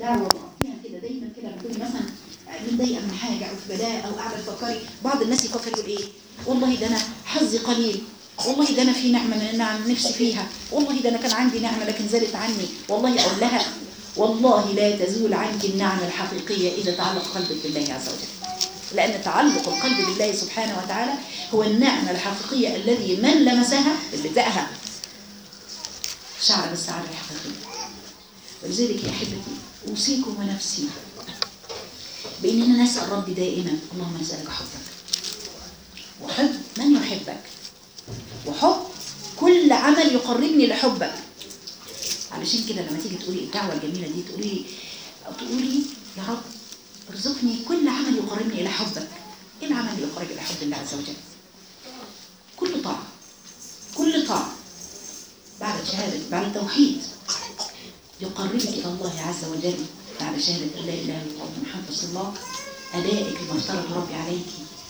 دعوه فيها كده دايما كده لما تكوني مثلا متضايقه من حاجه او في بلاء او قاعده تفكري بعض الناس يفكر يقول ايه والله ده انا حظي قليل والله ده انا في نعمه من النعم نفسي فيها والله ده انا كان عندي نعمه لكن زالت عني والله اقول لها والله لا تزول عنك النعمه الحقيقيه اذا تعلق قلبك بالله عز وجل لأن تعلق القلب بالله سبحانه وتعالى هو النعمة الحقيقية الذي من لمسها اللي دقها شعر بالسعادة الحقيقية ولذلك يا أحبتي أوصيكم ونفسي بأننا نسأل ربي دائما اللهم نسألك حبك وحب من يحبك وحب كل عمل يقربني لحبك علشان كده لما تيجي تقولي الدعوة الجميلة دي تقولي تقولي يا رب ارزقني كل عمل يقربني إلى حبك إيه العمل اللي يقرب إلى حب الله عز وجل كل طاعة كل طاعة بعد شهادة بعد التوحيد يقربك إلى الله عز وجل بعد شهادة أن لا إله إلا الله محمد رسول الله أدائك لما افترض ربي عليك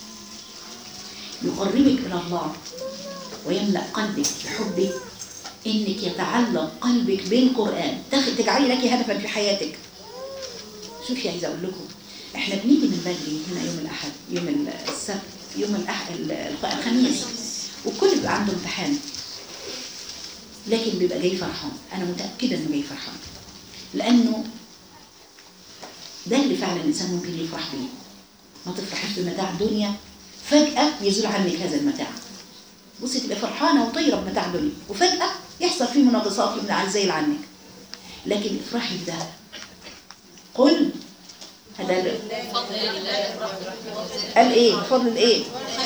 يقربك إلى الله ويملأ قلبك بحبه إنك يتعلق قلبك بالقرآن تخ- تجعلي لك هدفا في حياتك شوفي عايزة أقول لكم إحنا بنيجي من بدري هنا يوم الأحد يوم السبت يوم الأح... ال- الخميس والكل بيبقى عنده امتحان لكن بيبقى جاي فرحان أنا متأكدة إنه جاي فرحان لأنه ده اللي فعلا الإنسان ممكن يفرح بيه ما تفرحش بمتاع الدنيا فجأة يزول عنك هذا المتاع بصي تبقى فرحانة وطايرة بمتاع الدنيا وفجأة يحصل فيه مناقصات من عزيل عنك لكن افرحي بده قل هذا ال- قال ايه بفضل ايه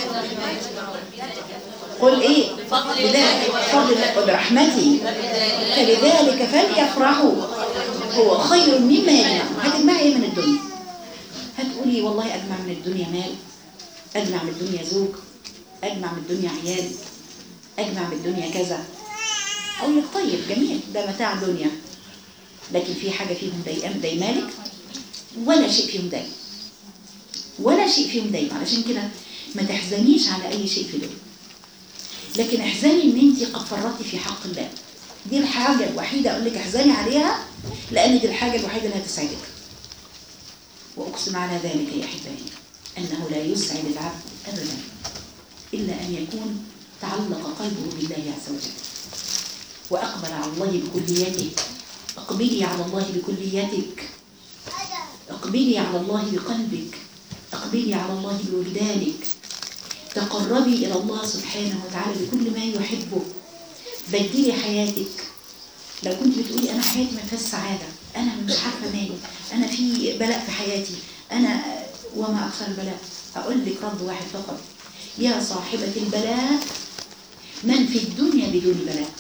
قل ايه بذلك بفضل وبرحمتي فلذلك فليفرحوا هو خير مما يجمعون هتجمعي ايه من الدنيا هتقولي والله اجمع من الدنيا مال اجمع من الدنيا زوج اجمع من الدنيا عيال اجمع من الدنيا كذا اقول لك طيب جميل ده متاع دنيا لكن في حاجه فيهم ضايقه مضايقالك ولا شيء فيهم ضايق ولا شيء فيهم ضايق علشان كده ما تحزنيش على اي شيء في دول لكن احزني ان انت قد فرطتي في حق الله دي الحاجه الوحيده اقول لك احزني عليها لان دي الحاجه الوحيده اللي هتسعدك واقسم على ذلك يا احبائي انه لا يسعد العبد ابدا الا ان يكون تعلق قلبه بالله عز وجل واقبل على الله بكليته اقبلي على الله بكليتك اقبلي على الله بقلبك اقبلي على الله بوجدانك تقربي إلى الله سبحانه وتعالى بكل ما يحبه بدلي حياتك لو كنت بتقولي أنا حياتي ما فيهاش سعادة أنا مش عارفة مالي أنا في بلاء في حياتي أنا وما أكثر البلاء أقول لك رد واحد فقط يا صاحبة البلاء من في الدنيا بدون بلاء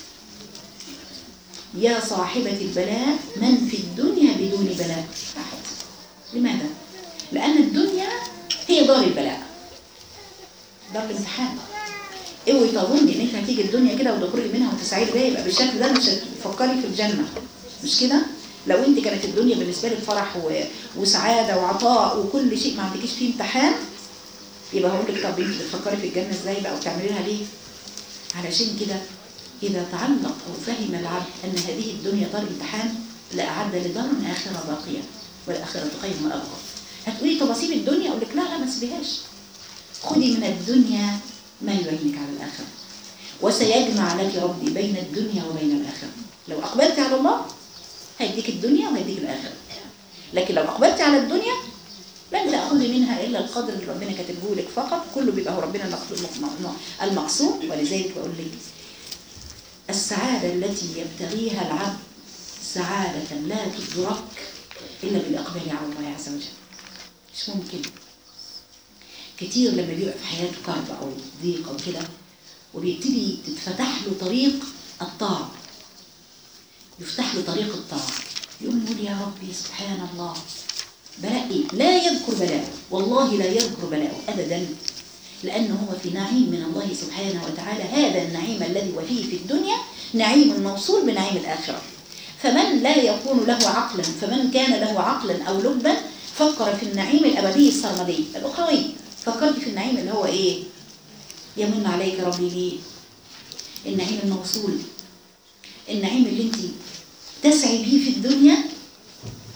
يا صاحبة البلاء من في الدنيا بدون بلاء أحد لماذا؟ لأن الدنيا هي دار البلاء دار الامتحان اوعي تظني ان انت هتيجي الدنيا كده وتخرجي منها وتسعدي بيها يبقى بالشكل ده مش هتفكري في الجنه مش كده لو انت كانت الدنيا بالنسبه لك فرح و... وسعاده وعطاء وكل شيء ما عندكيش فيه امتحان يبقى هقول لك طب انت بتفكري في الجنه ازاي بقى وبتعملي لها ليه علشان كده اذا تعلق او فهم العبد ان هذه الدنيا دار امتحان لاعد لدار اخره باقيه والاخره خير وابقى هتقولي طب اسيب الدنيا اقول لك لا لا ما تسيبيهاش خذي من الدنيا ما يعينك على الآخرة وسيجمع لك ربي بين الدنيا وبين الآخرة لو أقبلت على الله هيديك الدنيا وهيديك الآخرة لكن لو أقبلت على الدنيا لن تأخذي منها إلا القدر اللي ربنا كاتبه لك فقط كله بيبقى هو ربنا المقصود ولذلك بقول لك السعادة التي يبتغيها العبد سعادة لا تدرك إلا بالإقبال على الله عز وجل مش ممكن كتير لما بيبقى في حياته كرب او ضيق او كده وبيبتدي تتفتح له طريق الطاعة يفتح له طريق الطاعة يقوم يقول يا ربي سبحان الله بلاء إيه؟ لا يذكر بلاءه والله لا يذكر بلاءه أبدا لأنه هو في نعيم من الله سبحانه وتعالى هذا النعيم الذي وفيه في الدنيا نعيم موصول بنعيم الآخرة فمن لا يكون له عقلا فمن كان له عقلا أو لبا فكر في النعيم الأبدي السرمدي الأخروي فكرت في النعيم اللي هو ايه يمن عليك ربي ليه النعيم الموصول النعيم اللي انت تسعي بيه في الدنيا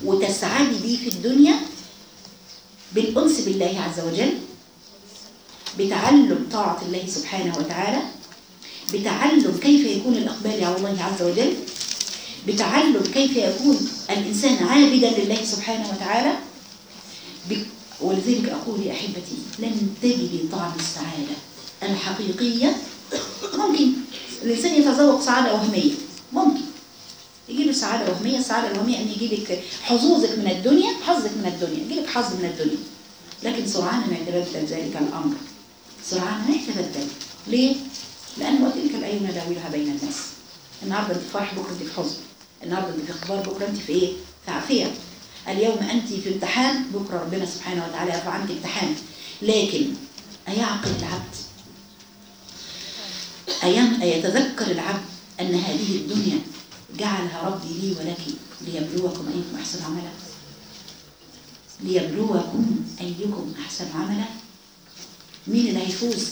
وتسعدي بيه في الدنيا بالأنس بالله عز وجل بتعلم طاعة الله سبحانه وتعالى بتعلم كيف يكون الإقبال على الله عز وجل بتعلم كيف يكون الإنسان عابدا لله سبحانه وتعالى ب- ولذلك أقول يا أحبتي لن تجدي طعم السعادة الحقيقية ممكن الإنسان يتذوق سعادة وهمية ممكن يجي له سعادة وهمية السعادة الوهمية أن يجي لك حظوظك من الدنيا حظك من الدنيا يجي لك حظ من الدنيا لكن سرعان ما يتبدل ذلك الأمر سرعان ما يتبدل ليه؟ لأن وتلك الأيام نداولها بين الناس النهارده أنت في فرح بكرة أنت في حزن النهارده أنت في اختبار بكرة أنت في إيه؟ في عافية اليوم أنت في امتحان بكرة ربنا سبحانه وتعالى يرفع عنك امتحان لكن أيعقل العبد أيام أيتذكر العبد أن هذه الدنيا جعلها ربي لي ولك ليبلوكم أيكم أحسن عملا ليبلوكم أيكم أحسن عملا مين اللي هيفوز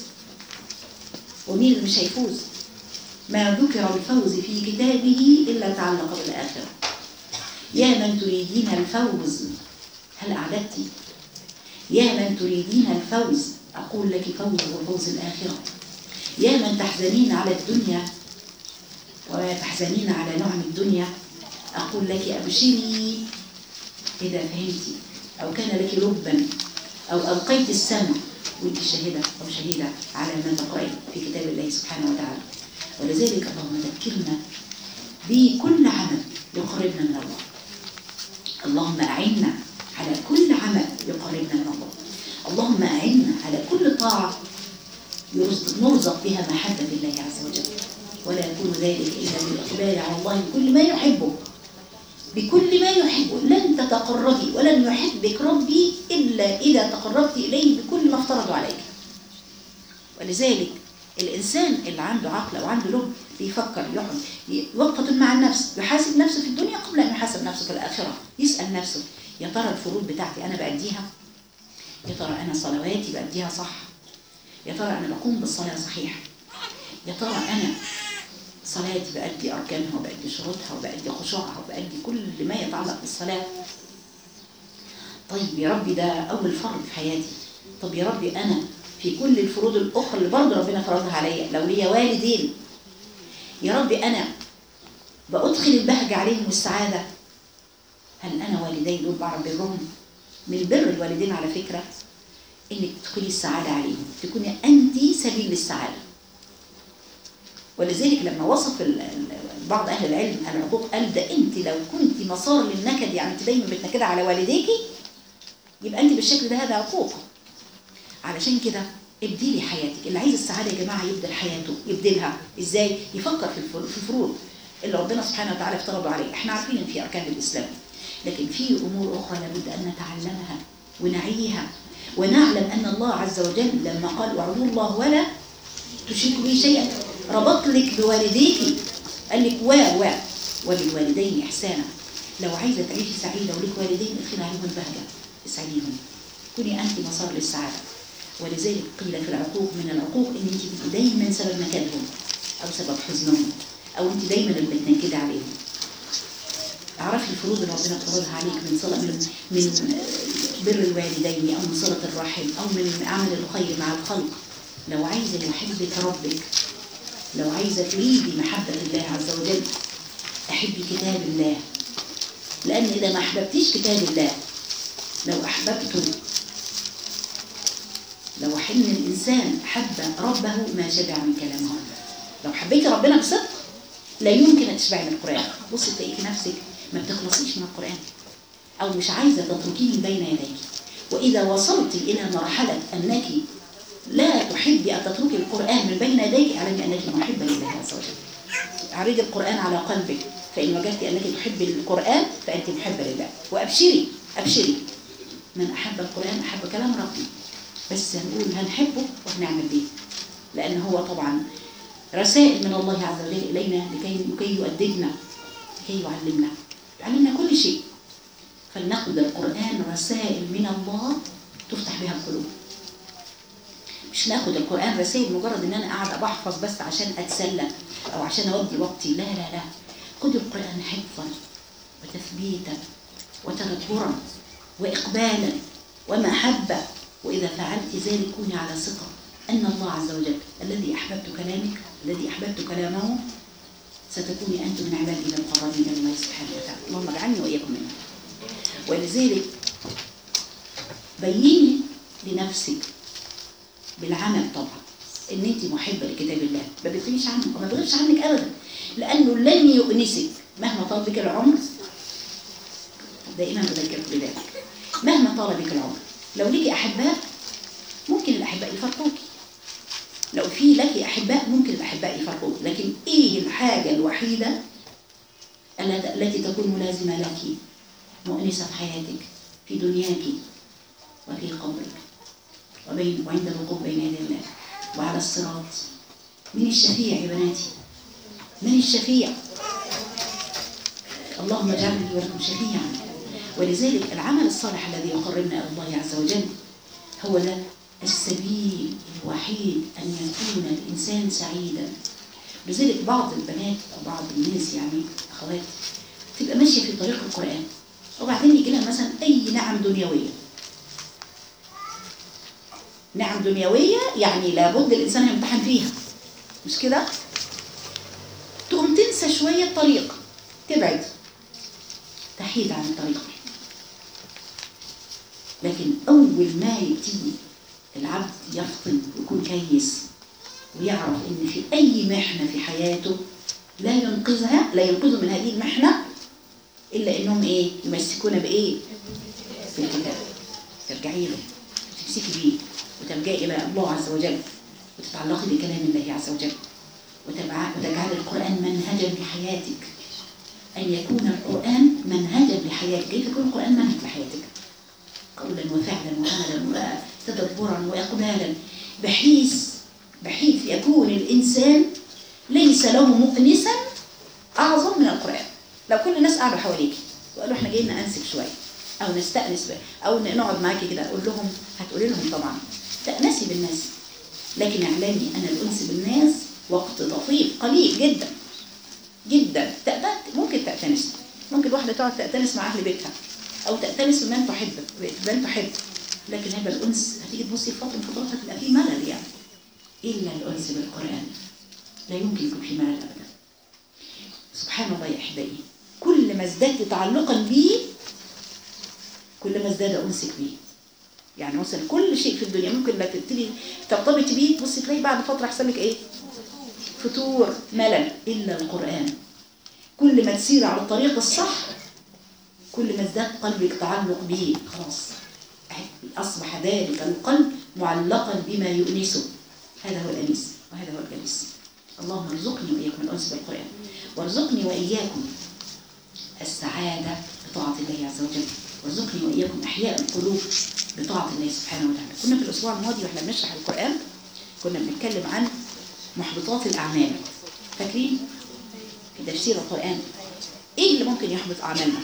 ومين اللي مش هيفوز ما ذكر الفوز في كتابه إلا تعلق بالآخرة يا من تريدين الفوز هل أعددت يا من تريدين الفوز أقول لك فوز وفوز الآخرة يا من تحزنين على الدنيا ولا تحزنين على نعم الدنيا أقول لك أبشري إذا فهمت أو كان لك لبا أو ألقيت السمع وأنت شاهدة أو شهيدة على ما تقرأي في كتاب الله سبحانه وتعالى ولذلك اللهم ذكرنا بكل عمل يقربنا من الله اللهم أعنا على كل عمل يقربنا من الله اللهم أعنا على كل طاعة يرزق نرزق بها محبة الله عز وجل ولا يكون ذلك إلا بالإقبال على الله بكل ما يحبه بكل ما يحبه لن تتقربي ولن يحبك ربي إلا إذا تقربت إليه بكل ما افترض عليك ولذلك الإنسان اللي عنده عقل أو عنده لب بيفكر يقعد وقفة مع النفس يحاسب نفسه في الدنيا قبل أن يحاسب نفسه في الآخرة يسأل نفسه يا ترى الفروض بتاعتي أنا بأديها يا ترى أنا صلواتي بأديها صح يا ترى أنا بقوم بالصلاة صحيح يا ترى أنا صلاتي بأدي أركانها وبأدي شروطها وبأدي خشوعها وبأدي كل ما يتعلق بالصلاة طيب يا ربي ده أول فرض في حياتي طب يا ربي أنا في كل الفروض الأخرى اللي برضه ربنا فرضها عليا لو ليا والدين يا ربي أنا بأدخل البهجة عليهم والسعادة هل أنا والدي دول بعرف برهم من بر الوالدين على فكرة إنك تدخلي السعادة عليهم تكوني أنت سبيل للسعادة ولذلك لما وصف ال- ال- بعض أهل العلم العقوق قال ده أنت لو كنت مسار للنكد يعني أنت دايما بتنكدي على والديكي يبقى أنت بالشكل ده هذا عقوق علشان كده ابدلي حياتك اللي عايز السعادة يا جماعة يبدل حياته يبدلها ازاي يفكر في الفر- في الفروض اللي ربنا سبحانه وتعالى افترضوا عليه احنا عارفين ان في اركان الاسلام لكن في امور اخرى لابد ان نتعلمها ونعيها ونعلم ان الله عز وجل لما قال واعبدوا الله ولا تشركوا به شيئا ربط لك بوالديك قال لك و و وبالوالدين احسانا لو عايزه تعيشي سعيده ولك والدين ادخلي عليهم البهجه اسعديهم كوني انت مسار للسعاده ولذلك قيل في العقوق من العقوق ان انت تبقي دايما سبب نكدهم او سبب حزنهم او انت دايما اللي بتنكدي عليهم اعرفي الفروض اللي ربنا فرضها عليك من صله من من آه، بر الوالدين او من صله الرحم او من عمل الخير مع الخلق لو عايزه يحبك ربك لو عايزه تريدي محبه الله عز وجل احبي كتاب الله لان اذا ما احببتيش كتاب الله لو احببته لو حن الإنسان حب ربه ما شبع من كلامه لو حبيت ربنا بصدق لا يمكن أن تشبعي من القرآن بصي تلاقي في نفسك ما بتخلصيش من القرآن أو مش عايزة تتركيه من بين يديك وإذا وصلت إلى مرحلة أنك لا تحبي أن تتركي القرآن من بين يديك اعلمي أنك محبة لله عز وجل عرضي القرآن على قلبك فإن وجدت أنك تحبي القرآن فأنت محبة لله وأبشري أبشري من أحب القرآن أحب كلام ربي بس هنقول هنحبه وهنعمل بيه لأن هو طبعا رسائل من الله عز وجل إلينا لكي لكي يؤدبنا لكي يعلمنا يعلمنا كل شيء فلنأخذ القرآن رسائل من الله تفتح بها القلوب مش ناخد القرآن رسائل مجرد ان انا قاعدة بحفظ بس عشان اتسلى او عشان اودي وقتي لا لا لا خد القرآن حفظا وتثبيتا وتدبرا وإقبالا ومحبة وإذا فعلت ذلك كوني على ثقة أن الله عز وجل الذي أحببت كلامك الذي أحببت كلامه ستكوني أنت من عبادي المقربين إلى الله سبحانه وتعالى اللهم اجعلني وإياكم منهم ولذلك بيني لنفسك بالعمل طبعا ان انت محبه لكتاب الله ما بتغيبش عنه وما بغيبش عنك ابدا لانه لن يؤنسك مهما طال بك العمر دائما بذكرك بذلك مهما طال بك العمر لو ليكي احباء ممكن الاحباء يفرقوك لو في لك احباء ممكن الاحباء يفرقوك لكن ايه الحاجه الوحيده الت- التي تكون ملازمه لك مؤنسه في حياتك في دنياك وفي قبرك وبين وعند الوقوف بين يدي الله وعلى الصراط من الشفيع يا بناتي من الشفيع اللهم اجعلني ولكم شفيعا ولذلك العمل الصالح الذي يقربنا الى الله عز وجل هو ده السبيل الوحيد ان يكون الانسان سعيدا لذلك بعض البنات او بعض الناس يعني اخوات تبقى ماشيه في طريق القران وبعدين يجي لها مثلا اي نعم دنيويه نعم دنيويه يعني لابد الانسان يمتحن فيها مش كده تقوم تنسى شويه الطريق تبعد تحيد عن الطريق لكن اول ما يبتدي العبد يفطن ويكون كيس ويعرف ان في اي محنه في حياته لا ينقذها لا ينقذه من هذه المحنه الا انهم ايه يمسكون بايه بالكتاب ترجعي له وتمسكي بيه وتلجئي الى الله عز وجل وتتعلقي بكلام الله عز وجل وتبع- وتجعلي القران منهجا لحياتك ان يكون القران منهجا لحياتك كيف يكون القران منهج لحياتك قولا وفعلا وعملا وتدبرا واقبالا بحيث بحيث يكون الانسان ليس له مؤنسا اعظم من القران لو كل الناس قعدوا حواليك وقالوا احنا جايين ننسب شويه او نستانس بقى او نقعد معاكي كده اقول لهم هتقولي لهم طبعا تأنسي بالناس لكن اعلامي انا الانس بالناس وقت طفيف قليل جدا جدا تأتأت ممكن تأتنس ممكن واحدة تقعد تأتنس مع أهل بيتها أو تأتنس بمن تحب بمن تحب لكن هيبقى الأنس هتيجي تبصي في فترة من فترات هتبقى فيه ملل يعني إلا الأنس بالقرآن لا يمكن يكون فيه ملل أبدا سبحان الله يا أحبائي كل ما ازددت تعلقا بيه كل ما ازداد أنسك بيه يعني مثلا كل شيء في الدنيا ممكن لا تبتدي ترتبطي بيه تبصي تلاقي بعد فترة يحصل لك إيه؟ فتور ملل إلا القرآن كل ما تسير على الطريق الصح كل ما ازداد قلبك تعلق به خلاص أصبح ذلك القلب معلقا بما يؤنسه هذا هو الأنيس وهذا هو الجليس اللهم ارزقني وإياكم الأنس بالقرآن وارزقني وإياكم السعادة بطاعة الله عز وجل وارزقني وإياكم إحياء القلوب بطاعة الله سبحانه وتعالى كنا في الأسبوع الماضي وإحنا بنشرح القرآن كنا بنتكلم عن محبطات الأعمال فاكرين في تفسير القرآن إيه اللي ممكن يحبط أعمالنا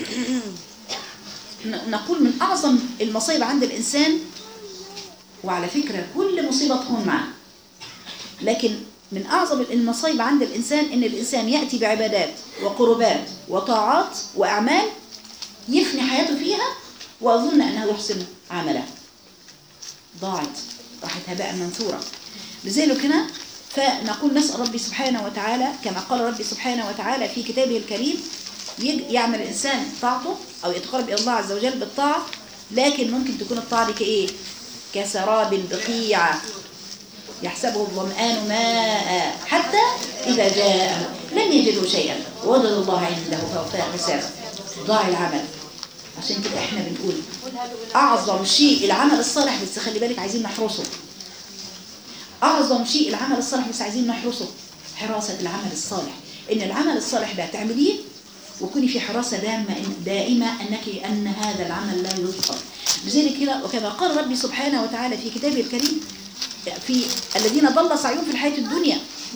ن- نقول من أعظم المصايب عند الإنسان وعلى فكرة كل مصيبة تهون معه لكن من أعظم المصايب عند الإنسان إن الإنسان يأتي بعبادات وقربات وطاعات وأعمال يفني حياته فيها وأظن أنه يحسن عمله ضاعت راحت هباء منثورا لذلك هنا فنقول نسأل ربي سبحانه وتعالى كما قال ربي سبحانه وتعالى في كتابه الكريم يج- يعمل الإنسان طاعته أو يتقرب إلى الله عز وجل بالطاعة لكن ممكن تكون الطاعة دي كإيه كسراب بقيع يحسبه الظمآن ماء حتى إذا جاء لم يجدوا شيئا ووجد الله عنده فوفاه حسابه ضاع العمل عشان كده احنا بنقول أعظم شيء العمل الصالح بس خلي بالك عايزين نحرسه أعظم شيء العمل الصالح بس عايزين نحرسه حراسة العمل الصالح إن العمل الصالح ده تعمليه وكوني في حراسة دائمة دائمة أنك أن هذا العمل لا يذكر لذلك كده وكما قال ربي سبحانه وتعالى في كتابه الكريم في الذين ضل سعيهم في الحياة الدنيا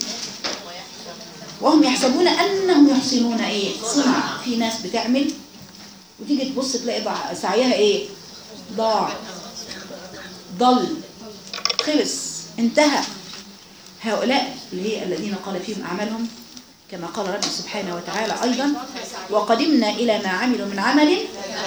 وهم يحسبون أنهم يحسنون إيه صنع في ناس بتعمل وتيجي تبص تلاقي ضع- سعيها إيه ضاع ضل خلص انتهى هؤلاء اللي هي الذين قال فيهم أعمالهم كما قال ربي سبحانه وتعالى أيضا وقدمنا إلى ما عملوا من عمل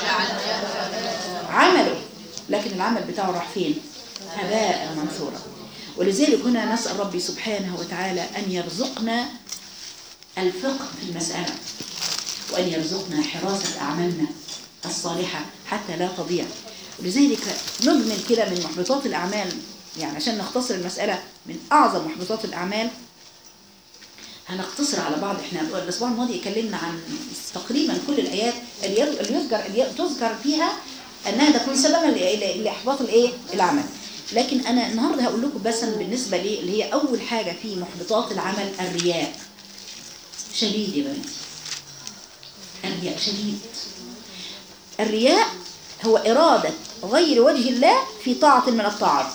العمل بتاعه راح فين هباء منثورا ولذلك هنا نسأل ربي سبحانه وتعالى أن يرزقنا الفقه في المسألة وأن يرزقنا حراسة أعمالنا الصالحة حتى لا تضيع ولذلك نجمل كده من محبطات الأعمال يعني عشان نختصر المسألة من أعظم محبطات الأعمال هنقتصر على بعض احنا الاسبوع الماضي اتكلمنا عن تقريبا كل الايات اللي يذ- اللي يذكر اللي تذكر فيها انها تكون سببا ل- ل- لاحباط الايه العمل لكن انا النهارده هقول لكم بس بالنسبه لي اللي هي اول حاجه في محبطات العمل الرياء شديد يا بنتي الرياء شديد الرياء هو إرادة غير وجه الله في طاعة من الطاعات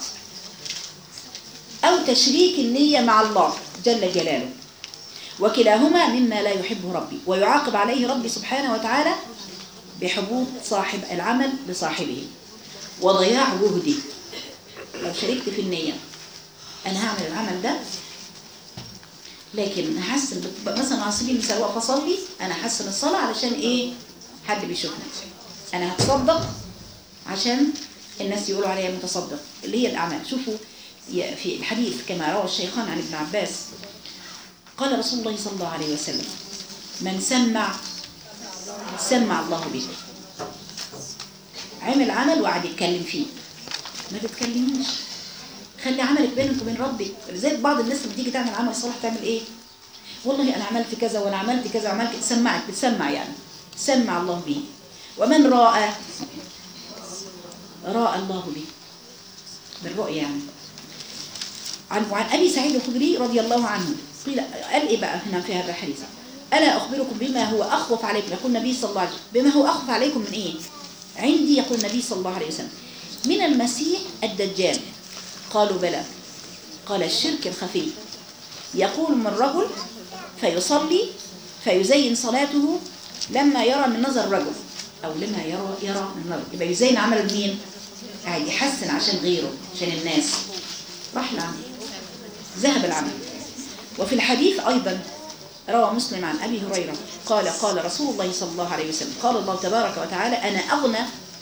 أو تشريك النية مع الله جل جلاله وكلاهما مما لا يحبه ربي ويعاقب عليه ربي سبحانه وتعالى بحبوط صاحب العمل لصاحبه وضياع جهده لو شاركت في النية أنا هعمل العمل ده لكن هحسن بت- مثلا على سبيل المثال واقفه اصلي انا هحسن الصلاه علشان ايه حد بيشوفني انا هتصدق عشان الناس يقولوا عليا متصدق اللي هي الاعمال شوفوا ي- في الحديث كما روى الشيخان عن ابن عباس قال رسول الله صلى الله عليه وسلم من سمع سمع الله به عمل عمل وقعد يتكلم فيه ما تتكلميش خلي عملك بينك وبين ربك لذلك بعض الناس لما تيجي تعمل عمل صالح تعمل ايه والله انا عملت كذا وانا عملت كذا وعملت كذا سمعك بتسمع يعني سمع الله به ومن راى راى الله به بالرؤيا يعني عن وعن ابي سعيد الخدري رضي الله عنه قيل قال ايه بقى هنا في هذا الحديث الا اخبركم بما هو اخوف عليكم يقول النبي صلى الله عليه وسلم بما هو اخوف عليكم من ايه عندي يقول النبي صلى الله عليه وسلم من المسيح الدجال قالوا بلى قال الشرك الخفي يقول من رجل فيصلي فيزين صلاته لما يرى من نظر رجل او لما يرى يرى من نظر يبقى يزين عمل مين قاعد يحسن عشان غيره عشان الناس راح العمل ذهب العمل وفي الحديث ايضا روى مسلم عن ابي هريره قال قال رسول الله صلى الله عليه وسلم قال الله تبارك وتعالى انا اغنى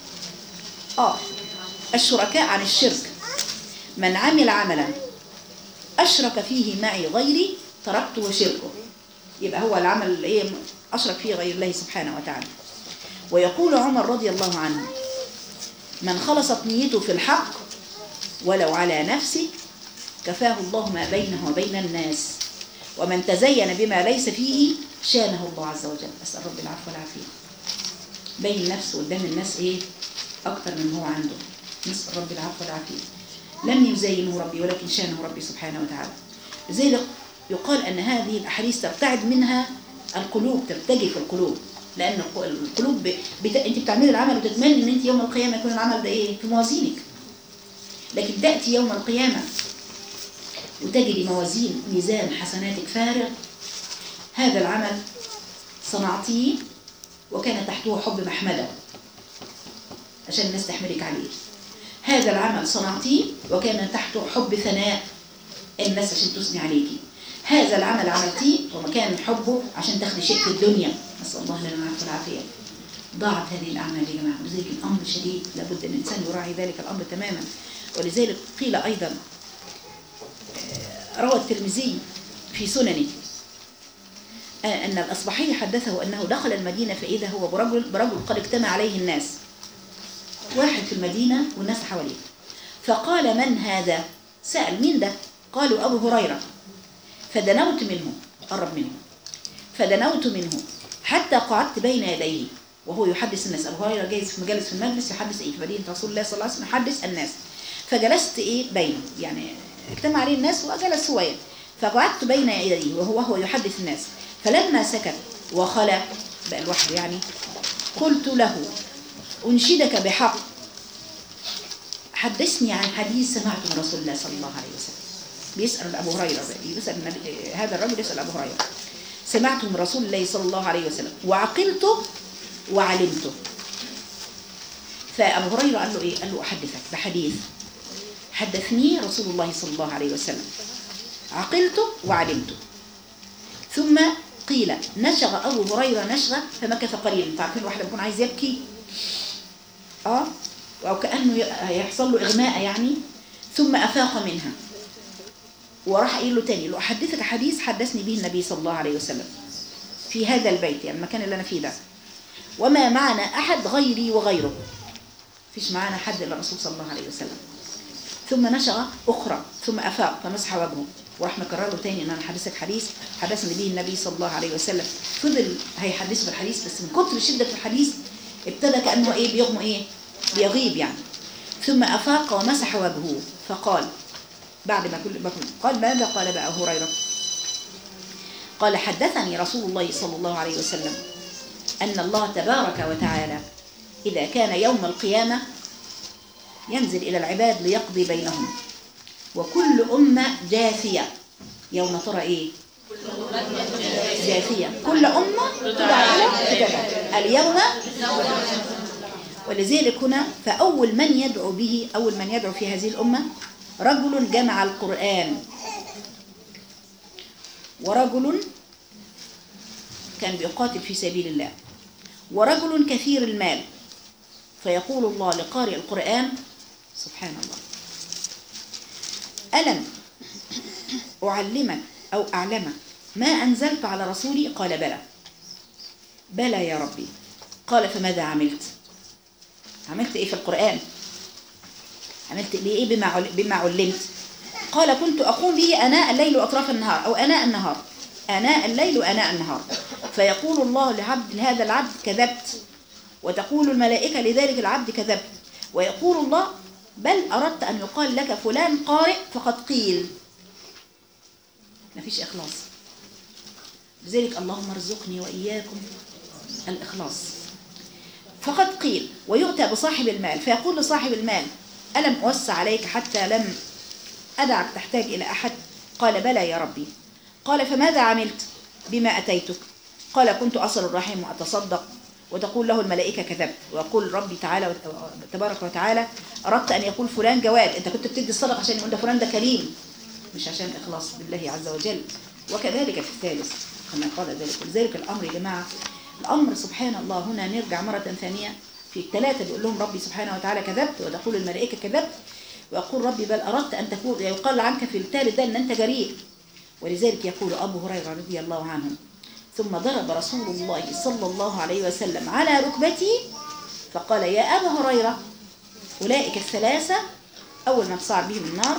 اه الشركاء عن الشرك من عمل عملا أشرك فيه معي غيري تركته وشركه يبقى هو العمل اللي ايه أشرك فيه غير الله سبحانه وتعالى ويقول عمر رضي الله عنه من خلصت نيته في الحق ولو على نفسه كفاه الله ما بينه وبين الناس ومن تزين بما ليس فيه شانه الله عز وجل أسأل رب العفو والعافية بين نفسه قدام الناس ايه أكتر من هو عنده نسأل رب العفو والعافية لم يزينه ربي ولكن شانه ربي سبحانه وتعالى لذلك يقال أن هذه الأحاديث تبتعد منها القلوب ترتجي في القلوب لأن الق- القلوب ب... بت... أنت بتعملي العمل وتتمني أن أنت يوم القيامة يكون العمل ده إيه في موازينك لكن تأتي يوم القيامة وتجري موازين ميزان حسناتك فارغ هذا العمل صنعتيه وكان تحته حب محمده عشان الناس تحملك عليه هذا العمل صنعتيه وكان تحته حب ثناء الناس عشان تثني عليكي هذا العمل عملتيه وكان حبه عشان تاخدي شيء في الدنيا نسال الله لنا العافيه والعافيه ضاعت هذه الاعمال يا جماعه ولذلك الامر شديد لابد ان الانسان يراعي ذلك الامر تماما ولذلك قيل ايضا آه، روى الترمذي في سننه آه، ان الاصبحي حدثه انه دخل المدينه فاذا هو برجل برجل قد اجتمع عليه الناس واحد في المدينة والناس حواليه فقال من هذا سأل مين ده قالوا أبو هريرة فدنوت منه قرب منه فدنوت منه حتى قعدت بين يديه وهو يحدث الناس أبو هريرة جالس في مجلس في المجلس يحدث إيه في مدينة رسول الله صلى الله عليه وسلم يحدث الناس فجلست إيه بينه يعني اجتمع عليه الناس وجلس هو فقعدت بين يديه وهو هو يحدث الناس فلما سكت وخلى بقى لوحده يعني قلت له أنشدك بحق حدثني عن حديث سمعته من رسول الله صلى الله عليه وسلم بيسأل أبو هريرة بقى، بيسأل النبي- هذا الرجل يسأل أبو هريرة سمعته من رسول الله صلى الله عليه وسلم وعقلته وعلمته فأبو هريرة قال له إيه؟ قال له أحدثك بحديث حدثني رسول الله صلى الله عليه وسلم عقلته وعلمته ثم قيل نشغ أبو هريرة نشغة فمكث قليلا انتوا عارفين الواحد لما يكون عايز يبكي اه أو كأنه ي- يحصل له إغماء يعني ثم أفاق منها وراح قايل له تاني لو أحدثك حديث حدثني به النبي صلى الله عليه وسلم في هذا البيت يعني المكان اللي أنا فيه ده وما معنا أحد غيري وغيره فيش معانا حد إلا الرسول صلى الله عليه وسلم ثم نشأ أخرى ثم أفاق فمسح وجهه وراح مكرر له تاني ان انا حدثك حديث حدثني به النبي صلى الله عليه وسلم فضل هيحدثه بالحديث بس من كتر شده الحديث ابتدى كانه ايه بيغمى ايه بيغيب يعني ثم افاق ومسح وجهه فقال بعد ما كل ما كل- قال ماذا قال بقى هريره قال حدثني رسول الله صلى الله عليه وسلم ان الله تبارك وتعالى اذا كان يوم القيامه ينزل الى العباد ليقضي بينهم وكل أمة جاثية يوم ترى إيه جاثية كل أمة تدعى إلى كتابها اليوم ولذلك هنا فأول من يدعو به أول من يدعو في هذه الأمة رجل جمع القرآن ورجل كان بيقاتل في سبيل الله ورجل كثير المال فيقول الله لقارئ القرآن سبحان الله ألم أعلمك أو أعلمك ما أنزلت على رسولي قال بلى بلى يا ربي قال فماذا عملت عملت إيه في القرآن عملت ليه إيه بما, عل- بما علمت قال كنت أقوم به أناء الليل وأطراف النهار أو أناء النهار أناء الليل وأناء النهار فيقول الله لعبد لهذا العبد كذبت وتقول الملائكة لذلك العبد كذبت ويقول الله بل أردت أن يقال لك فلان قارئ فقد قيل مفيش إخلاص لذلك اللهم ارزقني وإياكم الإخلاص فقد قيل ويؤتى بصاحب المال فيقول لصاحب المال ألم أوسع عليك حتى لم أدعك تحتاج إلى أحد قال بلى يا ربي قال فماذا عملت بما أتيتك قال كنت أصل الرحم وأتصدق وتقول له الملائكة كذبت ويقول ربي تعالى وت- تبارك وتعالى أردت أن يقول فلان جواد أنت كنت بتدي الصدقة عشان يقول ده فلان ده كريم مش عشان إخلاص بالله عز وجل وكذلك في الثالث كما قال ذلك ولذلك الأمر يا جماعة الأمر سبحان الله هنا نرجع مرة ثانية في الثلاثة بيقول لهم ربي سبحانه وتعالى كذبت وتقول الملائكة كذبت ويقول ربي بل أردت أن تكون يقال عنك في الثالث ده أن أنت جريء ولذلك يقول أبو هريرة رضي الله عنه ثم ضرب رسول الله صلى الله عليه وسلم على ركبتي فقال يا أبا هريرة أولئك الثلاثة أول من صعد بهم النار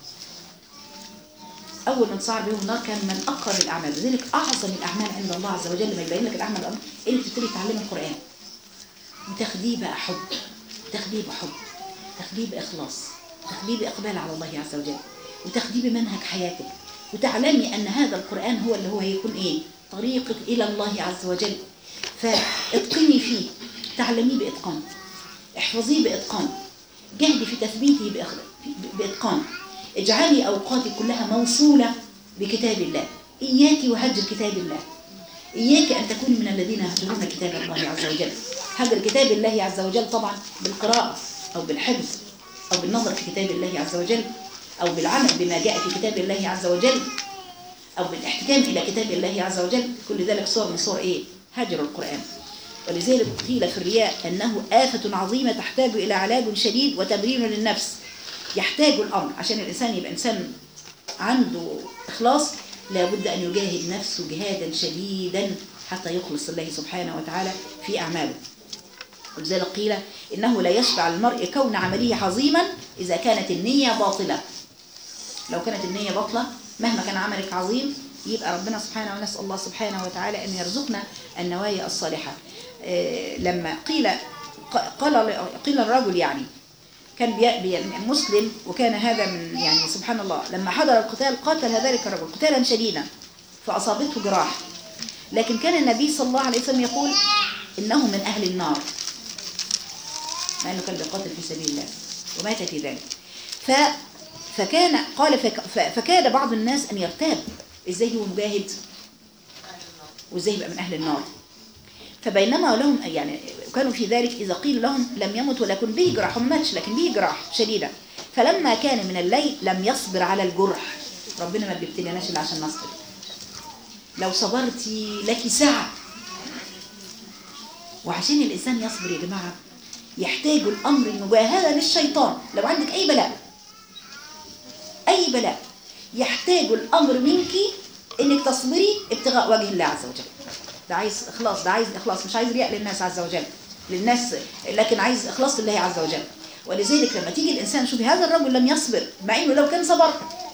أول من صعد بهم النار كان من أقرب الأعمال لذلك أعظم الأعمال عند الله عز وجل ما يبين لك الأعمال الأمر إنك تبتدي تعلم القرآن وتاخديه بقى حب تاخديه بحب تاخديه بإخلاص تاخديه بإقبال على الله عز وجل وتاخديه بمنهج حياتك وتعلمي أن هذا القرآن هو اللي هو هيكون إيه طريقك إلى الله عز وجل فاتقني فيه تعلميه بإتقان احفظيه بإتقان جهدي في تثبيته بإخ- بإتقان اجعلي أوقاتك كلها موصولة بكتاب الله إياك وهجر كتاب الله إياك أن تكوني من الذين يهجرون كتاب الله عز وجل هجر كتاب الله عز وجل طبعا بالقراءة أو بالحفظ أو بالنظر في كتاب الله عز وجل أو بالعمل بما جاء في كتاب الله عز وجل أو بالاحتكام إلى كتاب الله عز وجل كل ذلك صور من صور إيه؟ هجر القرآن ولذلك قيل في الرياء أنه آفة عظيمة تحتاج إلى علاج شديد وتبرير للنفس يحتاج الأمر عشان الإنسان يبقى إنسان عنده إخلاص لابد أن يجاهد نفسه جهادا شديدا حتى يخلص الله سبحانه وتعالى في أعماله ولذلك قيل إنه لا يشفع المرء كون عمله عظيما إذا كانت النية باطلة لو كانت النية باطلة مهما كان عملك عظيم يبقى ربنا سبحانه ونسأل الله سبحانه وتعالى أن يرزقنا النوايا الصالحة آه، لما قيل ق- قال قيل الرجل يعني كان بي بي مسلم وكان هذا من يعني سبحان الله لما حضر القتال قاتل ذلك الرجل قتالا شديدا فأصابته جراح لكن كان النبي صلى الله عليه وسلم يقول إنه من أهل النار مع أنه كان بيقاتل في سبيل الله ومات في ذلك ف فكان قال فك ف- فكاد بعض الناس أن يرتاب إزاي هو مجاهد وإزاي يبقى من أهل النار فبينما لهم يعني كانوا في ذلك إذا قيل لهم لم يمت ولكن به جراح هم ماتش لكن به جراح شديدة فلما كان من الليل لم يصبر على الجرح ربنا ما بيبتليناش إلا عشان نصبر لو صبرتي لك ساعة وعشان الإنسان يصبر يا جماعة يحتاج الأمر المجاهدة للشيطان لو عندك أي بلاء أي بلاء يحتاج الأمر منك إنك تصبري ابتغاء وجه الله عز وجل ده عايز إخلاص ده عايز إخلاص مش عايز رياء للناس عز وجل للناس لكن عايز إخلاص لله عز وجل ولذلك لما تيجي الإنسان شوفي هذا الرجل لم يصبر مع إنه لو كان صبر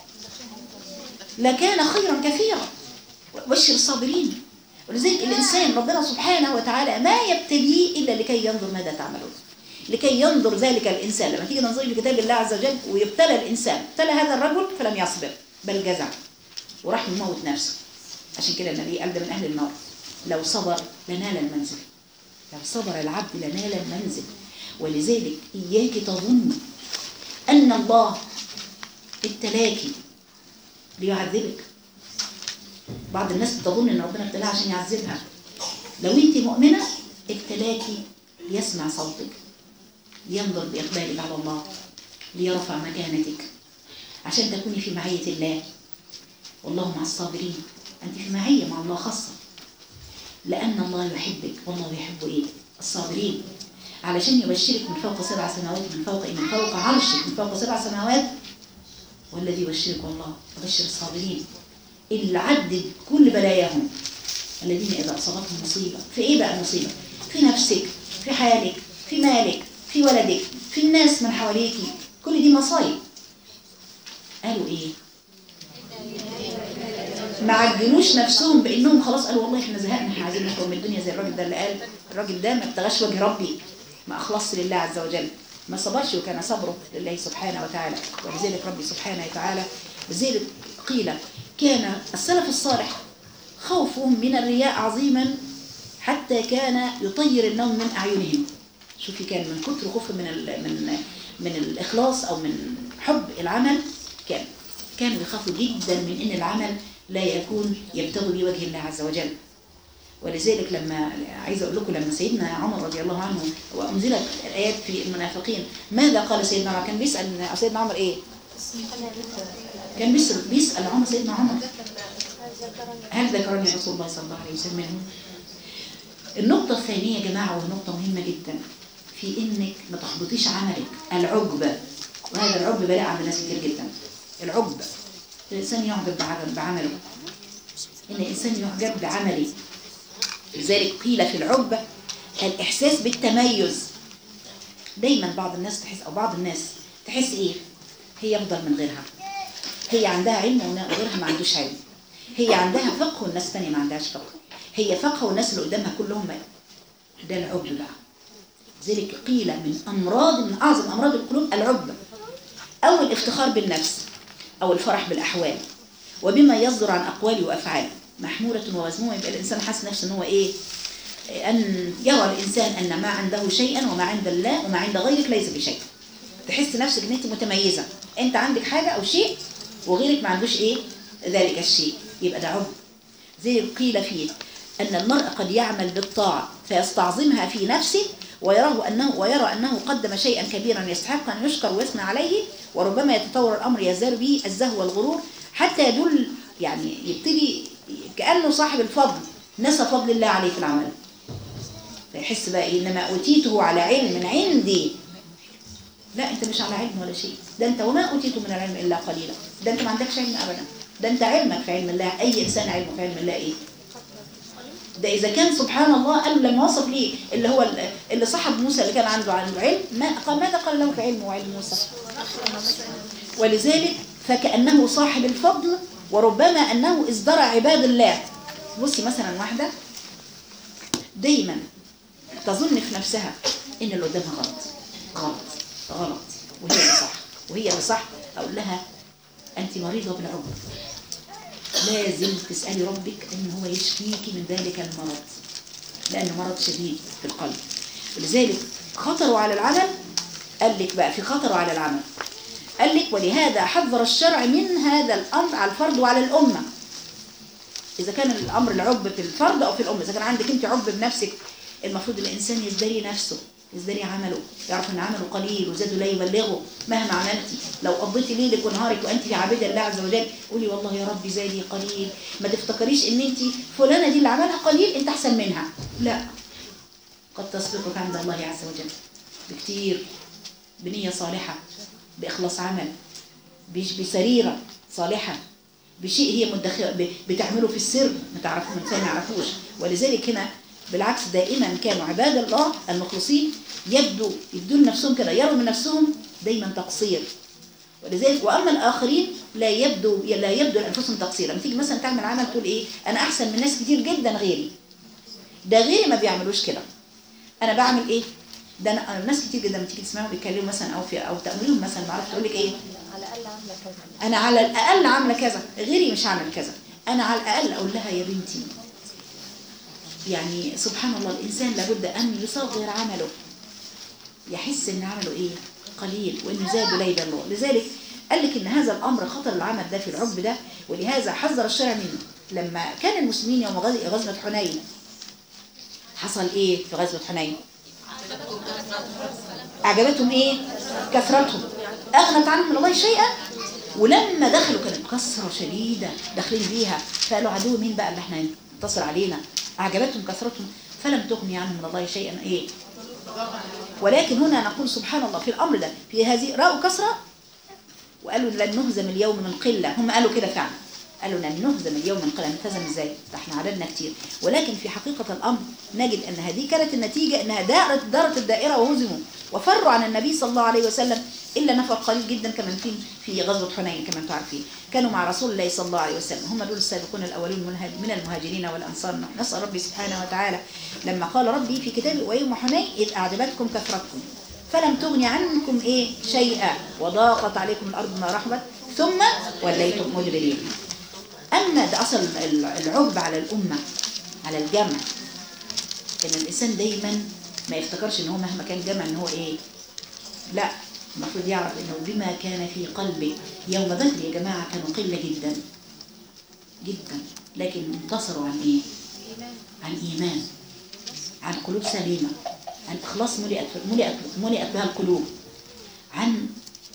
لكان خيرا كثيرا بشر الصابرين ولذلك الإنسان ربنا سبحانه وتعالى ما يبتليه إلا لكي ينظر ماذا تعملون لكي ينظر ذلك الإنسان لما تيجي تنظري في كتاب الله عز وجل ويبتلى الإنسان ابتلى هذا الرجل فلم يصبر بل جزع وراح يموت نفسه عشان كده النبي قال ده من أهل النار لو صبر لنال المنزل لو صبر العبد لنال المنزل ولذلك إياك تظن أن الله ابتلاك ليعذبك بعض الناس بتظن ان ربنا ابتلاها عشان يعذبها لو انت مؤمنة ابتلاكي ليسمع صوتك لينظر بإقبالك على الله ليرفع مكانتك عشان تكوني في معية الله والله مع الصابرين أنت في معية مع الله خاصة لأن الله يحبك والله يحب إيه الصابرين علشان يبشرك من فوق سبع سماوات من فوق إيه؟ من فوق عرشك من فوق سبع سماوات والذي يبشرك الله وبشر الصابرين اللي عدد كل بلاياهم الذين إذا أصابتهم مصيبة في إيه بقى المصيبة؟ في نفسك في حالك في مالك في ولدك في الناس من حواليكي كل دي مصايب قالوا إيه؟ ما عجلوش نفسهم بانهم خلاص قالوا والله احنا زهقنا احنا عايزين نخرج من الدنيا زي الراجل ده اللي قال الراجل ده ما ابتغاش وجه ربي ما اخلصش لله عز وجل ما صبرش وكان صبره لله سبحانه وتعالى ولذلك ربي سبحانه وتعالى لذلك قيل كان السلف الصالح خوفهم من الرياء عظيما حتى كان يطير النوم من اعينهم شوفي كان من كتر خوف من ال من من الاخلاص او من حب العمل كان كانوا يخافوا جدا من ان العمل لا يكون يبتغي بوجه الله عز وجل ولذلك لما عايزه اقول لكم لما سيدنا عمر رضي الله عنه وانزلت الايات في المنافقين ماذا قال سيدنا عمر كان بيسال سيدنا عمر ايه كان بيسال بيسال عمر سيدنا عمر هل ذكرني رسول الله صلى الله عليه وسلم منهم النقطة الثانية يا جماعة وهي نقطة مهمة جدا في انك ما تحبطيش عملك العجب وهذا العجب بلاء عند ناس كتير جدا العجب الإنسان يعجب بعمله إن الإنسان يعجب بعمله لذلك قيل في العجب الإحساس بالتميز دايما بعض الناس تحس أو بعض الناس تحس إيه هي أفضل من غيرها هي عندها علم وغيرها ما عندوش علم هي عندها فقه والناس تانية ما عندهاش فقه هي فقه والناس اللي قدامها كلهم ده العجب بقى ذلك قيل من أمراض من أعظم أمراض القلوب العجب أو الافتخار بالنفس أو الفرح بالأحوال وبما يصدر عن أقوال وأفعال محمورة ومذمومة يبقى الإنسان حاسس نفسه إن هو إيه أن يرى الإنسان أن ما عنده شيئا وما عند الله وما عند غيرك ليس بشيء تحس نفسك إن أنت متميزة أنت عندك حاجة أو شيء وغيرك ما عندوش إيه ذلك الشيء يبقى ده عب زي قيل فيه أن المرء قد يعمل بالطاعة فيستعظمها في نفسه ويراه أنه ويرى أنه قدم شيئا كبيرا يستحق أن يشكر ويثنى عليه وربما يتطور الأمر يزداد به الزهو والغرور حتى يدل يعني يبتدي كأنه صاحب الفضل نسى فضل الله عليه في العمل فيحس بقى إيه إنما أوتيته على علم من عندي لا أنت مش على علم ولا شيء ده أنت وما أوتيته من العلم إلا قليلا ده أنت ما عندكش علم أبدا ده أنت علمك في علم الله أي إنسان علمه في علم الله إيه ده إذا كان سبحان الله قال لما وصف ليه اللي هو اللي صاحب موسى اللي كان عنده عنده علم ما قال ماذا قال له في علمه وعلم موسى ولذلك فكأنه صاحب الفضل وربما أنه ازدرى عباد الله بصي مثلا واحدة دايما تظن في نفسها إن اللي قدامها غلط غلط غلط وهي اللي صح وهي اللي صح أقول لها أنت مريضة بالعمر لازم تسألي ربك ان هو يشفيكي من ذلك المرض لأنه مرض شديد في القلب ولذلك خطروا على العمل قال لك بقى في خطروا على العمل قال لك ولهذا حذر الشرع من هذا الأمر على الفرد وعلى الأمة إذا كان الأمر العب في الفرد أو في الأمة إذا كان عندك أنت عب بنفسك المفروض الإنسان يزدري نفسه يزدري عمله يعرف ان عمله قليل وزاده لا يبلغه مهما عملتي لو قضيتي ليلك ونهارك وانت في عابده الله عز وجل قولي والله يا ربي زادي قليل ما تفتكريش ان انت فلانه دي اللي عملها قليل انت احسن منها لا قد تسبقك عند الله عز وجل بكتير بنية صالحة بإخلاص عمل بش- بسريرة صالحة بشيء هي مدخل ب- بتعمله في السر ما تعرفه من ما يعرفوش ولذلك هنا بالعكس دائما كانوا عباد الله المخلصين يبدو يبدو نفسهم كده يروا من نفسهم دايما تقصير ولذلك واما الاخرين لا يبدو لا يبدو لانفسهم تقصيرا لما تيجي مثلا تعمل عمل تقول ايه انا احسن من ناس كتير جدا غيري ده غيري ما بيعملوش كده انا بعمل ايه ده انا أنا ناس كتير جدا لما تيجي تسمعهم بيتكلموا مثلا او في او تامريهم مثلا ما اعرفش تقول لك ايه على الاقل عامله كذا انا على الاقل عامله كذا غيري مش عامل كذا انا على الاقل اقول لها يا بنتي يعني سبحان الله الانسان لابد ان يصغر عمله يحس ان عمله ايه قليل وانه زاد ليل الله لذلك قال لك ان هذا الامر خطر العمل ده في العجب ده ولهذا حذر الشرع منه لما كان المسلمين يوم غز- غزوه حنين حصل ايه في غزوه حنين أعجبتهم إيه؟ كثرتهم أغنت عنهم من الله شيئا ولما دخلوا كانت كثرة شديدة داخلين بيها فقالوا عدو مين بقى اللي احنا ينتصر علينا أعجبتهم كثرتهم فلم تغني عنهم من الله شيئا إيه؟ ولكن هنا نقول سبحان الله في الأمر ده في هذه رأوا كثرة وقالوا لن نهزم اليوم من قلة هم قالوا كده فعلا قالوا لن نهزم اليوم من قلة نهزم ازاي ده احنا عددنا كتير ولكن في حقيقة الأمر نجد أن هذه كانت النتيجة أنها دارت دارت الدائرة وهزموا وفروا عن النبي صلى الله عليه وسلم إلا نفر قليل جدا كمان في في غزوة حنين كما انتم عارفين كانوا مع رسول الله صلى الله عليه وسلم هم دول السابقون الأولين من المه- من المهاجرين والأنصار نسأل ربي سبحانه وتعالى لما قال ربي في كتابه ويوم حنين إذ أعجبتكم كثرتكم فلم تغن عنكم ايه شيئا وضاقت عليكم الارض ما رحبت ثم وليتم مدبرين اما ده اصل ال- العجب على الامه على الجمع ان الانسان دايما ما يفتكرش ان هو مهما كان جمع ان هو ايه لا المفروض يعرف انه بما كان في قلبه يوم بدر يا جماعه كانوا قله جدا جدا لكن انتصروا عن ايه عن ايمان عن قلوب سليمة عن إخلاص ملئت ملئت ملئت بها القلوب عن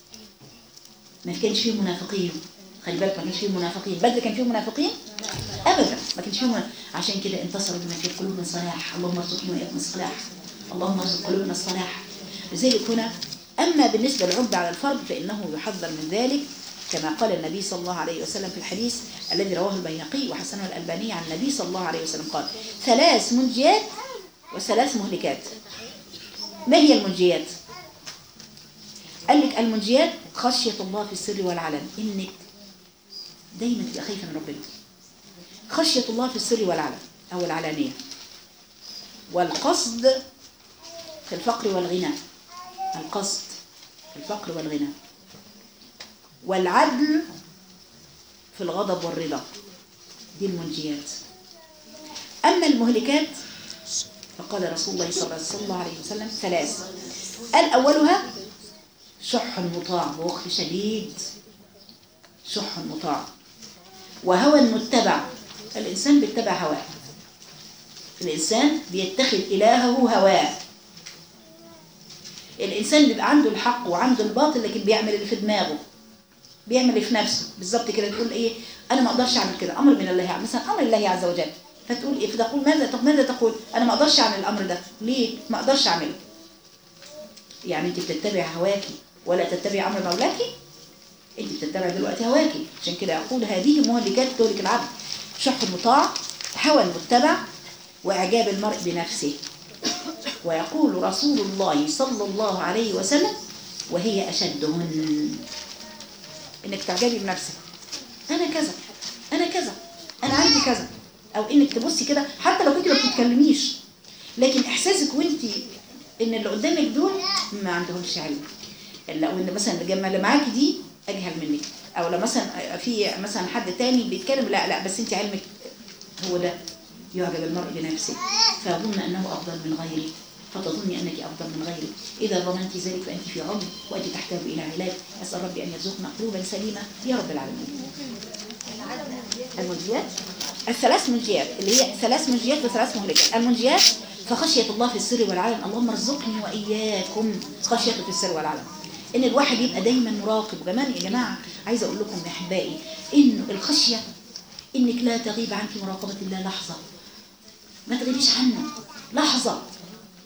ما كانش فيه منافقين خلي بالك ما كانش فيه منافقين بدر كان فيه منافقين أبدا ما كانش فيه منافقين. عشان كده انتصروا بما في القلوب من صلاح اللهم ارزقنا وإياكم الصلاح اللهم ارزق قلوبنا الصلاح لذلك هنا أما بالنسبة للعقد على الفرد فإنه يحذر من ذلك كما قال النبي صلى الله عليه وسلم في الحديث الذي رواه البيهقي وحسنه الألباني عن النبي صلى الله عليه وسلم قال ثلاث منجيات وثلاث مهلكات ما هي المنجيات قال لك المنجيات خشية الله في السر والعلن إنك دايما تبقى خايفة من ربنا خشية الله في السر والعلن أو العلانية والقصد في الفقر والغنى القصد في الفقر والغنى والعدل في الغضب والرضا دي المنجيات أما المهلكات فقال رسول الله صلى الله عليه وسلم ثلاث قال أولها شح مطاع ووقت شديد شح مطاع وهوى متبع الإنسان بيتبع هواه الإنسان بيتخذ إلهه هواه الإنسان بيبقى عنده الحق وعنده الباطل لكن بيعمل اللي في دماغه بيعمل اللي في نفسه بالظبط كده تقول ايه انا ما اقدرش اعمل كده امر من الله مثلا امر الله عز وجل فتقول ايه فتقول ماذا طب ماذا تقول انا ما اقدرش اعمل الامر ده ليه ما اقدرش اعمله يعني انت بتتبع هواكي ولا تتبع امر مولاكي انت بتتبع دلوقتي هواكي عشان كده اقول هذه مهلكات تهلك العبد شح مطاع هوى متبع واعجاب المرء بنفسه ويقول رسول الله صلى الله عليه وسلم وهي اشدهن انك تعجبي بنفسك انا كذا انا كذا انا عندي كذا او انك تبصي كده حتى لو كنت ما بتتكلميش لكن احساسك وانت ان اللي قدامك دول ما عندهمش علم لو ان مثلا الجماعه اللي معاكي دي اجهل منك او لو مثلا في مثلا حد تاني بيتكلم لا لا بس انت علمك هو ده يعجب المرء بنفسه فيظن انه افضل من غيره فتظني انك افضل من غيرك اذا ظننت ذلك فانت في عمر وانت تحتاج الى علاج اسال ربي ان يرزقنا قلوبا سليمه يا رب العالمين المنجيات الثلاث منجيات اللي هي ثلاث منجيات وثلاث مهلكات المنجيات فخشية الله في السر والعلن اللهم ارزقني وإياكم خشيته في السر والعلن إن الواحد يبقى دايما مراقب وكمان يا جماعة عايزة أقول لكم يا أحبائي إن الخشية إنك لا تغيب عنك مراقبة الله لحظة ما تغيبيش عنه لحظة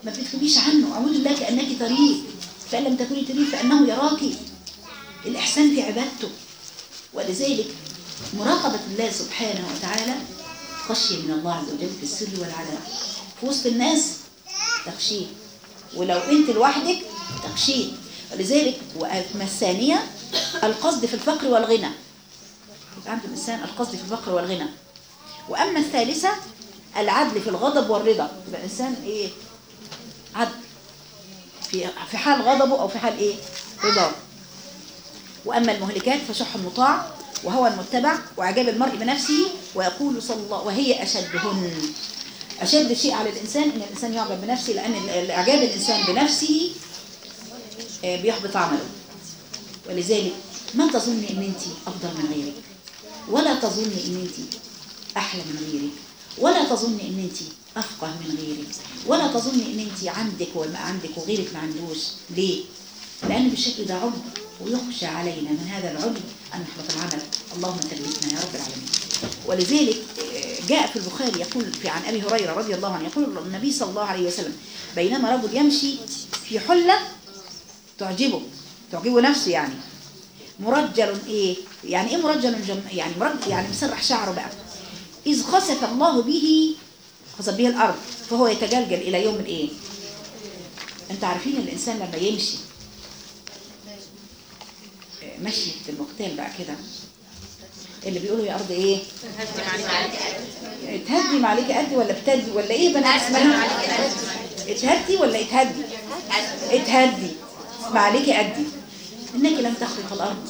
ما بتكتبيش عنه أعوذ بالله كأنك طريق فإن لم تكوني طريق فأنه يراك الإحسان في عبادته ولذلك مراقبة الله سبحانه وتعالى خشية من الله عز وجل في السر والعلن في وسط الناس تخشيه ولو انت لوحدك تخشيه ولذلك وأما الثانية القصد في الفقر والغنى يبقى عند الإنسان القصد في الفقر والغنى وأما الثالثة العدل في الغضب والرضا يبقى الإنسان إيه عدل في في حال غضبه أو في حال إيه رضاه وأما المهلكات فشح مطاع وهو المتبع وإعجاب المرء بنفسه ويقول صلى الله وهي أشدهن أشد شيء على الإنسان إن الإنسان يعجب بنفسه لأن ال- إعجاب الإنسان بنفسه آه، بيحبط عمله ولذلك ما تظني إن أنت أفضل من غيرك ولا تظني إن أنت أحلى من غيرك ولا تظني إن أنت أفقه من غيرك ولا تظني إن أنت عندك وما عندك وغيرك ما عندوش ليه؟ لأن بالشكل ده عجب ويخشى علينا من هذا العجب أن نحبط العمل اللهم ثبتنا يا رب العالمين ولذلك آه، جاء في البخاري يقول في عن أبي هريرة رضي الله عنه يقول النبي صلى الله عليه وسلم بينما رجل يمشي في حلة تعجبه تعجبه نفسه يعني مرجل ايه يعني ايه مرجل جم... يعني مرجل يعني مسرح شعره بقى اذ خسف الله به خسف به الارض فهو يتجلجل الى يوم الايه انت عارفين الانسان لما يمشي آه، مشي في المقتال بقى كده اللي بيقولوا يا ارض ايه اتهدي ما عليك قد ولا بتدي ولا ايه بنات اسمها اتهدي ولا اتهدي اتهدي ما عليك قدي انك لم تخلق الارض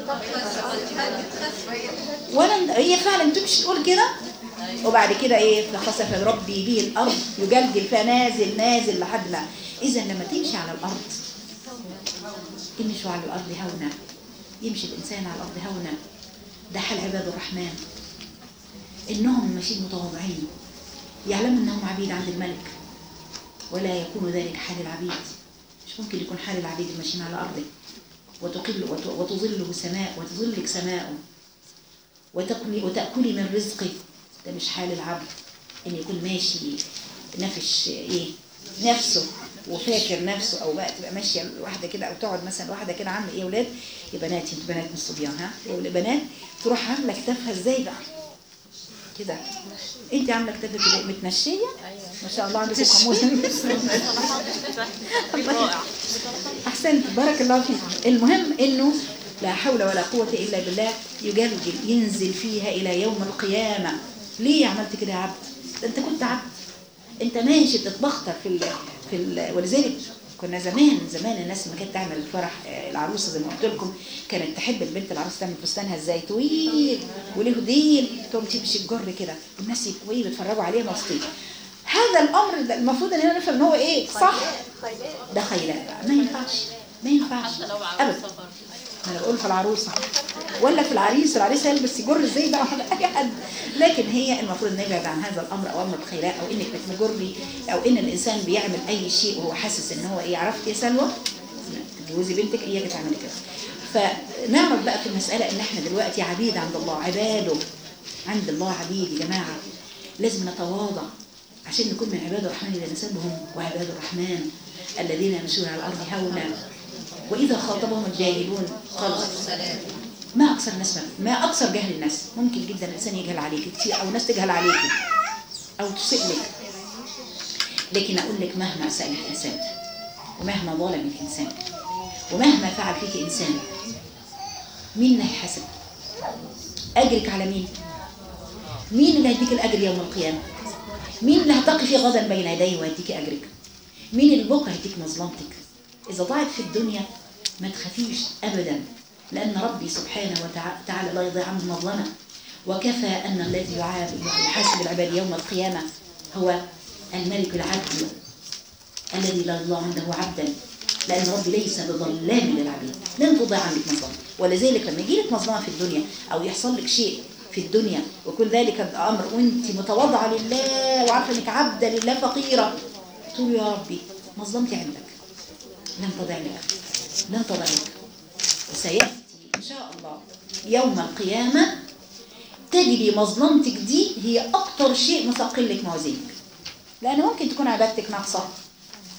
ولا هي فعلا تمشي تقول كده وبعد كده ايه فخسف ربي به الارض يجلجل فنازل نازل لحد ما اذا لما تمشي على الارض امشوا على الارض هونا يمشي الانسان على الارض هونا ده حال عباد الرحمن انهم ماشيين متواضعين يعلموا انهم عبيد عند الملك ولا يكون ذلك حال العبيد مش ممكن يكون حال العبيد الماشيين على ارضه وتقل وت- وتظله سماء وتظلك سماء وتأكلي, وتأكلي من رزقه ده مش حال العبد ان يكون ماشي نفش ايه نفسه وفاكر نفسه او بقى تبقى ماشيه واحده كده او تقعد مثلا واحده كده عامله ايه يا اولاد يا بنات انتوا بنات من الصبيان ها يا بنات تروح عامله كتافها ازاي بقى كده انت عامله كتافك كده متنشيه ما شاء الله عندك قاموس رائع احسنت بارك الله فيك المهم انه لا حول ولا قوة الا بالله يجلجل ينزل فيها الى يوم القيامة ليه عملت كده يا عبد ده انت كنت عبد انت ماشي بتتبختر في ال في ال ولذلك كنا زمان زمان الناس لما كانت تعمل الفرح آه، العروسه زي ما قلت لكم كانت تحب البنت العروسه تعمل فستانها ازاي طويل وله ديل تقوم تمشي بجر كده والناس يبقوا بيتفرجوا عليها مبسوطين هذا الامر ده المفروض ان احنا نفهم ان هو ايه صح ده خيلاء بقى ما ينفعش ما ينفعش حتى لو ابدا عروسة برضه انا بقول في العروسه ولا في العريس العريس هيلبس يجر ازاي بقى ولا اي حد لكن هي المفروض نبعد عن هذا الامر او امر الخيلاء او انك بتجري او ان الانسان بيعمل اي شيء وهو حاسس ان هو ايه عرفت يا سلوى تجوزي بنتك اياك تعملي كده فنعرف بقى في المساله ان احنا دلوقتي عبيد عند الله عباده عند الله عبيد يا جماعه لازم نتواضع عشان نكون من عباد الرحمن الذين نسبهم وعباد الرحمن الذين يمشون على الارض هونا واذا خاطبهم الجاهلون قالوا ما اكثر الناس ما, ما اكثر جهل الناس ممكن جدا الانسان يجهل عليك كتير او الناس تجهل عليك او تسيء لك لكن اقول لك مهما سال الانسان ومهما ظلم الانسان ومهما فعل فيك انسان مين اللي هيحاسب اجرك على مين مين اللي هيديك الاجر يوم القيامه مين اللي هتقفي غدا بين يديه ويديك اجرك مين اللي بكره هيديك مظلمتك اذا ضاعت في الدنيا ما تخافيش ابدا لان ربي سبحانه وتعالى لا يضيع عنه مظلمه وكفى ان الذي يعاب- يحاسب العباد يوم القيامه هو الملك العدل الذي لا يضيع عنده عبدا لان ربي ليس بظلام للعبيد لن تضيع عنك مظلمه ولذلك لما يجي لك مظلمه في الدنيا او يحصل لك شيء في الدنيا وكل ذلك الامر وانت متواضعه لله وعارفه انك عبده لله فقيره تقول يا ربي مظلمتي عندك لن تضع لك لن تضع لك وسيأتي إن شاء الله يوم القيامة تجري مظلمتك دي هي أكتر شيء مثقل لك موازينك لأن ممكن تكون عبادتك ناقصة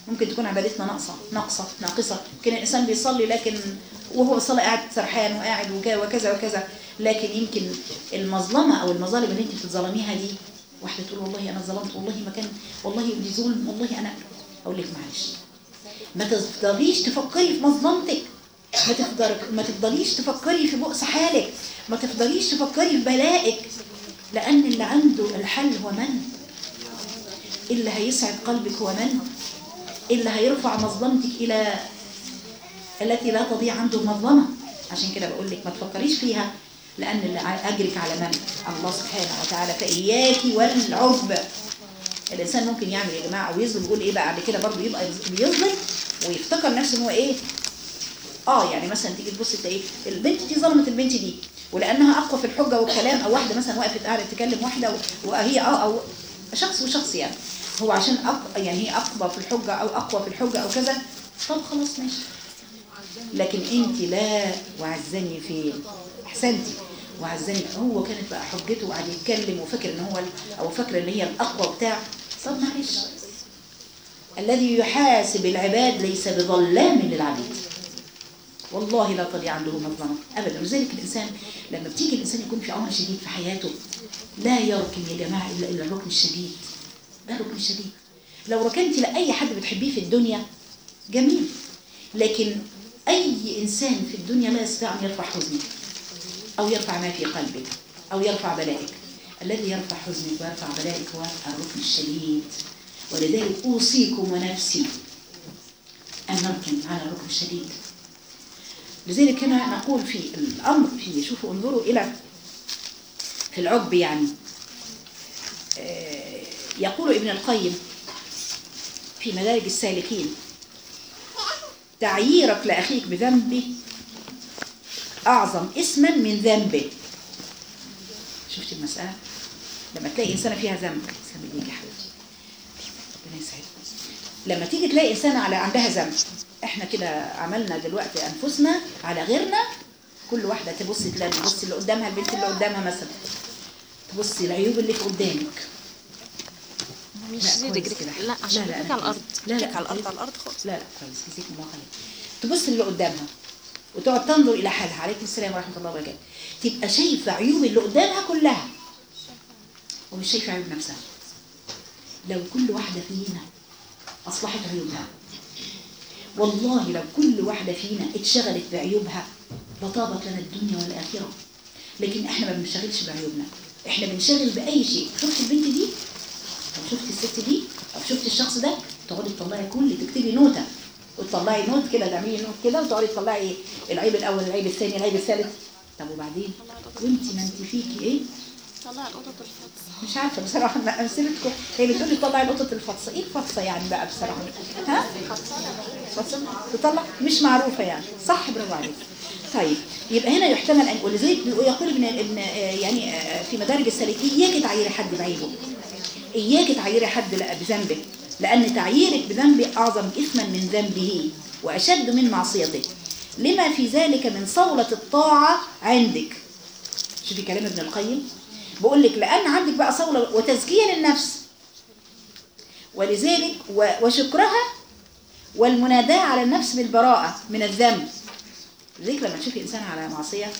ممكن تكون عبادتنا ناقصة ناقصة ناقصة يمكن الإنسان بيصلي لكن وهو بيصلي قاعد سرحان وقاعد وكا- وكذا وكذا لكن يمكن المظلمة أو المظالم اللي أنت بتظلميها دي واحدة تقول والله أنا ظلمت والله ما كان والله دي ظلم والله أنا أقول لك معلش ما تفضليش تفكري في مظلمتك ما تفضل ما تفضليش تفكري في بؤس حالك ما تفضليش تفكري في بلائك لأن اللي عنده الحل هو من اللي هيسعد قلبك هو من اللي هيرفع مظلمتك إلى التي لا تضيع عنده المظلمة عشان كده بقول لك ما تفكريش فيها لأن اللي ع- أجرك على من الله سبحانه وتعالى فإياك والعجب الإنسان ممكن يعمل يا جماعة ويظلم يقول إيه بقى بعد كده برضه يبقى بيظلم ويفتكر نفسه إن هو إيه اه يعني مثلا تيجي تبص تلاقي البنت دي ظلمت البنت دي ولانها اقوى في الحجه والكلام او واحده مثلا وقفت قاعده تكلم واحده و- وهي اه او شخص وشخص يعني هو عشان أق... يعني هي اقوى في الحجه او اقوى في الحجه او كذا طب خلاص ماشي لكن انت لا وعزني في احسنتي وعزني هو كانت بقى حجته وقعد يتكلم وفاكر ان هو ال- او فاكر ان هي الاقوى بتاع طب معلش الذي يحاسب العباد ليس بظلام للعبيد والله لا تضيع عنده مظلمة أبدا لذلك الإنسان لما بتيجي الإنسان يكون في أمر شديد في حياته لا يركن يا جماعة إلا إلا الركن الشديد ده الركن الشديد لو ركنت لأي حد بتحبيه في الدنيا جميل لكن أي إنسان في الدنيا لا يستطيع أن يرفع حزنك أو يرفع ما في قلبك أو يرفع بلائك الذي يرفع حزنك ويرفع بلائك هو الركن الشديد ولذلك أوصيكم ونفسي أن نركن على الركن الشديد لذلك هنا نقول في الأمر في شوفوا انظروا إلى في العقب يعني آه، يقول ابن القيم في مدارج السالكين تعييرك لأخيك بذنبه أعظم اسما من ذنبه شفت المسألة لما تلاقي إنسانة فيها ذنب سامي ليك يا حبيبتي ربنا يسعدك لما تيجي تلاقي إنسانة على عندها ذنب احنا كده عملنا دلوقتي أنفسنا على غيرنا كل واحدة تبص تلاقي تبص اللي قدامها البنت اللي قدامها مثلا تبصي العيوب اللي في قدامك مش لا، زي كويس رجلك كده. لا عشان لا، لا، رجلك أنا على الارض لا، لا، رجلك على الارض على الارض خالص لا لا كويس جزاكم الله خير تبص اللي قدامها وتقعد تنظر الى حالها عليكم السلام ورحمه الله وبركاته تبقى شايفه عيوب اللي قدامها كلها ومش شايفه عيوب نفسها لو كل واحده فينا اصلحت عيوبها والله لو كل واحده فينا اتشغلت بعيوبها لطابت لنا الدنيا والاخره لكن احنا ما بنشتغلش بعيوبنا احنا بنشغل باي شيء شفت البنت دي او شفت الست دي او شفت الشخص ده تقعدي تطلعي كل تكتبي نوتة وتطلعي نوت كده تعملي نوت كده وتقعدي تطلعي العيب الاول العيب الثاني العيب الثالث طب وبعدين وانت ما انت فيكي ايه طلع القطط الفطس مش عارفه بصراحه انا امثلتكم هي بتقول لي طلعي القطط الفطسه ايه الفطسه يعني بقى بصراحه ها فطسه تطلع مش معروفه يعني صح برافو عليك طيب يبقى هنا يحتمل ان ولذلك يقول ابن ابن آه، يعني آه، في مدارج السالكين اياك تعيري حد بعيبه إياك تعيير حد لا- بذنبه لأن تعييرك بذنبه أعظم إثما من ذنبه وأشد من معصيته لما في ذلك من صولة الطاعة عندك شوفي كلام ابن القيم بقول لك لأن عندك بقى صولة وتزكية للنفس ولذلك و- وشكرها والمناداة على النفس بالبراءة من الذنب لذلك لما تشوفي إنسان على معصية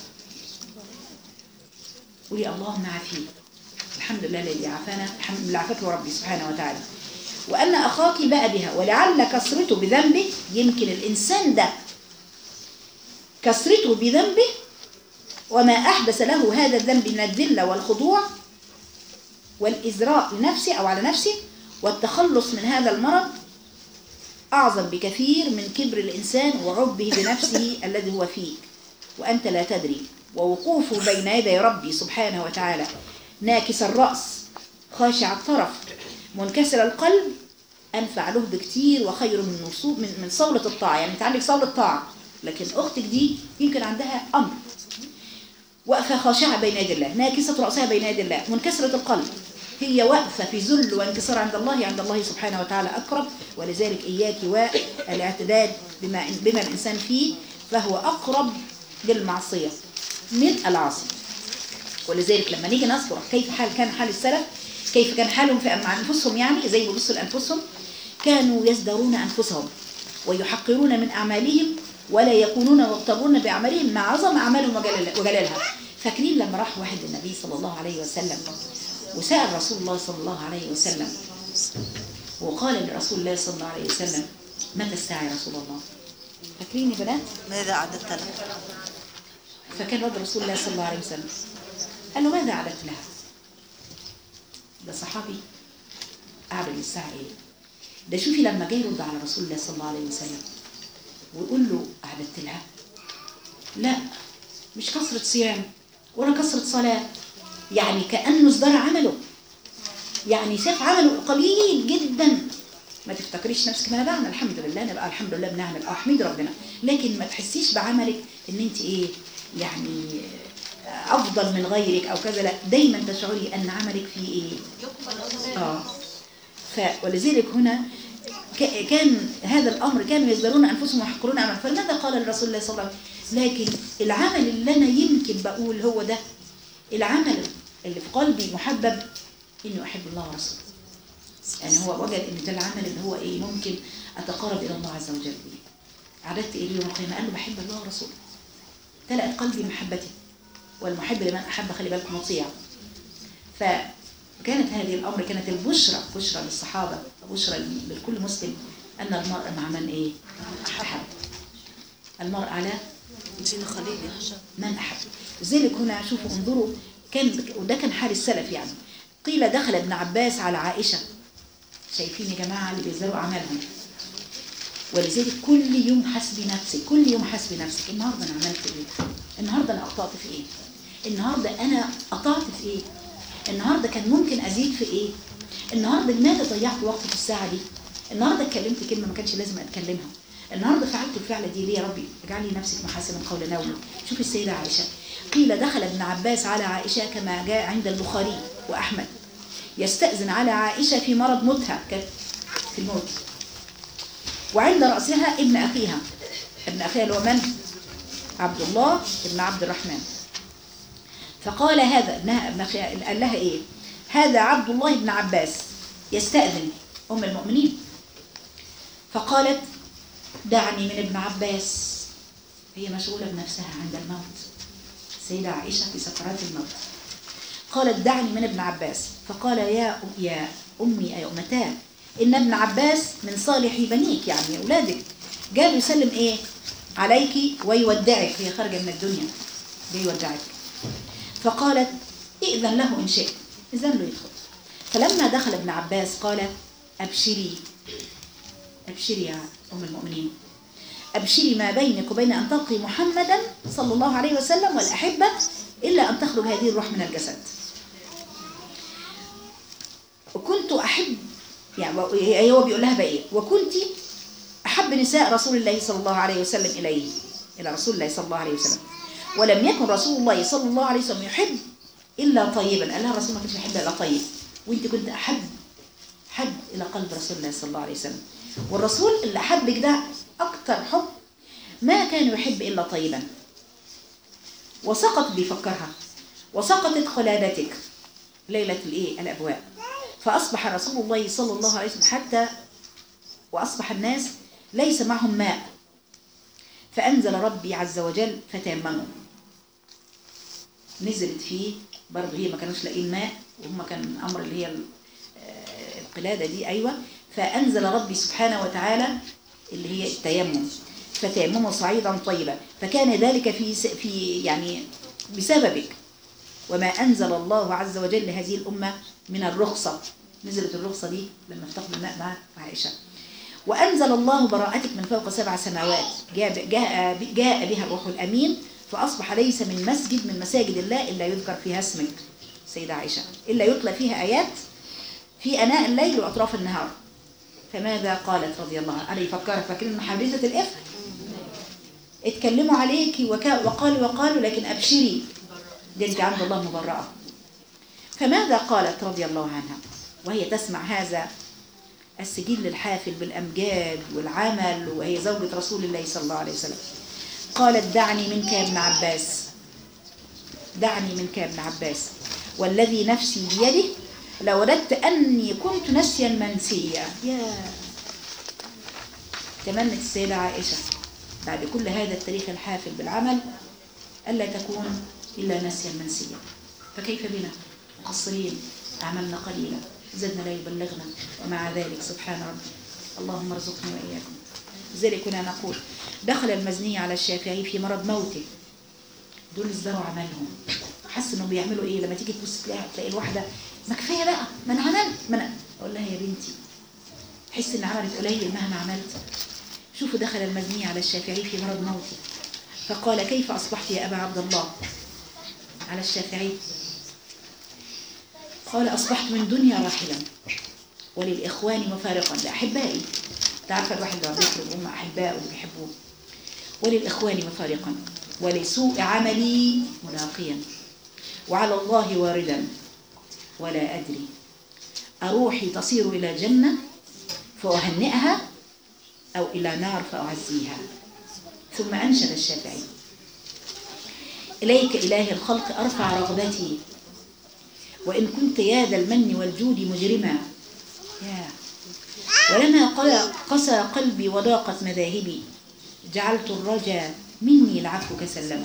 قولي اللهم عافيه الحمد لله الذي عافانا الحمد لله عافاك ربي سبحانه وتعالى وأن أخاك باء بها ولعل كسرته بذنبه يمكن الإنسان ده كسرته بذنبه وما أحدث له هذا الذنب من الذلة والخضوع والإزراء لنفسه أو على نفسه والتخلص من هذا المرض أعظم بكثير من كبر الإنسان وعبه بنفسه الذي هو فيك وأنت لا تدري ووقوفه بين يدي ربي سبحانه وتعالى ناكس الرأس خاشع الطرف منكسر القلب أنفع له بكتير وخير من وصول من, من صولة الطاعة يعني أنت عندك صولة طاعة لكن أختك دي يمكن عندها أمر واقفة خاشعة بين يدي الله ناكسة رأسها بين يدي الله منكسرة القلب هي واقفة في ذل وانكسار عند الله عند الله سبحانه وتعالى أقرب ولذلك إياك والاعتداد بما, بما الإنسان فيه فهو أقرب للمعصية من العاصي ولذلك لما نيجي نذكر كيف حال كان حال السلف كيف كان حالهم في مع أنفسهم يعني زي ما بيبصوا لأنفسهم كانوا يزدرون أنفسهم ويحقرون من أعمالهم ولا يكونون مغترون بأعمالهم مع عظم أعمالهم وجلال- وجلالها فاكرين لما راح واحد النبي صلى الله عليه وسلم وسأل رسول الله صلى الله عليه وسلم وقال لرسول الله صلى الله عليه وسلم متى الساعة يا رسول الله فاكرين يا بنات ماذا أعددت له؟ فكان رد رسول الله صلى الله عليه وسلم قال له ماذا أعددت لها ده صحابي أعدد للساعة إيه ده شوفي لما جاي يرد على رسول الله صلى الله عليه وسلم ويقول له أعددت لها لا مش كثرة صيام ولا كثرة صلاة يعني كأنه ازدرى عمله يعني شاف عمله قليل جدا ما تفتكريش نفسك ما انا بعمل الحمد لله انا بقى الحمد لله بنعمل اه احمدي ربنا لكن ما تحسيش بعملك ان انت ايه يعني افضل من غيرك او كذا لا دايما تشعري ان عملك فيه ايه اه ف ولذلك هنا ك- كان هذا الامر كانوا يزدرون انفسهم ويحقرون اعمالهم فلماذا قال الرسول الله صلى الله عليه وسلم لكن العمل اللي انا يمكن بقول هو ده العمل اللي في قلبي محبب اني احب الله ورسوله يعني هو وجد ان ده العمل اللي هو ايه ممكن اتقرب الى الله عز وجل به عددت اليه يوم القيامه قال له بحب الله ورسوله تلأت قلبي محبتي والمحب لمن احب خلي بالكم مطيع فكانت هذه الامر كانت البشرى بشرى للصحابه بشرى لكل مسلم ان المرء مع من ايه احب المرء على دين خليل من أحب لذلك هنا شوفوا انظروا كان وده كان حال السلف يعني قيل دخل ابن عباس على عائشة شايفين يا جماعة اللي بيزرعوا أعمالهم ولذلك كل يوم حسبي نفسك كل يوم حسبي نفسك النهاردة أنا عملت إيه النهاردة أنا أخطأت في إيه النهاردة أنا قطعت في إيه النهاردة كان ممكن أزيد في إيه النهاردة لماذا ضيعت وقتي في الساعة دي النهاردة اتكلمت كلمة ما كانش لازم أتكلمها النهاردة فعلت الفعلة دي ليه يا ربي اجعلي نفسك محاسن قول نومي شوفي السيدة عائشة قيل دخل ابن عباس على عائشة كما جاء عند البخاري وأحمد يستأذن على عائشة في مرض موتها كانت في الموت وعند رأسها ابن أخيها ابن أخيها اللي هو من؟ عبد الله ابن عبد الرحمن فقال هذا ابنها ابن أخيها قال لها إيه هذا عبد الله بن عباس يستأذن أم المؤمنين فقالت دعني من ابن عباس هي مشغولة بنفسها عند الموت السيدة عائشة في سكرات الموت قالت دعني من ابن عباس فقال يا يا أمي يا أمتاه إن ابن عباس من صالح بنيك يعني أولادك جاء يسلم إيه عليك ويودعك هي خارجة من الدنيا جاي يودعك فقالت ائذن له إن شئت إذن له يدخل فلما دخل ابن عباس قال أبشري أبشري يا أم المؤمنين أبشري ما بينك وبين أن تلقي محمدا صلى الله عليه وسلم والأحبة إلا أن تخرج هذه الروح من الجسد وكنت أحب يعني هو بيقول لها بقى إيه وكنت أحب نساء رسول الله صلى الله عليه وسلم إليه إلى رسول الله صلى الله عليه وسلم ولم يكن رسول الله صلى الله عليه وسلم يحب إلا طيبا قال لها الرسول ما كانش يحب إلا طيب وأنت كنت أحب حب إلى قلب رسول الله صلى الله عليه وسلم والرسول اللي أحبك ده أكتر حب ما كان يحب إلا طيبا وسقط بيفكرها وسقطت قلادتك ليلة الإيه الأبواب فأصبح رسول الله صلى الله عليه وسلم حتى وأصبح الناس ليس معهم ماء فأنزل ربي عز وجل فتيمموا نزلت فيه برضه هي ما كانوش لاقيين ماء وهم كان أمر اللي هي القلادة دي أيوة فأنزل ربي سبحانه وتعالى اللي هي التيمم فتيمموا صعيدا طيبا فكان ذلك في في يعني بسببك وما أنزل الله عز وجل لهذه الأمة من الرخصة نزلت الرخصة دي لما افتقد الماء مع عائشة وأنزل الله براءتك من فوق سبع سماوات جاء, جاء, جاء بها الروح الأمين فأصبح ليس من مسجد من مساجد الله إلا يذكر فيها اسمك سيدة عائشة إلا يتلى فيها آيات في أناء الليل وأطراف النهار فماذا قالت رضي الله عنها أنا يفكر فاكرين حادثة الإفك اتكلموا عليك وكا وقالوا وقالوا لكن أبشري دي انت عند الله مبرأة فماذا قالت رضي الله عنها وهي تسمع هذا السجل الحافل بالأمجاد والعمل وهي زوجة رسول الله صلى الله عليه وسلم قالت دعني منك يا ابن عباس دعني منك يا ابن عباس والذي نفسي بيده لوددت أني كنت نسيا منسيا يا تمنت السيدة عائشة بعد كل هذا التاريخ الحافل بالعمل ألا تكون إلا نسيا منسيا فكيف بنا مقصرين أعمالنا قليلة زدنا لا يبلغنا ومع ذلك سبحان ربي اللهم ارزقنا وإياكم لذلك كنا نقول دخل المزني على الشافعي في مرض موته دول ازدروا عملهم حس انهم بيعملوا ايه لما تيجي تبص تلاقي تلاقي الواحده ما كفايه بقى ما انا عملت ما انا اقول لها يا بنتي حس ان عملت قليل مهما عملت شوفوا دخل المزني على الشافعي في مرض موته فقال كيف اصبحت يا ابا عبد الله على الشافعي قال اصبحت من دنيا راحلا وللاخوان مفارقا لاحبائي تعرف الواحد لما بيخرج هم احبائه اللي بيحبوه وللاخوان مفارقا ولسوء عملي ملاقيا وعلى الله واردا ولا أدري أروحي تصير إلى جنة فأهنئها أو إلى نار فأعزيها ثم أنشد الشافعي إليك إله الخلق أرفع رغبتي وإن كنت يا ذا المن والجود مجرما يا ولما قل- قسى قلبي وضاقت مذاهبي جعلت الرجا مني العفو كسلما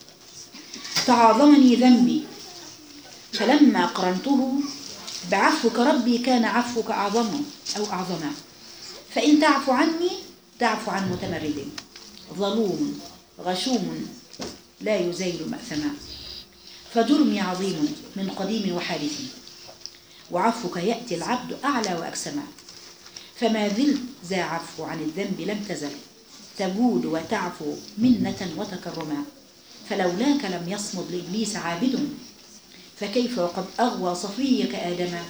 تعاظمني ذنبي فلما قرنته بعفوك ربي كان عفوك أعظم أو أعظما فإن تعفو عني تعفو عن متمرد ظلوم غشوم لا يزيل مأثما فجرمي عظيم من قديم وحادث وعفوك يأتي العبد أعلى وأكسما فما زلت ذا عفو عن الذنب لم تزل تجود وتعفو منة وتكرما فلولاك لم يصمد لإبليس عابد فكيف وقد أغوى صفيك آدما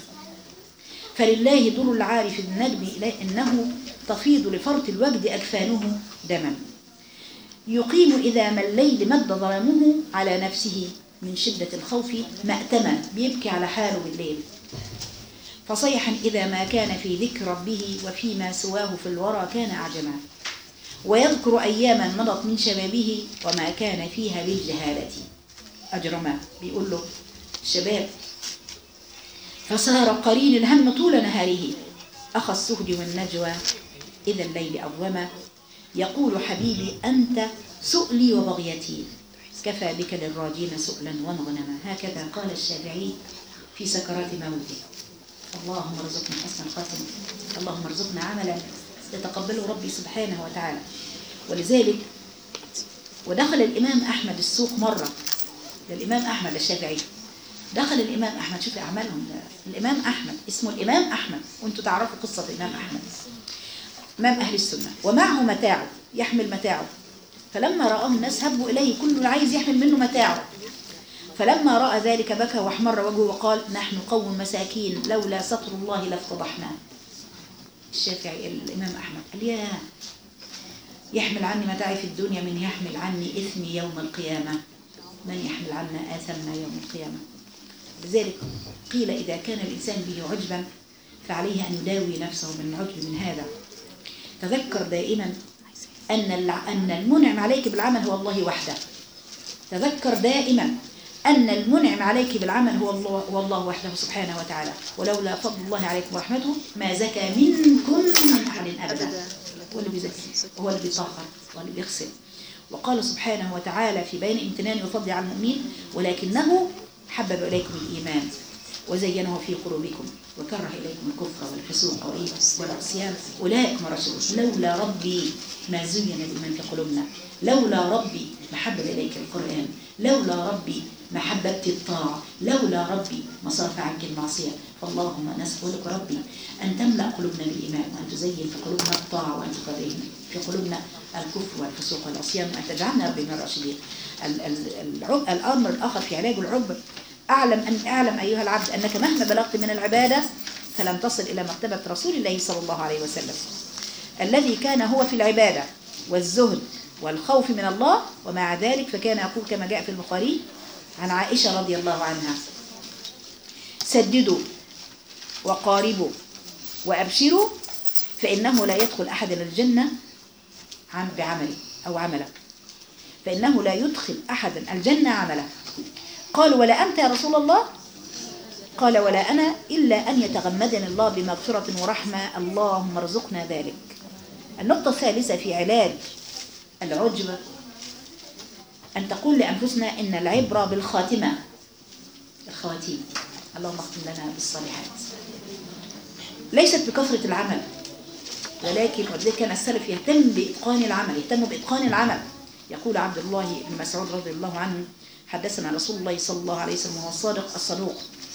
فلله در العارف الندب إليه إنه تفيض لفرط الوجد أكفانه دما يقيم إذا ما الليل مد ظلامه على نفسه من شدة الخوف مأتما بيبكي على حاله بالليل فصيحا إذا ما كان في ذكر ربه وفيما سواه في الورى كان أعجما ويذكر أياما مضت من شبابه وما كان فيها بالجهالة أجرما بيقول له الشباب فصار قرين الهم طول نهاره أخى السهد والنجوى إذا الليل أظلما يقول حبيبي أنت سؤلي وبغيتي كفى بك للراجين سؤلا ومغنما هكذا قال الشافعي في سكرات موته اللهم ارزقنا حسن الخاتمة اللهم ارزقنا عملا يتقبله ربي سبحانه وتعالى ولذلك ودخل الإمام أحمد السوق مرة الإمام أحمد الشافعي دخل الإمام أحمد شوفي أعمالهم ده. الإمام أحمد اسمه الإمام أحمد وأنتوا تعرفوا قصة الإمام أحمد إمام أهل السنة ومعه متاعه يحمل متاعه فلما رآه الناس هبوا إليه كل عايز يحمل منه متاعه فلما رأى ذلك بكى واحمر وجهه وقال نحن قوم مساكين لولا ستر الله لافتضحنا الشافعي الإمام أحمد قال يا يحمل عني متاعي في الدنيا من يحمل عني إثمي يوم القيامة من يحمل عنا آثمنا يوم القيامة لذلك قيل إذا كان الإنسان به عجبا فعليه أن يداوي نفسه من العجب من هذا تذكر دائما أن الع- أن المنعم عليك بالعمل هو الله وحده تذكر دائما أن المنعم عليك بالعمل هو الله, هو الله وحده سبحانه وتعالى ولولا فضل الله عليكم ورحمته ما زكى منكم من أحد أبدا هو اللي بيزكي هو اللي بيطهر هو اللي بيغسل وقال سبحانه وتعالى في بين امتنانه وفضله على المؤمنين ولكنه حبب إليكم الإيمان وزينه في قلوبكم وكره إليكم الكفر والفسوق والإيه- والعصيان أولئك ما رشدوا لولا ربي ما زين الإيمان في قلوبنا لولا ربي ما حبب إليك القرآن لولا ربي ما حببت الطاعة لولا ربي ما صرف عنك المعصية فاللهم نسألك ربي أن تملأ قلوبنا بالإيمان وأن تزين في قلوبنا الطاعة وأن تكرهنا في قلوبنا الكفر والفسوق والعصيان وأن تجعلنا ربي من الراشدين ال- ال- العب- الأمر الآخر في علاج العجب أعلم أن أعلم أيها العبد أنك مهما بلغت من العبادة فلم تصل إلى مرتبة رسول الله صلى الله عليه وسلم الذي كان هو في العبادة والزهد والخوف من الله ومع ذلك فكان يقول كما جاء في البخاري عن عائشة رضي الله عنها سددوا وقاربوا وأبشروا فإنه لا يدخل أحد الجنة عن بعمله أو عمله فإنه لا يدخل أحدا الجنة عمله قالوا ولا أنت يا رسول الله قال ولا أنا إلا أن يتغمدني الله بمغفرة ورحمة اللهم ارزقنا ذلك النقطة الثالثة في علاج العجب أن تقول لأنفسنا إن العبرة بالخاتمة الخواتيم اللهم اختم لنا بالصالحات ليست بكثرة العمل ولكن ولذلك كان السلف يهتم بإتقان العمل يهتم بإتقان العمل يقول عبد الله بن مسعود رضي الله عنه حدثنا رسول الله صلى الله عليه وسلم وهو الصادق الصدوق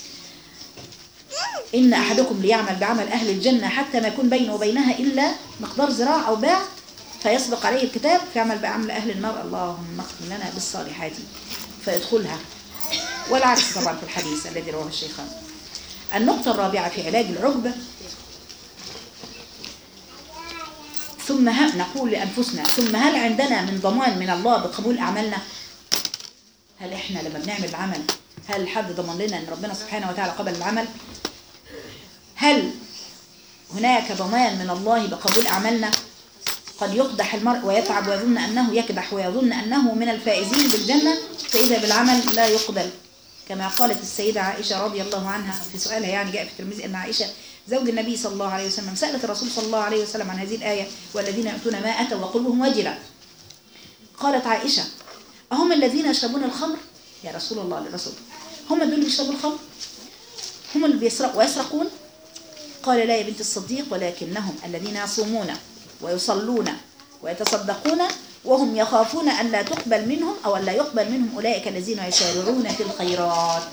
إن أحدكم ليعمل بعمل أهل الجنة حتى ما يكون بينه وبينها إلا مقدار ذراع أو باع فيسبق عليه الكتاب فيعمل بعمل أهل النار اللهم اختم لنا بالصالحات فيدخلها والعكس طبعا في الحديث الذي رواه الشيخان النقطة الرابعة في علاج العقبة ثم هل نقول لأنفسنا ثم هل عندنا من ضمان من الله بقبول أعمالنا هل إحنا لما بنعمل العمل هل حد ضمن لنا أن ربنا سبحانه وتعالى قبل العمل هل هناك ضمان من الله بقبول أعمالنا قد يقدح المرء ويتعب ويظن أنه يكدح ويظن أنه من الفائزين بالجنة فإذا بالعمل لا يقبل كما قالت السيدة عائشة رضي الله عنها في سؤالها يعني جاء في الترمذي أن عائشة زوج النبي صلى الله عليه وسلم سألت الرسول صلى الله عليه وسلم عن هذه الآية والذين يأتون ما أتوا وقلوبهم وجلة قالت عائشة أهم الذين يشربون الخمر يا رسول الله للرسول هم دول اللي يشربوا الخمر هم اللي بيسرقوا ويسرقون قال لا يا بنت الصديق ولكنهم الذين يصومون ويصلون ويتصدقون وهم يخافون أن لا تقبل منهم أو أن لا يقبل منهم أولئك الذين يسارعون في الخيرات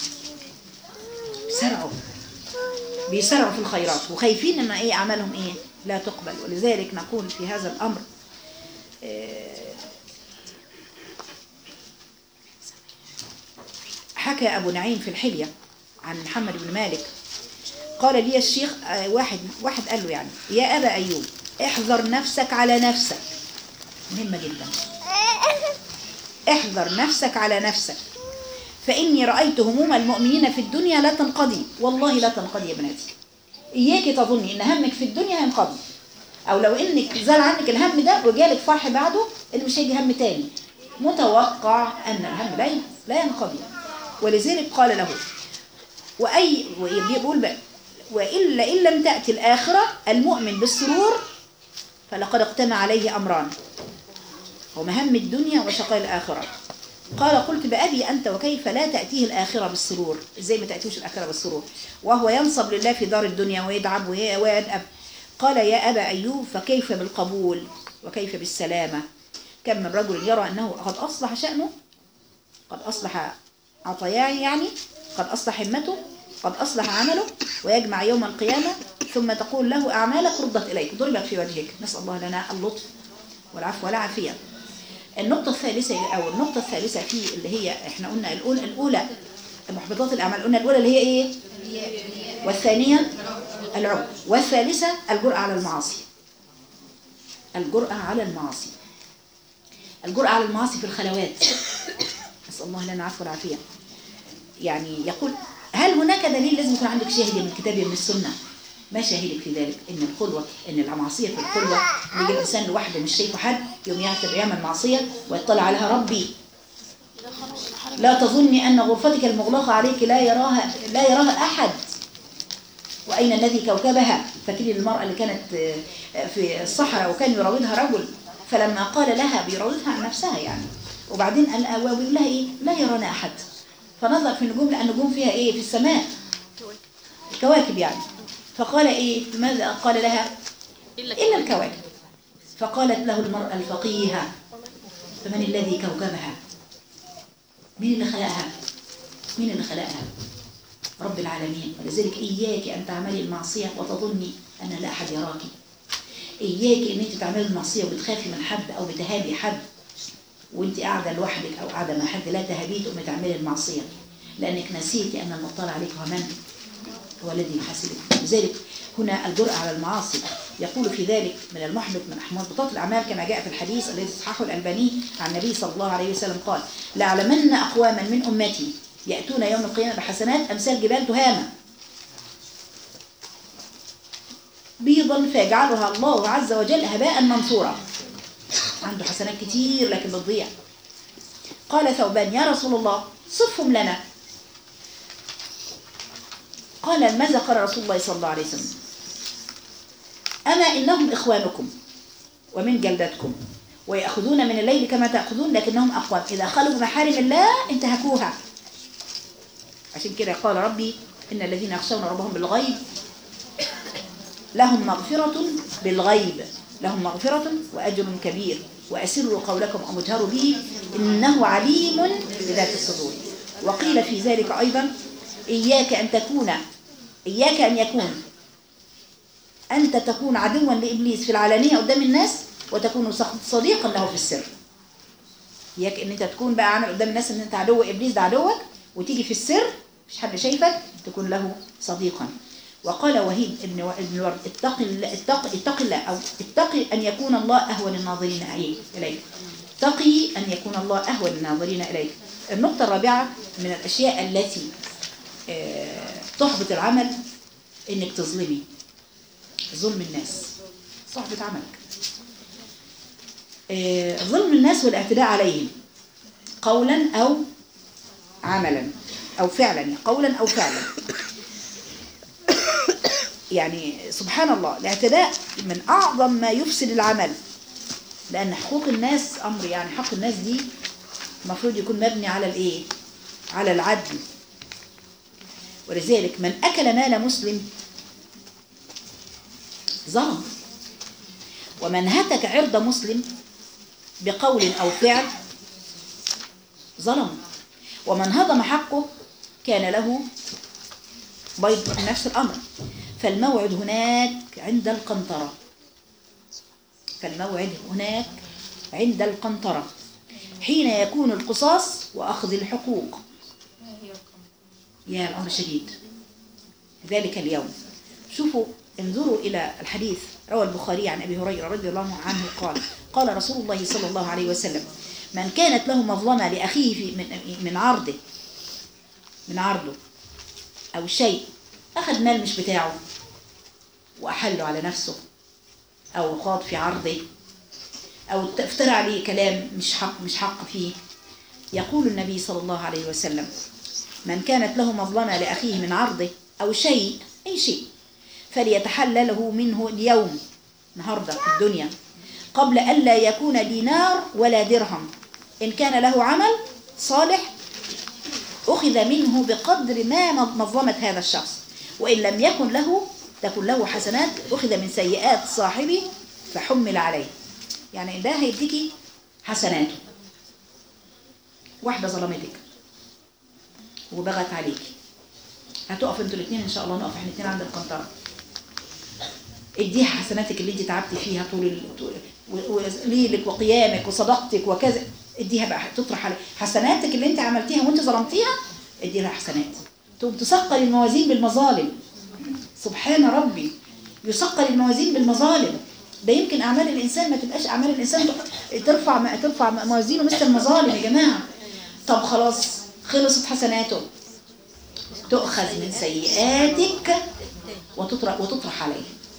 سرعوا بيسرعوا في الخيرات وخايفين ان ايه اعمالهم ايه لا تقبل ولذلك نقول في هذا الامر آه، حكى ابو نعيم في الحليه عن محمد بن مالك قال لي الشيخ آه، واحد واحد قال له يعني يا ابا ايوب احذر نفسك على نفسك مهمه جدا احذر نفسك على نفسك فإني رأيت هموم المؤمنين في الدنيا لا تنقضي والله لا تنقضي يا بناتي إياك تظني إن همك في الدنيا هينقضي أو لو إنك زال عنك الهم ده وجالك فرح بعده إن مش هيجي هم تاني متوقع أن الهم لا لا ينقضي ولذلك قال له وأي بيقول بقى وإلا إن لم تأتي الآخرة المؤمن بالسرور فلقد اقتمع عليه أمران ومهم الدنيا وشقاء الآخرة قال قلت بأبي أنت وكيف لا تأتيه الآخرة بالسرور إزاي ما تأتيش الآخرة بالسرور وهو ينصب لله في دار الدنيا ويدعب وي- ويدأب قال يا أبا أيوب فكيف بالقبول وكيف بالسلامة كم من رجل يرى أنه قد أصلح شأنه قد أصلح عطاياه يعني قد أصلح همته قد أصلح عمله ويجمع يوم القيامة ثم تقول له أعمالك ردت إليك ضربت في وجهك نسأل الله لنا اللطف والعفو والعافية النقطة الثالثة أو النقطة الثالثة في اللي هي احنا قلنا الأولى الأولى محبطات الأعمال قلنا الأولى اللي هي إيه؟ والثانية العقل والثالثة الجرأة على المعاصي الجرأة على المعاصي الجرأة على المعاصي في الخلوات نسأل الله لنا العفو والعافية يعني يقول هل هناك دليل لازم يكون عندك شاهد من الكتاب من السنة ما شاهدك في ذلك ان الخلوة ان المعصية في الخلوة يجي الانسان لوحده مش شايفه حد يوم يعتب يعمل معصية ويطلع عليها ربي لا تظني ان غرفتك المغلقة عليك لا يراها لا يراها احد واين الذي كوكبها فاكرين المرأة اللي كانت في الصحراء وكان يراودها رجل فلما قال لها بيراودها عن نفسها يعني وبعدين قال ويقول لها ايه لا يرانا احد فنظر في النجوم لان النجوم فيها ايه في السماء الكواكب يعني فقال ايه ماذا قال لها الا الكواكب فقالت له المرأة الفقيهة فمن الذي كوكبها مين اللي خلقها مين اللي خلقها رب العالمين ولذلك إياك أن تعملي المعصية وتظني أن لا أحد يراك إياك أن أنت تعملي المعصية وبتخافي من حد أو بتهابي حد وانت قاعدة لوحدك أو قاعدة مع حد لا تهابيه تقومي تعملي المعصية لأنك نسيتي أن المطلع عليك هو من هو الذي يحاسبك لذلك هنا الجرأة على المعاصي يقول في ذلك من المحبط من محبطات الأعمال كما جاء في الحديث الذي صححه الألباني عن النبي صلى الله عليه وسلم قال لعلمن أقواما من أمتي يأتون يوم القيامة بحسنات أمثال جبال تهامة بيضا فيجعلها الله عز وجل هباء منثورا عنده حسنات كتير لكن بتضيع قال ثوبان يا رسول الله صفهم لنا قال ماذا قال رسول الله صلى الله عليه وسلم أما إنهم إخوانكم ومن جلدتكم ويأخذون من الليل كما تأخذون لكنهم أقوام إذا خلوا بمحارم الله انتهكوها عشان كده قال ربي إن الذين يخشون ربهم بالغيب لهم مغفرة بالغيب لهم مغفرة وأجر كبير وأسروا قولكم أو اجهروا به إنه عليم بذات الصدور وقيل في ذلك أيضا إياك أن تكون إياك أن يكون أنت تكون عدوا لإبليس في العلانية قدام الناس وتكون صديقا له في السر إياك أن أنت تكون بقى عامل قدام الناس أن أنت عدو إبليس ده عدوك وتيجي في السر مش حد شايفك تكون له صديقا وقال وهيب ابن ابن ورد اتق الله اتق اتق الله او اتقي ان يكون الله اهون الناظرين عليك- اليك اتقي ان يكون الله اهون الناظرين اليك النقطه الرابعه من الاشياء التي آه، تحبط العمل انك تظلمي ظلم الناس صحبة عملك آه، ظلم الناس والاعتداء عليهم قولا او عملا او فعلا قولا او فعلا يعني سبحان الله الاعتداء من أعظم ما يفسد العمل لأن حقوق الناس أمر يعني حق الناس دي المفروض يكون مبني على الإيه؟ على العدل ولذلك من أكل مال مسلم ظلم ومن هتك عرض مسلم بقول أو فعل ظلم ومن هضم حقه كان له بيض نفس الأمر فالموعد هناك عند القنطرة فالموعد هناك عند القنطرة حين يكون القصاص وأخذ الحقوق يا الأمر شديد ذلك اليوم شوفوا انظروا إلى الحديث روى البخاري عن أبي هريرة رضي الله عنه قال قال رسول الله صلى الله عليه وسلم من كانت له مظلمة لأخيه في من, من عرضه من عرضه أو شيء أخذ مال مش بتاعه وأحله على نفسه أو خاض في عرضه أو افترى عليه كلام مش حق مش حق فيه يقول النبي صلى الله عليه وسلم من كانت له مظلمة لأخيه من عرضه أو شيء أي شيء فليتحلله منه اليوم النهاردة في الدنيا قبل ألا يكون دينار ولا درهم إن كان له عمل صالح أخذ منه بقدر ما مظلمة هذا الشخص وإن لم يكن له تكن له حسنات أخذ من سيئات صاحبه فحمل عليه يعني ده هيديكي حسناته واحدة ظلمتك وبغت عليكي هتقف انتوا الاثنين ان شاء الله نقف احنا الاثنين عند القنطرة اديها حسناتك اللي انت تعبتي فيها طول ال- طول- و- وليلك وقيامك وصدقتك وكذا اديها بقى تطرح على حسناتك اللي انت عملتيها وانت ظلمتيها اديها حسنات تقوم تثقل الموازين بالمظالم سبحان ربي يثقل الموازين بالمظالم ده يمكن اعمال الانسان ما تبقاش اعمال الانسان ترفع ما ترفع موازينه مثل المظالم يا جماعه طب خلاص خلصت حسناته تؤخذ من سيئاتك وتطرح وتطرح عليه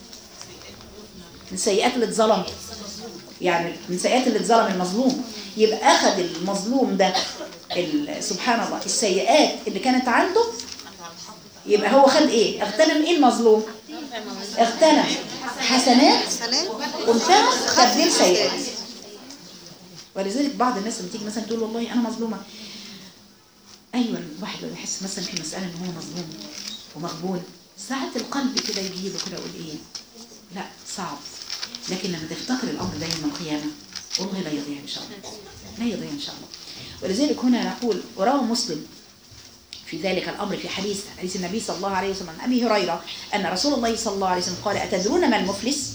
من سيئات اللي اتظلم يعني من سيئات اللي اتظلم المظلوم يبقى اخذ المظلوم ده ال- سبحان الله السيئات اللي كانت عنده يبقى هو خد ايه اغتنم ايه المظلوم اغتنم حسنات وانتهى تبديل سيئات ولذلك بعض الناس لما تيجي مثلا تقول والله انا مظلومه ايوه الواحد لما يحس مثلا في مساله ان هو مظلوم ومغبون ساعات القلب كده يجيله كده يقول ايه لا صعب لكن لما تفتكر الامر ده يوم القيامه والله لا يضيع ان شاء الله لا يضيع ان شاء الله ولذلك هنا نقول وروى مسلم في ذلك الأمر في حديث حديث النبي صلى الله عليه وسلم عن أبي هريرة أن رسول الله صلى الله عليه وسلم قال أتدرون ما المفلس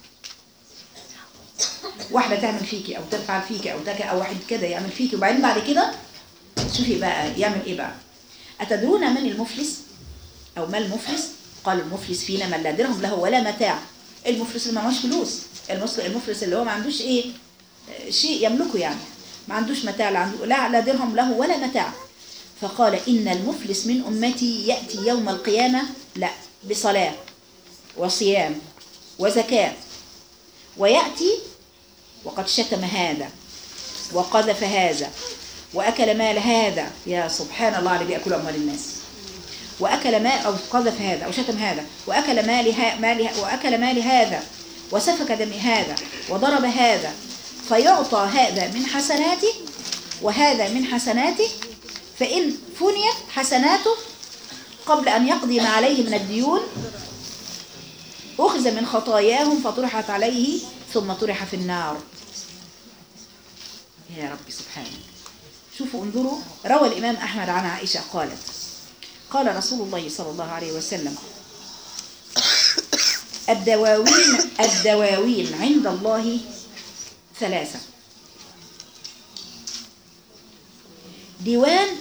واحدة تعمل فيكي أو تفعل فيكي أو تك أو واحد كده يعمل فيكي وبعدين بعد كده شوفي بقى يعمل إيه بقى أتدرون من المفلس أو ما المفلس قال المفلس فينا من لا درهم له ولا متاع المفلس اللي ما معهوش فلوس المفلس المفلس اللي هو ما عندوش إيه آه، شيء يملكه يعني ما عندوش متاع لا عنده لا لا درهم له ولا متاع فقال إن المفلس من أمتي يأتي يوم القيامة لا بصلاة وصيام وزكاة ويأتي وقد شتم هذا وقذف هذا وأكل مال هذا يا سبحان الله اللي بيأكل أموال الناس وأكل مال أو قذف هذا أو شتم هذا وأكل مال ها مال وأكل مال هذا وسفك دم هذا وضرب هذا فيعطى هذا من حسناته وهذا من حسناته فإن فنيت حسناته قبل أن يقضي ما عليه من الديون أخذ من خطاياهم فطرحت عليه ثم طرح في النار يا رب سبحانه شوفوا انظروا روى الإمام أحمد عن عائشة قالت قال رسول الله صلى الله عليه وسلم الدواوين الدواوين عند الله ثلاثة ديوان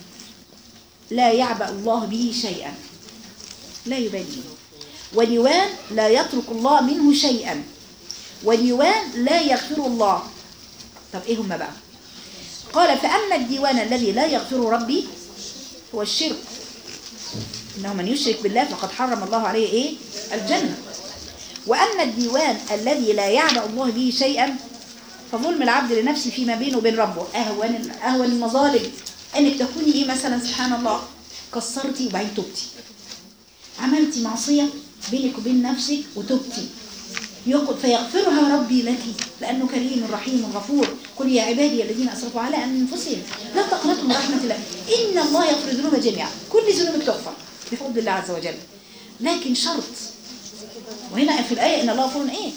لا يعبأ الله به شيئا لا يبالي وديوان لا يترك الله منه شيئا وديوان لا يغفر الله طب ايه هما بقى قال فأما الديوان الذي لا يغفر ربي هو الشرك إنه من يشرك بالله فقد حرم الله عليه إيه الجنة وأما الديوان الذي لا يعبأ الله به شيئا فظلم العبد لنفسه فيما بينه وبين ربه أهون أهون المظالم إنك تكوني إيه مثلا سبحان الله كسرتي وبعدين تبتي عملتي معصية بينك وبين نفسك وتبتي يقول فيغفرها ربي لك لأنه كريم رحيم غفور قل يا عبادي الذين أسرفوا على أنفسهم لا تقنطوا من رحمة الله إن الله يغفر الذنوب جميعا كل ذنوبك تغفر بفضل الله عز وجل لكن شرط وهنا في الآية إن الله غفور إيه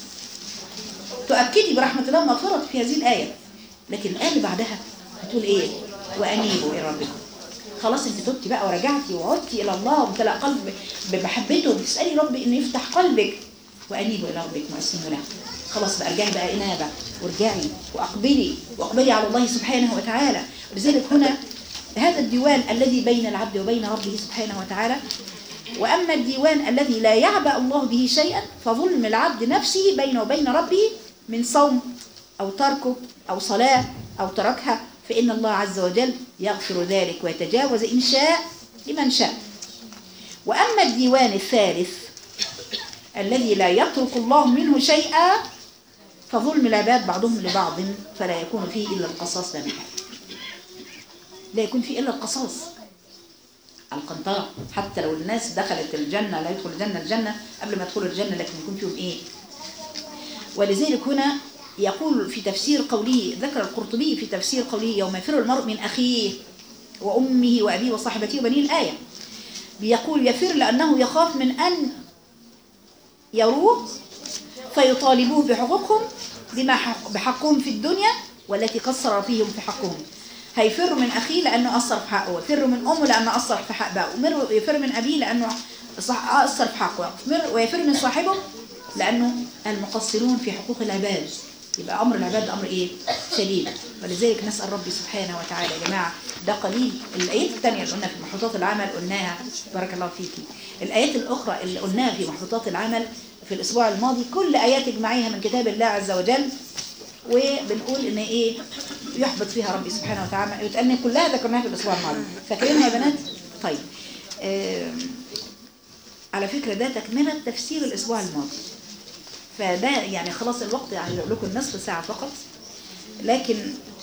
تؤكدي برحمة الله مغفرة في هذه الآية لكن الآية اللي بعدها هتقول إيه وأنيبوا إلى ربكم خلاص انت تبتي بقى ورجعتي وعدتي الى الله وامتلأ قلب بمحبته وبتسالي ربي انه يفتح قلبك وانيبوا الى ربك واسلموا له خلاص بقى ارجعي بقى انابه وارجعي واقبلي واقبلي على الله سبحانه وتعالى ولذلك هنا هذا الديوان الذي بين العبد وبين ربه سبحانه وتعالى واما الديوان الذي لا يعبأ الله به شيئا فظلم العبد نفسه بينه وبين ربه من صوم او تركه او صلاه او تركها فإن الله عز وجل يغفر ذلك ويتجاوز إن شاء لمن شاء وأما الديوان الثالث الذي لا يترك الله منه شيئا فظلم العباد بعضهم لبعض فلا يكون فيه إلا القصاص لا محال لا يكون فيه إلا القصاص القنطرة حتى لو الناس دخلت الجنة لا يدخل الجنة الجنة قبل ما يدخلوا الجنة لكن يكون فيهم إيه ولذلك هنا يقول في تفسير قوله ذكر القرطبي في تفسير قوله يوم يفر المرء من أخيه وأمه وأبيه وصاحبته وبنيه الآية بيقول يفر لأنه يخاف من أن يروه فيطالبوه بحقوقهم بما حق بحقهم في الدنيا والتي قصر فيهم في حقهم هيفر من أخيه لأنه أثر في حقه ويفر من أمه لأنه أثر في حق بقى ويفر من أبيه لأنه أثر في حقه ويفر من صاحبه لأنه المقصرون في حقوق العباد يبقى أمر العباد أمر إيه؟ شديد ولذلك نسأل ربي سبحانه وتعالى يا جماعة ده قليل الآيات الثانية اللي قلنا في محطات العمل قلناها بارك الله فيكي الآيات الأخرى اللي قلناها في محطات العمل في الأسبوع الماضي كل آيات اجمعيها من كتاب الله عز وجل وبنقول إن إيه يحبط فيها ربي سبحانه وتعالى وتأني كلها ذكرناها في الأسبوع الماضي فاكرينها يا بنات؟ طيب على فكرة ده تكملة تفسير الأسبوع الماضي فده يعني خلاص الوقت يعني لكم نصف ساعة فقط لكن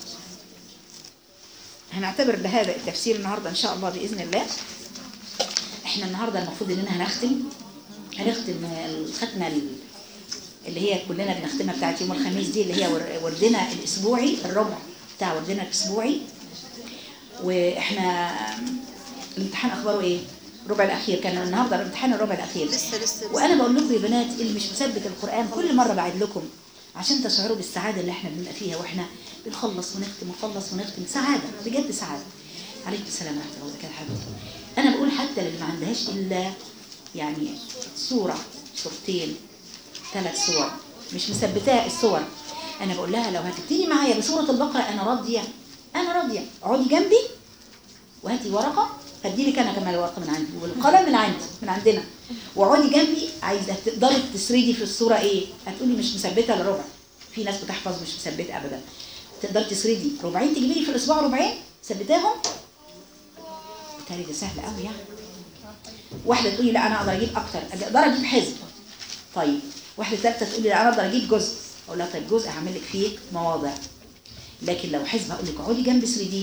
هنعتبر بهذا التفسير النهاردة إن شاء الله بإذن الله احنا النهاردة المفروض إننا هنختم هنختم الختمة اللي هي كلنا بنختمها بتاعت يوم الخميس دي اللي هي وردنا الأسبوعي الربع بتاع وردنا الأسبوعي وإحنا الامتحان أخباره إيه؟ الربع الأخير كان النهاردة الامتحان الربع الأخير لسه لسه وأنا بقول لكم يا بنات اللي مش مثبت القرآن كل مرة بعد لكم عشان تشعروا بالسعادة اللي احنا بنبقى فيها واحنا بنخلص ونختم ونخلص ونختم سعادة بجد سعادة عليكم السلام ورحمة الله وبركاته حبيبتي أنا بقول حتى اللي ما عندهاش إلا يعني صورة صورتين ثلاث صور مش مثبتاها الصور أنا بقول لها لو هتبتدي معايا بسورة البقرة أنا راضية أنا راضية اقعدي جنبي وهاتي ورقة هديلك انا كمان الورقه من عندي والقلم من عندي من عندنا واقعدي جنبي عايزه تقدري تسردي في الصوره ايه هتقولي مش مثبته الا ربع في ناس بتحفظ مش مثبته ابدا تقدري تسردي ربعين تجيبي لي في الاسبوع ربعين ثبتاهم بالتالي ده سهل قوي يعني واحده تقولي لا انا اقدر اجيب اكتر اقدر اجيب حزب طيب واحده ثالثه تقولي لا انا اقدر اجيب جزء اقول لها طيب جزء هعمل لك فيه مواضع لكن لو حزب هقول لك اقعدي جنب سرديه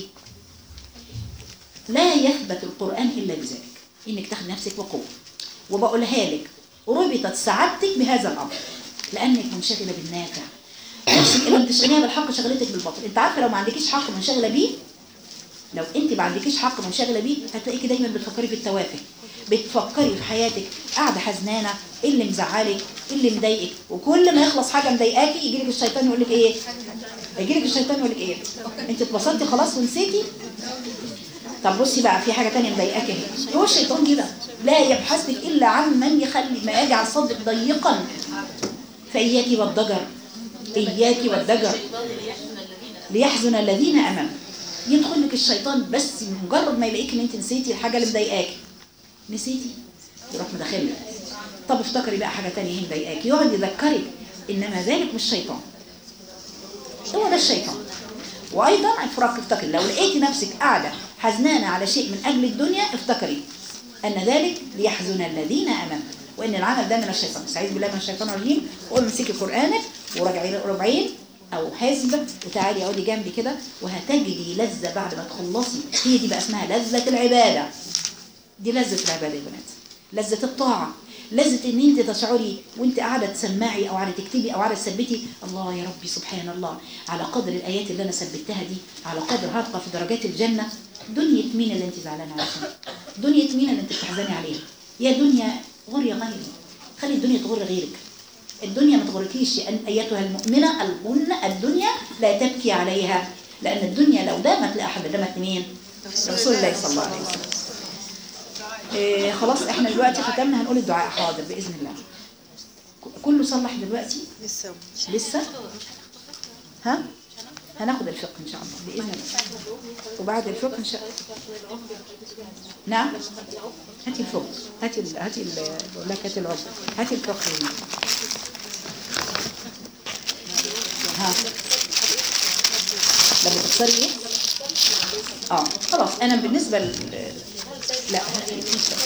لا يثبت القرآن إلا بذلك إنك تاخد نفسك بقوة وبقولها لك ربطت سعادتك بهذا الأمر لانك منشغله بالنافع نفسك لما تشغليها بالحق شغلتك بالباطل انت عارفه لو ما عندكيش حق منشغله بيه لو انت ما عندكيش حق منشغله بيه هتلاقيكي دايما بتفكري في التوافه بتفكري في حياتك قاعده حزنانه ايه اللي مزعلك ايه اللي مضايقك وكل ما يخلص حاجه مضايقاكي يجي لك الشيطان يقول لك ايه يجي لك الشيطان يقول لك ايه انت اتبسطتي خلاص ونسيتي طب بصي بقى في حاجه تانية مضايقاكي اهي هو الشيطان كده لا يبحث لك الا عن من يخلي ما يجعل صدرك ضيقا فاياكي والضجر اياكي والضجر ليحزن الذين امنوا يدخل لك الشيطان بس مجرد ما يلاقيك ان انت نسيتي الحاجه اللي مضايقاكي نسيتي يروح مدخلك طب افتكري بقى حاجه تانية هي مضايقاكي يقعد يذكرك انما ذلك مش شيطان هو ده الشيطان وايضا افرق افتكري لو لقيتي نفسك قاعده حزنانه على شيء من اجل الدنيا افتكري ان ذلك ليحزن الذين امنوا وان العمل ده من الشيطان استعيذ بالله من الشيطان الرجيم وقول امسكي قرانك وراجعي ربعين او حزب وتعالي اقعدي جنبي كده وهتجدي لذه بعد ما تخلصي هي دي بقى اسمها لذه العباده دي لذه العباده يا بنات لذه الطاعه لذة ان انت تشعري وانت قاعدة تسمعي او قاعدة تكتبي او قاعدة تثبتي الله يا ربي سبحان الله على قدر الايات اللي انا ثبتها دي على قدر هرقى في درجات الجنة دنيا مين اللي انت زعلانة عليها دنيا مين اللي انت بتحزني عليها يا دنيا غري غيري خلي الدنيا تغر غيرك الدنيا ما تغركيش أن ايتها المؤمنة الغن الدنيا لا تبكي عليها لان الدنيا لو دامت لاحد دامت مين رسول الله صلى الله عليه وسلم إيه خلاص احنا دلوقتي ختمنا هنقول الدعاء حاضر باذن الله ك- كله صلح دلوقتي لسه لسه ها هناخد الفقه ان شاء الله باذن الله وبعد الفقه ان شاء الله نعم هاتي الفقه هاتي ال... هاتي ال... بقول لك هاتي العضو هاتي الفقه هنا. ها لما تختاري ايه اه خلاص انا بالنسبه ل... لا هاتي الفقه.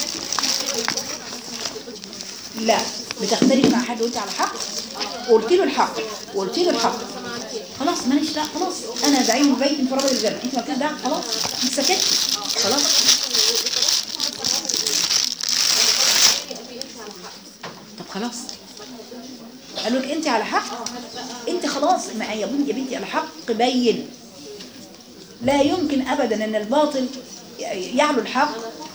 لا بتختلف مع حد وانت على حق وقلت له الحق وقلت له الحق خلاص ماليش دعوه خلاص انا زعيم بيت في رب الجنه انت ما فيش دعوه خلاص انت سكتي خلاص طب خلاص قالوا لك انت على حق انت خلاص ما يا بنتي يا بنتي على حق بين لا يمكن ابدا ان الباطل يعلو الحق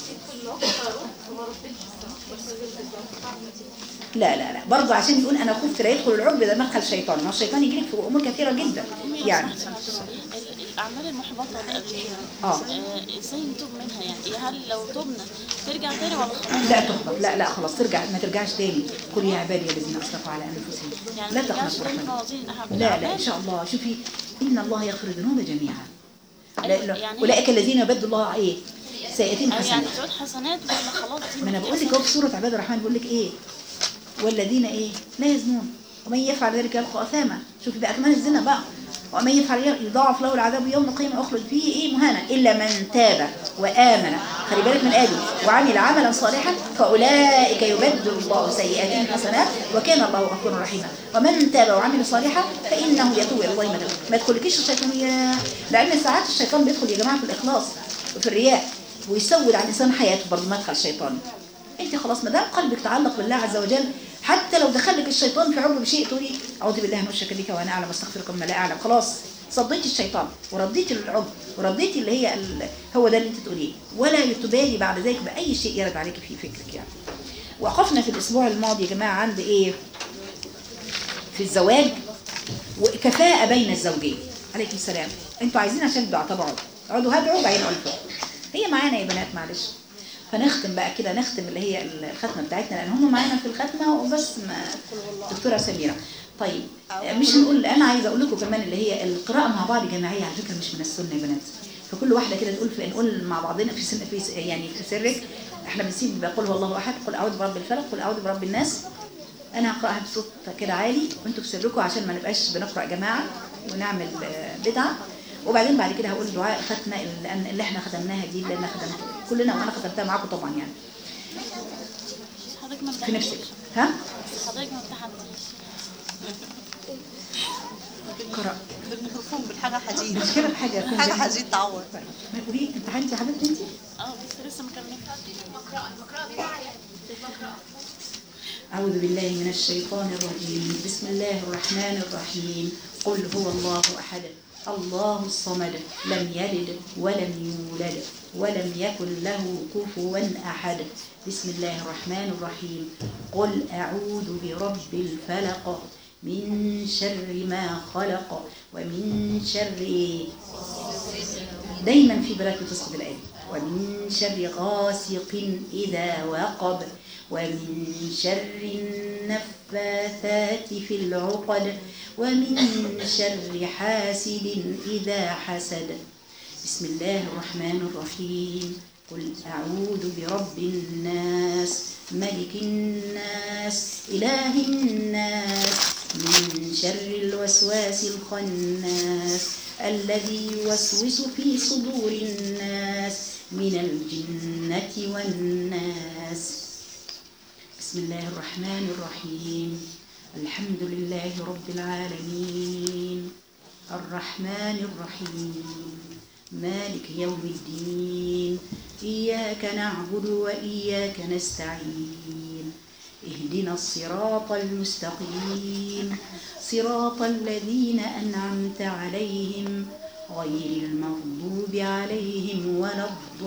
لا لا لا برضه عشان يقول انا خفت لا يدخل العقب ده مدخل شيطان ما هو الشيطان يجيلك في امور كثيره جدا يعني الأعمال المحبطة اللي قبليها اه آه، ازاي نتوب منها يعني هل لو تبنا ترجع تاني ولا خلاص؟ لا تخبط لا لا خلاص ترجع ما ترجعش تاني قل يا عبادي الذين اسرفوا على انفسهم يعني لا ما ترجعش تقنطوا تاني رحمه موازين أحب لا لا الأعمال؟ ان شاء الله شوفي ان الله يغفر الذنوب جميعا لا- أيوة، لا- يعني- اولئك الذين يبدل الله ايه سيئاتهم أو يعني حسنات تعود حسنات ولا خلاص دي ما انا بقول لك اهو في سوره عباد الرحمن بقول لك ايه والذين ايه لا يزنون ومن يفعل ذلك يلقى اثاما شوفي بقى كمان الزنا بقى ومن يفعل يضاعف له العذاب يوم القيامه يخرج فيه ايه مهانا الا من تاب وامن خلي بالك من ادي وعمل عملا صالحا فاولئك يبدل الله سيئاتهم حسنات وكان الله غفورا رحيما ومن تاب وعمل صالحا فانه يتوب الى الله متابا ما تدخلكيش الشيطان يا لان ساعات الشيطان بيدخل يا جماعه في الاخلاص وفي الرياء ويسود على الانسان حياته برضه مدخل شيطاني انت خلاص ما دام قلبك تعلق بالله عز وجل حتى لو دخلك الشيطان في عمر بشيء تقولي اعوذ بالله من الشرك بك وانا اعلم واستغفرك مما لا اعلم خلاص صديتي الشيطان ورديتي العضو ورديتي اللي هي ال... هو ده اللي انت تقوليه ولا تبالي بعد ذلك باي شيء يرد عليك في فكرك يعني وقفنا في الاسبوع الماضي يا جماعه عند ايه في الزواج وكفاءه بين الزوجين عليكم السلام انتوا عايزين عشان تدعوا طبعا اقعدوا هدعوا بعدين قلتوا هي معانا يا بنات معلش فنختم بقى كده نختم اللي هي الختمه بتاعتنا لان هم معانا في الختمه وبس ما دكتوره سميره طيب مش هنقول انا عايزه اقول لكم كمان اللي هي القراءه مع بعض جماعيه على فكره مش من السنه يا بنات فكل واحده كده تقول في نقول مع بعضنا في سن في س- يعني في سرك احنا بنسيب قل هو الله احد قل اعوذ برب الفلق قل اعوذ برب الناس انا هقراها بصوت كده عالي وانتوا في سركم عشان ما نبقاش بنقرا جماعه ونعمل آه، بدعه وبعدين بعد كده هقول دعاء ختمه اللي اللي احنا ختمناها دي اللي انا ختمتها كلنا وانا ختمتها معاكم طبعا يعني حضرتك ما في نفسك امتحنتش ها حضرتك ما امتحنتش قرأ بالميكروفون بالحاجة حديد مش كده بحاجه يكون حاجة جميل. حديد تعور طيب ما قولي امتحنتي يا حبيبتي انت اه بس لسه ما كملتش أعوذ بالله من الشيطان الرجيم بسم الله الرحمن الرحيم قل هو الله أحد الله الصمد لم يلد ولم يولد ولم يكن له كفوا أحد بسم الله الرحمن الرحيم قل أعوذ برب الفلق من شر ما خلق ومن شر دايما في بلاك تسقط الآية ومن شر غاسق إذا وقب ومن شر النفاثات في العقد ومن شر حاسد إذا حسد بسم الله الرحمن الرحيم قل أعوذ برب الناس ملك الناس إله الناس من شر الوسواس الخناس الذي يوسوس في صدور الناس من الجنة والناس بسم الله الرحمن الرحيم الحمد لله رب العالمين الرحمن الرحيم مالك يوم الدين إياك نعبد وإياك نستعين اهدنا الصراط المستقيم صراط الذين أنعمت عليهم غير المغضوب عليهم ولا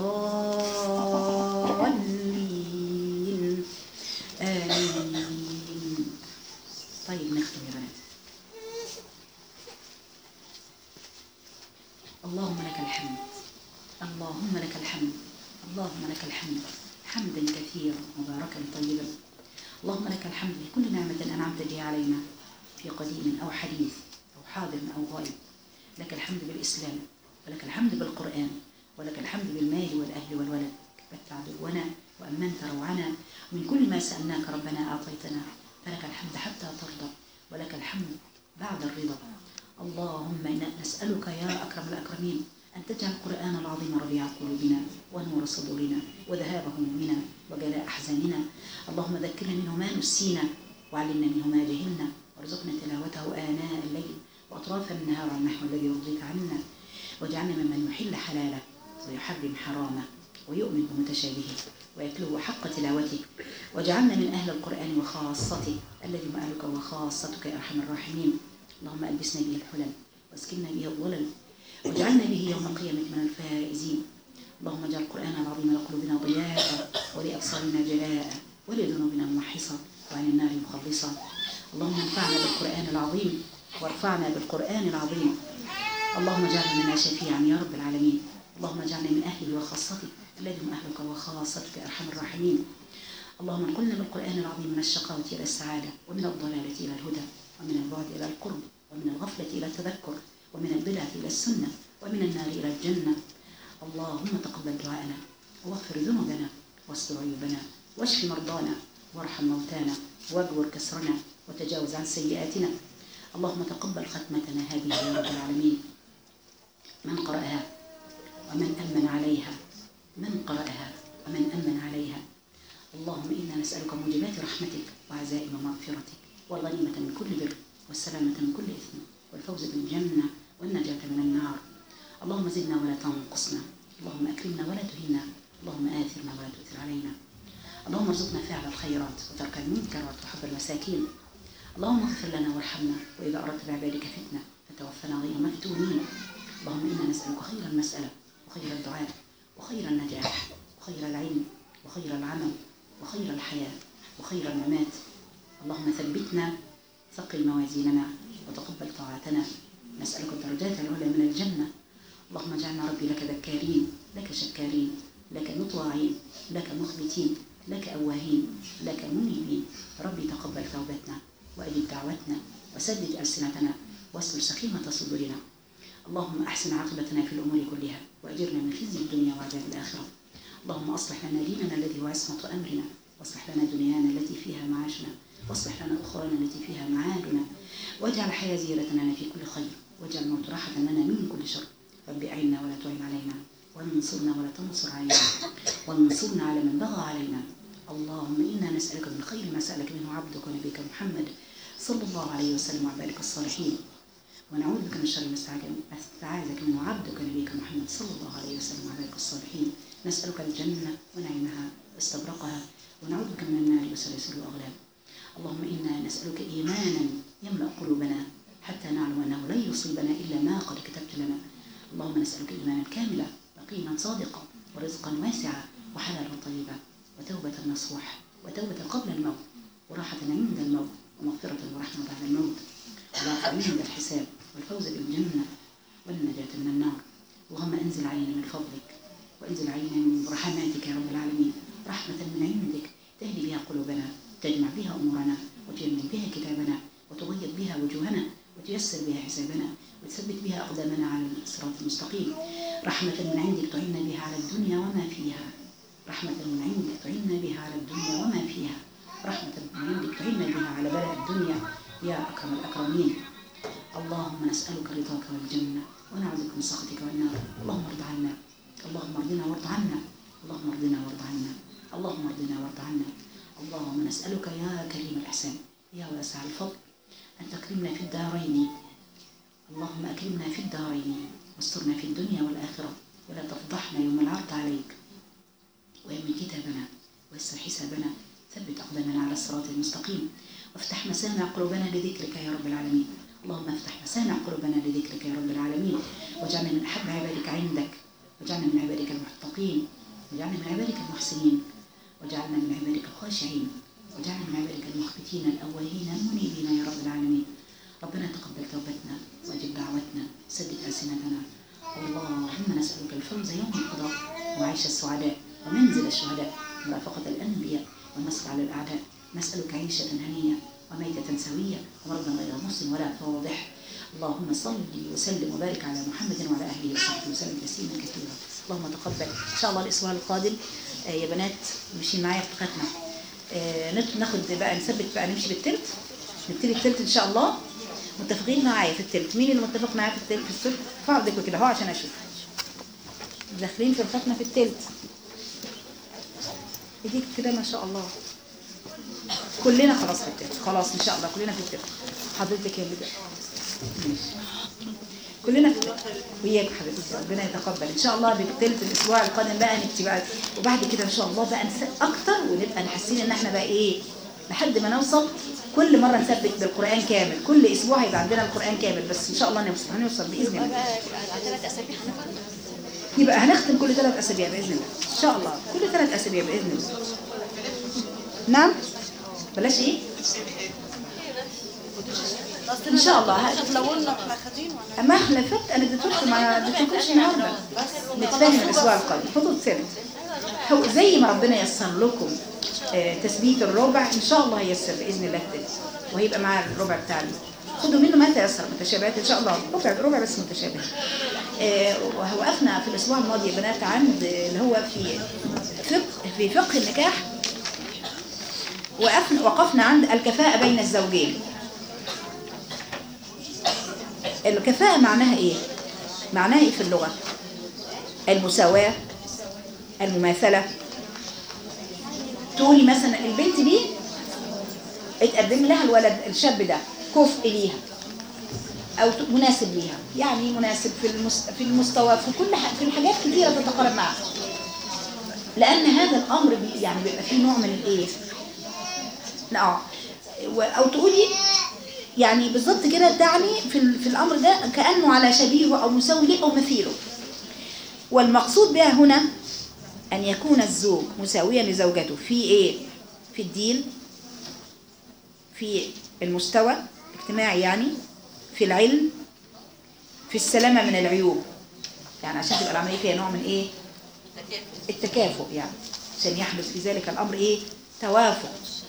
الضالين آمين طيب نختم يا بنات اللهم لك الحمد اللهم لك الحمد اللهم لك الحمد حمدا كثيرا مباركا طيبا اللهم لك الحمد لكل نعمة أنعمت بها علينا في قديم أو حديث أو حاضر أو غائب لك الحمد بالإسلام ولك الحمد بالقرآن ولك الحمد بالمال والأهل والولد كبت عدونا وأمنت روعنا من كل ما سألناك ربنا أعطيتنا فلك الحمد حتى ترضى ولك الحمد بعد الرضا اللهم إنا نسألك يا أكرم الأكرمين أن تجعل القرآن العظيم ربيع قلوبنا ونور صدورنا وذهاب همومنا وجلاء أحزاننا اللهم ذكرنا منه ما نسينا وعلمنا منه ما جهلنا وارزقنا تلاوته آناء الليل وأطراف النهار على النحو الذي يرضيك عنا واجعلنا ممن يحل حلاله ويحرم حرامه ويؤمن بمتشابهه ويتلو حق تلاوته واجعلنا من أهل القرآن وخاصته الذي هم أهلك وخاصتك يا أرحم الراحمين اللهم ألبسنا به الحلل واسكننا به الظلل واجعلنا به يوم القيامة من الفائزين اللهم اجعل القرآن العظيم لقلوبنا ضياء ولأبصارنا جلاء ولذنوبنا موحصة وعن النار مخلصة اللهم انفعنا بالقرآن العظيم وارفعنا بالقرآن العظيم اللهم اجعلنا منا شفيعا يا رب العالمين اللهم اجعلنا من أهله وخاصته الذي هم أهلك وخاصتك يا أرحم الراحمين اللهم انقلنا بالقرآن العظيم من الشقاوة إلى السعادة ومن الضلالة إلى الهدى ومن البعد إلى القرب ومن الغفلة إلى التذكر ومن البدعة إلى السنة ومن النار إلى الجنة اللهم تقبل دعاءنا واغفر ذنوبنا واستر عيوبنا واشف مرضانا وارحم موتانا واجبر كسرنا وتجاوز عن سيئاتنا اللهم تقبل ختمتنا هذه يا رب العالمين من قرأها ومن أمن عليها من قرأها ومن أمن عليها اللهم إنا نسألك موجبات رحمتك وعزائم مغفرتك والغنيمة من كل بر والسلامة من كل إثم والفوز بالجنة والنجاة من النار اللهم زدنا ولا تنقصنا اللهم أكرمنا ولا تهنا اللهم آثرنا ولا تؤثر علينا اللهم ارزقنا فعل الخيرات وترك المنكرات وحب المساكين اللهم اغفر لنا وارحمنا وإذا أردت بعبادك فتنة فتوفنا غير مفتونين اللهم إنا نسألك خير المسألة وخير الدعاء وخير النجاح وخير العلم وخير العمل وخير الحياة وخير الممات اللهم ثبتنا ثقل موازيننا وتقبل طاعتنا نسألك الدرجات العلى من الجنة اللهم اجعلنا ربي لك ذكارين لك شكارين لك مطواعين لك مخبتين لك أواهين لك منيبين ربي تقبل توبتنا وأجب دعوتنا وسدد ألسنتنا واستر سخيمة صدورنا اللهم أحسن عاقبتنا في الأمور كلها وأجرنا من خزي الدنيا وعذاب الآخرة اللهم أصلح لنا ديننا الذي هو عصمة أمرنا واصلح لنا دنيانا التي فيها معاشنا واصلح لنا أخرانا التي فيها معادنا واجعل الحياة زيادة لنا في كل خير واجعل الموت راحة لنا من كل شر رب أعنا ولا تعن علينا وانصرنا ولا تنصر علينا وانصرنا على من بغى علينا اللهم إنا نسألك من خير ما سألك منه عبدك ونبيك محمد صلى الله عليه وسلم وعبادك الصالحين ونعوذ بك من شر ما استعاذك منه عبدك نبيك محمد صلى الله عليه وسلم وعبادك الصالحين نسألك الجنة ونعيمها واستبرقها ونعوذ بك من النار وسلاسل الأغلال اللهم إنا نسألك إيمانا يملأ قلوبنا حتى نعلم أنه لن يصيبنا إلا ما قد كتبت لنا اللهم نسألك إيمانا كاملا يقينا صادقا ورزقا واسعا وحلالا طيبا وتوبة نصوح وتوبة قبل الموت وراحة عند الموت ومغفرة ورحمة بعد الموت والعفو عند الحساب والفوز بالجنة والنجاة من النار اللهم انزل علينا من فضلك وانزل علينا من رحماتك يا رب العالمين رحمة من عندك تهدي بها قلوبنا تجمع بها أمورنا وتيمن بها كتابنا وتبيض بها وجوهنا وتيسر بها حسابنا وتثبت بها أقدامنا على الصراط المستقيم رحمة من عندك تعيننا بها على الدنيا وما فيها رحمة من عندك تعيننا بها على الدنيا وما فيها رحمة من عندك تعيننا بها على بلاء الدنيا يا أكرم الأكرمين اللهم نسألك رضاك والجنة ونعوذ بك من سخطك والنار اللهم ارض عنا اللهم ارضنا وارض عنا اللهم ارضنا وارض عنا اللهم ارضنا وارض عنا اللهم نسألك يا كريم الإحسان يا واسع الفضل أن تكرمنا في الدارين اللهم أكرمنا في الدارين واسترنا في الدنيا والآخرة ولا تفضحنا يوم العرض عليك ويمن كتابنا ويسر حسابنا ثبت أقدامنا على الصراط المستقيم وافتح مسامع قلوبنا لذكرك يا رب العالمين اللهم افتح مسامع قلوبنا لذكرك يا رب العالمين واجعلنا من أحب عبادك عندك واجعلنا من عبادك المتقين واجعلنا من عبادك المحسنين واجعلنا من عبادك الخاشعين واجعلنا من عبادك المخبتين الأواهين المنيبين يا رب العالمين ربنا تقبل توبتنا واجب دعوتنا سدد ألسنتنا اللهم نسألك الفوز يوم القضاء وعيش السعداء ومنزل الشهداء مرافقة الأنبياء والنصر على الأعداء نسألك عيشة هنية وميتة سوية ومرضا غير مسلم ولا فاضح اللهم صل وسلم وبارك على محمد وعلى اهله وصحبه وسلم تسليما كثيرا اللهم تقبل ان شاء الله الاسبوع القادم آه، يا بنات مشي معايا في ختمه آه، نت- ناخد بقى نثبت بقى نمشي بالتلت نبتدي التلت ان شاء الله متفقين معايا في التلت مين اللي متفق معايا في التلت في التلت ارفعوا ايديكم كده اهو عشان اشوف داخلين في الختمه في التلت ايديك كده ما شاء الله كلنا خلاص في التلت خلاص ان شاء الله كلنا في التلت حضرتك يا بدأ ماشي كلنا في التلت وياك حبيبتي ربنا يتقبل ان شاء الله بالتلت الاسبوع القادم بقى نكتب بقى وبعد كده ان شاء الله بقى نسأل اكتر ونبقى نحسين ان احنا بقى ايه لحد ما نوصل كل مره نثبت بالقران كامل كل اسبوع هيبقى عندنا القران كامل بس ان شاء الله نوصل هنوصل باذن الله ثلاث اسابيع هناخد يبقى هنختم كل ثلاث اسابيع باذن الله ان شاء الله كل ثلاث اسابيع باذن الله نعم بلاش ايه ان شاء الله ه- لو قلنا احنا خدين ولا ما احنا فت انا اديتوش ما اديتوش النهارده نتفاهم الاسبوع القادم خدوا الثالث هو زي ما ربنا يسر لكم آه، تثبيت الربع ان شاء الله هيسر باذن الله الثالث وهيبقى مع الربع بتاعنا خدوا منه ما تيسر متشابهات ان شاء الله ربع ربع بس متشابه آه، ووقفنا في الاسبوع الماضي يا بنات عند اللي هو في فقه في فقه النكاح وقفنا وقفنا عند الكفاءة بين الزوجين الكفاءة معناها ايه؟ معناها ايه في اللغة؟ المساواة المماثلة تقولي مثلا البنت دي اتقدم لها الولد الشاب ده كفء ليها او ت- مناسب ليها يعني مناسب في المس... في المستوى في كل ح... في الحاجات كتيره تتقارب معها لان هذا الامر بي... يعني بيبقى فيه نوع من الايه اه و- او تقولي يعني بالظبط كده تعني في, ال- في الامر ده كانه على شبيهه او مساوي له او مثيله والمقصود بها هنا ان يكون الزوج مساويا لزوجته في ايه في الدين في المستوى الاجتماعي يعني في العلم في السلامة من العيوب يعني عشان تبقى العملية فيها نوع من ايه التكافؤ يعني عشان يحدث في ذلك الأمر ايه توافق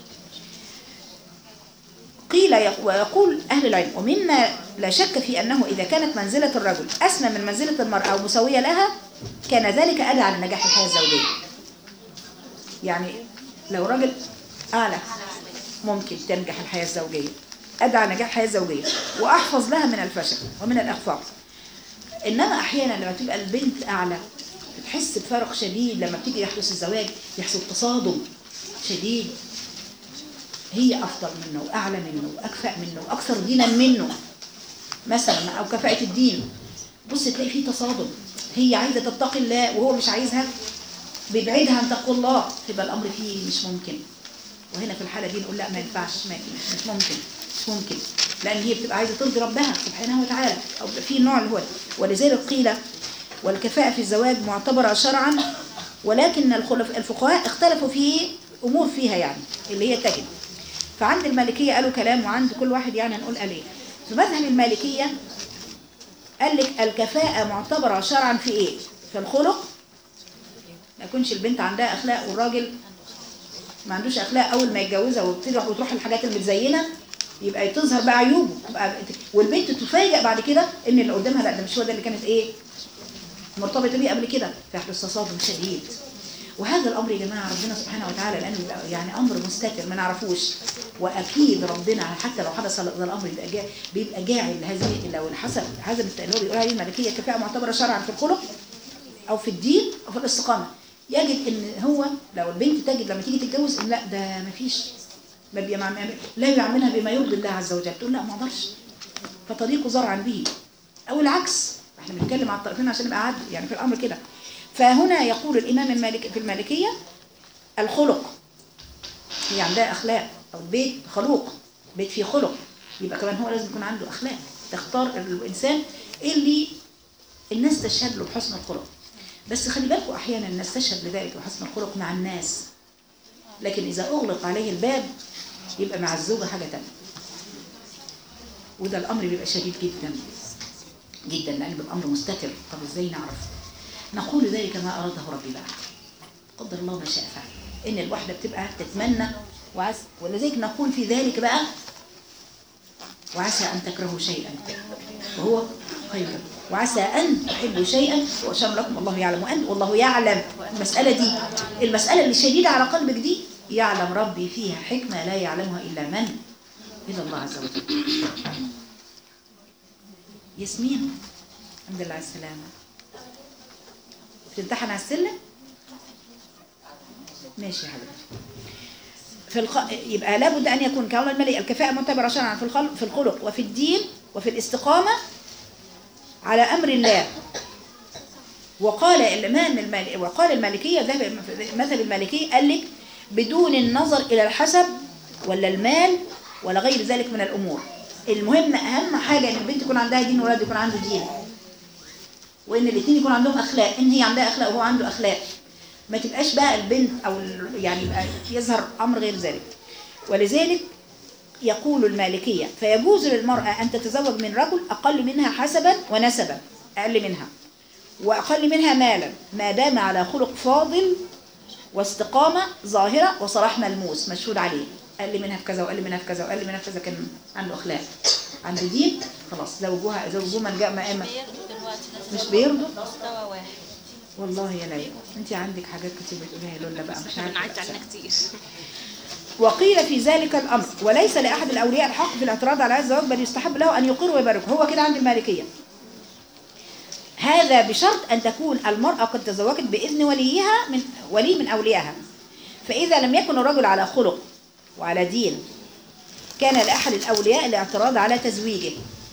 قيل يق- ويقول أهل العلم ومما لا شك في أنه إذا كانت منزلة الرجل أسمى من منزلة المرأة أو مساوية لها كان ذلك أدعى على نجاح الحياة الزوجية يعني لو رجل أعلى ممكن تنجح الحياة الزوجية أدعى نجاح الحياة الزوجية وأحفظ لها من الفشل ومن الإخفاق إنما أحيانا لما تبقى البنت أعلى بتحس بفرق شديد لما بتيجي يحدث الزواج يحصل تصادم شديد هي أفضل منه وأعلى منه وأكفأ منه وأكثر دينا منه مثلا أو كفاءة الدين بص تلاقي فيه تصادم هي عايزة تتقي الله وهو مش عايزها بيبعدها عن تقوى الله يبقى الأمر فيه مش ممكن وهنا في الحالة دي نقول لا ما ينفعش ما مش ممكن مش ممكن لأن هي بتبقى عايزة ترضي ربها سبحانه وتعالى أو بيبقى في نوع اللي هو ولذلك قيل والكفاءة في الزواج معتبرة شرعا ولكن الخلف الفقهاء اختلفوا في أمور فيها يعني اللي هي تجد فعند المالكية قالوا كلام وعند كل واحد يعني هنقول قال ايه في مذهب المالكية قال لك الكفاءة معتبرة شرعا في ايه في الخلق ما يكونش البنت عندها اخلاق والراجل ما عندوش اخلاق اول ما يتجوزها وتروح وتروح الحاجات المتزينه يبقى تظهر بقى عيوبه تبقى والبنت تفاجئ بعد كده ان اللي قدامها لا ده مش هو ده اللي كانت ايه مرتبطه بيه قبل كده فيحدث تصادم شديد وهذا الامر يا جماعه ربنا سبحانه وتعالى لانه بيبقى يعني امر مستتر ما نعرفوش واكيد ربنا حتى لو حدث هذا الامر بيبقى جا بيبقى جاعل هذه لو حصل هذا اللي هو بيقول عليه الملكيه كفاءه معتبره شرعا في الخلق او في الدين او في الاستقامه يجد ان هو لو البنت تجد لما تيجي تتجوز إن لا ده ما فيش ما بيعمل لا يعملها بما يرضي الله عز وجل تقول لا ما اقدرش فطريقه زرعا به او العكس احنا بنتكلم على الطرفين عشان نبقى عدل يعني في الامر كده فهنا يقول الامام المالك في المالكيه الخلق هي عندها اخلاق او بيت خلوق بيت فيه خلق يبقى كمان هو لازم يكون عنده اخلاق تختار الانسان اللي الناس تشهد له بحسن الخلق بس خلي بالكم احيانا الناس تشهد لذلك بحسن الخلق مع الناس لكن اذا اغلق عليه الباب يبقى مع الزوجه حاجه تانية وده الامر بيبقى شديد جدا جدا لان بيبقى امر مستتر طب ازاي نعرف نقول ذلك ما اراده ربي بقى قدر الله ما شاء فعل ان الواحده بتبقى تتمنى وعس ولذلك نقول في ذلك بقى وعسى ان تكرهوا شيئا وهو خير لكم وعسى ان تحبوا شيئا وشر لكم الله يعلم وانت والله يعلم المساله دي المساله اللي شديده على قلبك دي يعلم ربي فيها حكمه لا يعلمها الا من الا الله عز وجل ياسمين الحمد لله على السلامه بتمتحن على السلم ماشي يا حبيبتي في الخ... يبقى لابد ان يكون كون الملئ الكفاءه معتبره شرعا في الخلق في الخلق وفي الدين وفي الاستقامه على امر الله وقال الامام المالك وقال المالكيه ذهب مذهب المالكيه قال لك بدون النظر الى الحسب ولا المال ولا غير ذلك من الامور المهم اهم حاجه ان البنت يكون عندها دين والولد يكون عنده دين وان الاثنين يكون عندهم اخلاق ان هي عندها اخلاق وهو عنده اخلاق ما تبقاش بقى البنت او ال- يعني يبقى يظهر امر غير ذلك ولذلك يقول المالكية فيجوز للمرأة أن تتزوج من رجل أقل منها حسبا ونسبا أقل منها وأقل منها مالا ما دام على خلق فاضل واستقامة ظاهرة وصلاح ملموس مشهود عليه أقل منها في كذا وأقل منها في كذا وأقل منها في كذا كان عنده أخلاق عنده دين خلاص زوجوها زوجوه من جاء ما إما بياخدوا دلوقتي ناس مش بيرضوا مستوى واحد والله يا ليلى انت عندك حاجات كتير بتقوليها يا لولا بقى مش احنا عارفه بنعدي عنها كتير وقيل في ذلك الأمر وليس لأحد الأولياء الحق في الاعتراض على هذا الزواج بل يستحب له أن يقر ويبارك هو كده عند المالكية هذا بشرط أن تكون المرأة قد تزوجت بإذن وليها من ولي من أوليائها فإذا لم يكن الرجل على خلق وعلى دين كان لأحد الأولياء الاعتراض على تزويجه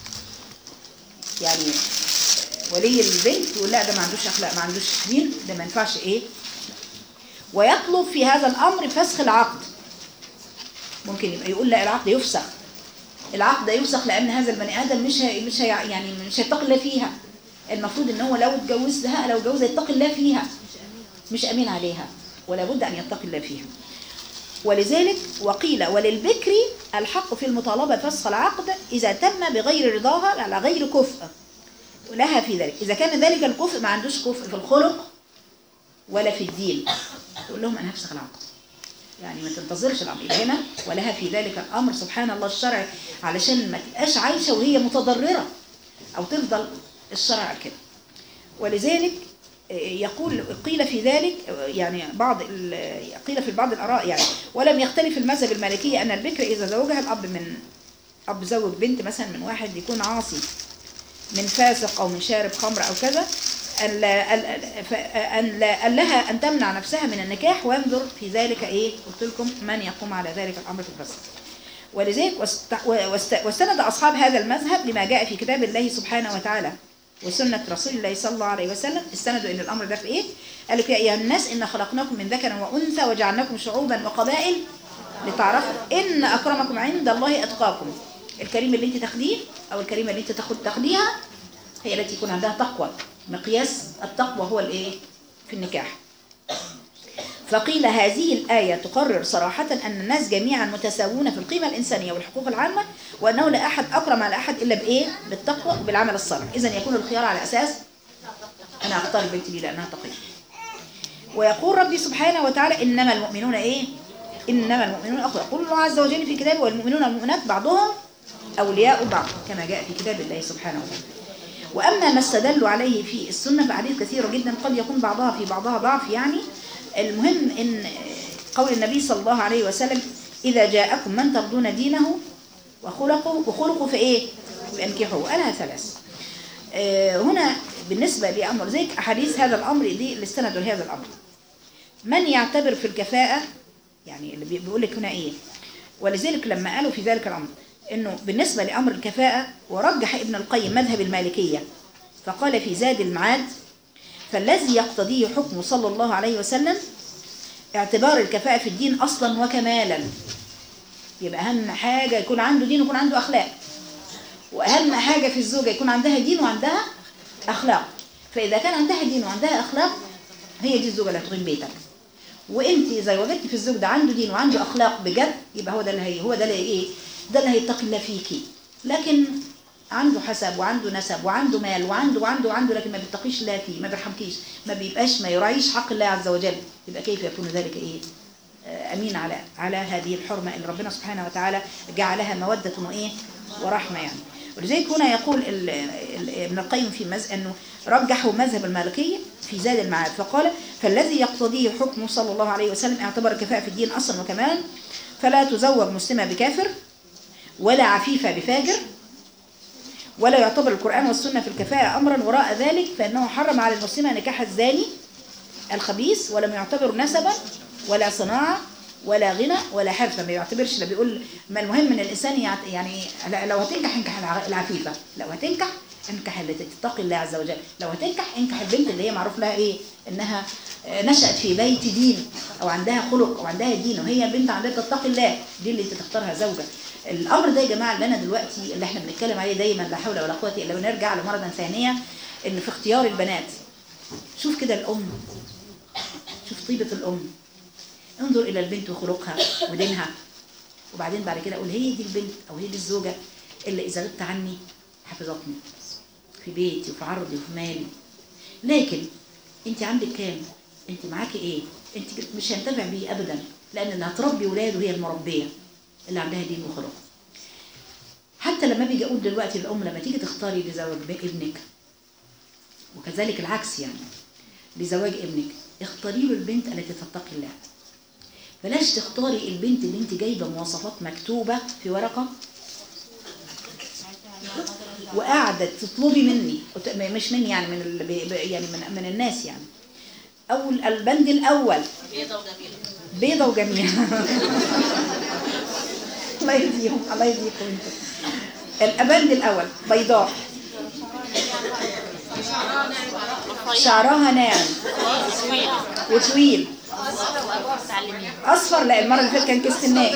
يعني ولي البنت يقول لا ده ما عندوش أخلاق ما عندوش دين ده ما ينفعش إيه ويطلب في هذا الأمر فسخ العقد ممكن يبقى يقول لا العقد يفسخ العقد يفسخ لان هذا البني ادم مش هي مش هي يعني مش هيتقي الله فيها المفروض ان هو لو اتجوزها لو اتجوزها يتقي الله فيها مش امين عليها ولا بد ان يتقي الله فيها ولذلك وقيل وللبكر الحق في المطالبه بفسخ العقد اذا تم بغير رضاها على غير كفء لها في ذلك اذا كان ذلك الكفء ما عندوش كفء في الخلق ولا في الدين تقول لهم انا هفسخ العقد يعني ما تنتظرش الامر يبقى هنا ولها في ذلك الامر سبحان الله الشرع علشان ما تبقاش عايشه وهي متضرره او تفضل الشرع كده ولذلك آه، يقول قيل في ذلك آه، يعني بعض ال- قيل في بعض الاراء يعني ولم يختلف المذهب المالكيه ان البكر اذا زوجها الاب من اب زوج بنت مثلا من واحد يكون عاصي من فاسق او من شارب خمر او كذا أن لا أن- ف- أن لا أن لها أن تمنع نفسها من النكاح وينظر في ذلك إيه قلت لكم من يقوم على ذلك الأمر في الفسق ولذلك واست- واست- واستند أصحاب هذا المذهب لما جاء في كتاب الله سبحانه وتعالى وسنة رسول الله صلى الله عليه وسلم استندوا إن الأمر ده في إيه؟ قالوا يا أيها الناس إن خلقناكم من ذكر وأنثى وجعلناكم شعوبا وقبائل لتعرفوا ان اكرمكم عند الله اتقاكم الكريم اللي انت تاخديه او الكريمه اللي انت تاخد تاخديها هي التي يكون عندها تقوى مقياس التقوى هو الايه في النكاح فقيل هذه الآية تقرر صراحة أن الناس جميعا متساوون في القيمة الإنسانية والحقوق العامة وأنه لا أحد أكرم على أحد إلا بإيه؟ بالتقوى وبالعمل الصالح إذا يكون الخيار على أساس أنا أختار بنتي دي لأنها تقية ويقول ربي سبحانه وتعالى إنما المؤمنون إيه؟ إنما المؤمنون أخوة يقول الله عز وجل في كتابه والمؤمنون والمؤمنات بعضهم أولياء بعض كما جاء في كتاب الله سبحانه وتعالى وأما ما استدلوا عليه في السنة فأحاديث كثيرة جدا قد يكون بعضها في بعضها ضعف يعني المهم إن قول النبي صلى الله عليه وسلم إذا جاءكم من ترضون دينه وخلقه وخلقه في إيه؟ فانكحوا قالها ثلاث آه، هنا بالنسبة لأمر ذلك أحاديث هذا الأمر دي اللي استندوا لهذا الأمر من يعتبر في الكفاءة يعني اللي بي- بيقول لك هنا إيه ولذلك لما قالوا في ذلك الأمر إنه بالنسبة لأمر الكفاءة ورجح ابن القيم مذهب المالكية فقال في زاد المعاد فالذي يقتضيه حكمه صلى الله عليه وسلم اعتبار الكفاءة في الدين أصلا وكمالا يبقى أهم حاجة يكون عنده دين ويكون عنده أخلاق وأهم حاجة في الزوجة يكون عندها دين وعندها أخلاق فإذا كان عندها دين وعندها أخلاق هي دي الزوجة اللي هتقيم بيتك وانت اذا وجدتي في الزوج ده عنده دين وعنده اخلاق بجد يبقى هو ده اللي هي هو ده اللي ايه ده اللي هيتقي الله فيكي لكن عنده حسب وعنده نسب وعنده مال وعنده وعنده وعنده لكن ما بيتقيش الله فيه ما بيرحمكيش ما بيبقاش ما يراعيش حق الله عز وجل يبقى كيف يكون ذلك ايه آه، امين على على هذه الحرمه اللي ربنا سبحانه وتعالى جعلها موده وايه ورحمه يعني ولذلك هنا يقول ال- ال- ابن القيم في مز... انه رجحوا مذهب المالكيه في زاد المعاد فقال فالذي يقتضيه حكمه صلى الله عليه وسلم اعتبر الكفاءه في الدين اصلا وكمالا فلا تزوج مسلمه بكافر ولا عفيفه بفاجر ولا يعتبر القرآن والسنة في الكفاءة أمرا وراء ذلك فإنه حرم على المسلمة نكاح الزاني الخبيث ولم يعتبر نسبا ولا صناعة ولا غنى ولا حرفة ما يعتبرش لا بيقول ما المهم ان الانسان يعت- يعني لا- لو هتنكح انكح الع- العفيفة لو هتنكح انكح اللي تتقي الله عز وجل لو هتنكح انكح البنت اللي هي معروف لها ايه انها آه، نشأت في بيت دين او عندها خلق او عندها دين وهي بنت عندها تتقي الله دي اللي انت تختارها زوجة الامر ده يا جماعه اللي انا دلوقتي اللي احنا بنتكلم عليه دايما لا حول ولا قوه الا بالله نرجع لمره ثانيه ان في اختيار البنات شوف كده الام شوف طيبه الام انظر الى البنت وخلقها ودينها وبعدين بعد كده اقول هي دي البنت او هي دي الزوجه اللي اذا غبت عني حفظتني في بيتي وفي عرضي وفي مالي لكن انت عندك كام انت معاكي ايه انت مش هينتفع بيه ابدا لان اللي هتربي ولاده هي المربيه اللي عندها دين وخلق حتى لما بيجي اقول دلوقتي الام لما تيجي تختاري لزواج ابنك وكذلك العكس يعني لزواج ابنك اختاري له البنت التي تتقي الله بلاش تختاري البنت اللي انت جايبه مواصفات مكتوبه في ورقه وقاعده تطلبي مني وت- مش مني يعني من ال- ب- ب- يعني من, من الناس يعني اول البند الاول بيضة وجميلة الله يهديهم الله يهديكم انتم البند الاول بيضاء شعرها ناعم وطويل اصفر لا المره اللي فاتت كان كستنائي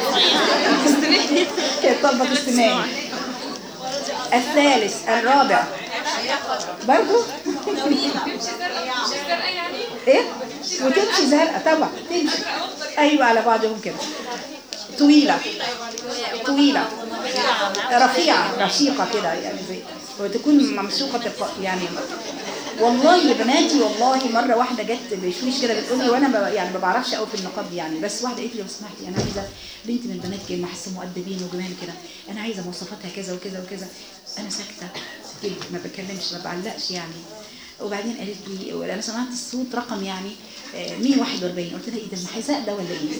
كانت طالبه كستنائي الثالث الرابع برضو ايه وتمشي زرقاء طبعا تمشي ايوه على بعضهم كده طويله طويله رفيعه رشيقه كده يعني زي وتكون ممسوقه الق- يعني والله يا بناتي والله مره واحده جت بشويش كده بتقول لي وانا ب- يعني ما بعرفش قوي في النقاب دي يعني بس واحده قالت لي لو سمحتي انا عايزه بنت من البنات كده محسن مؤدبين وجمال كده انا عايزه مواصفاتها كذا وكذا وكذا انا ساكته كده ما بتكلمش ما بعلقش يعني وبعدين قالت لي انا سمعت الصوت رقم يعني آه، 141 قلت لها ايه ده الحذاء ده ولا ايه؟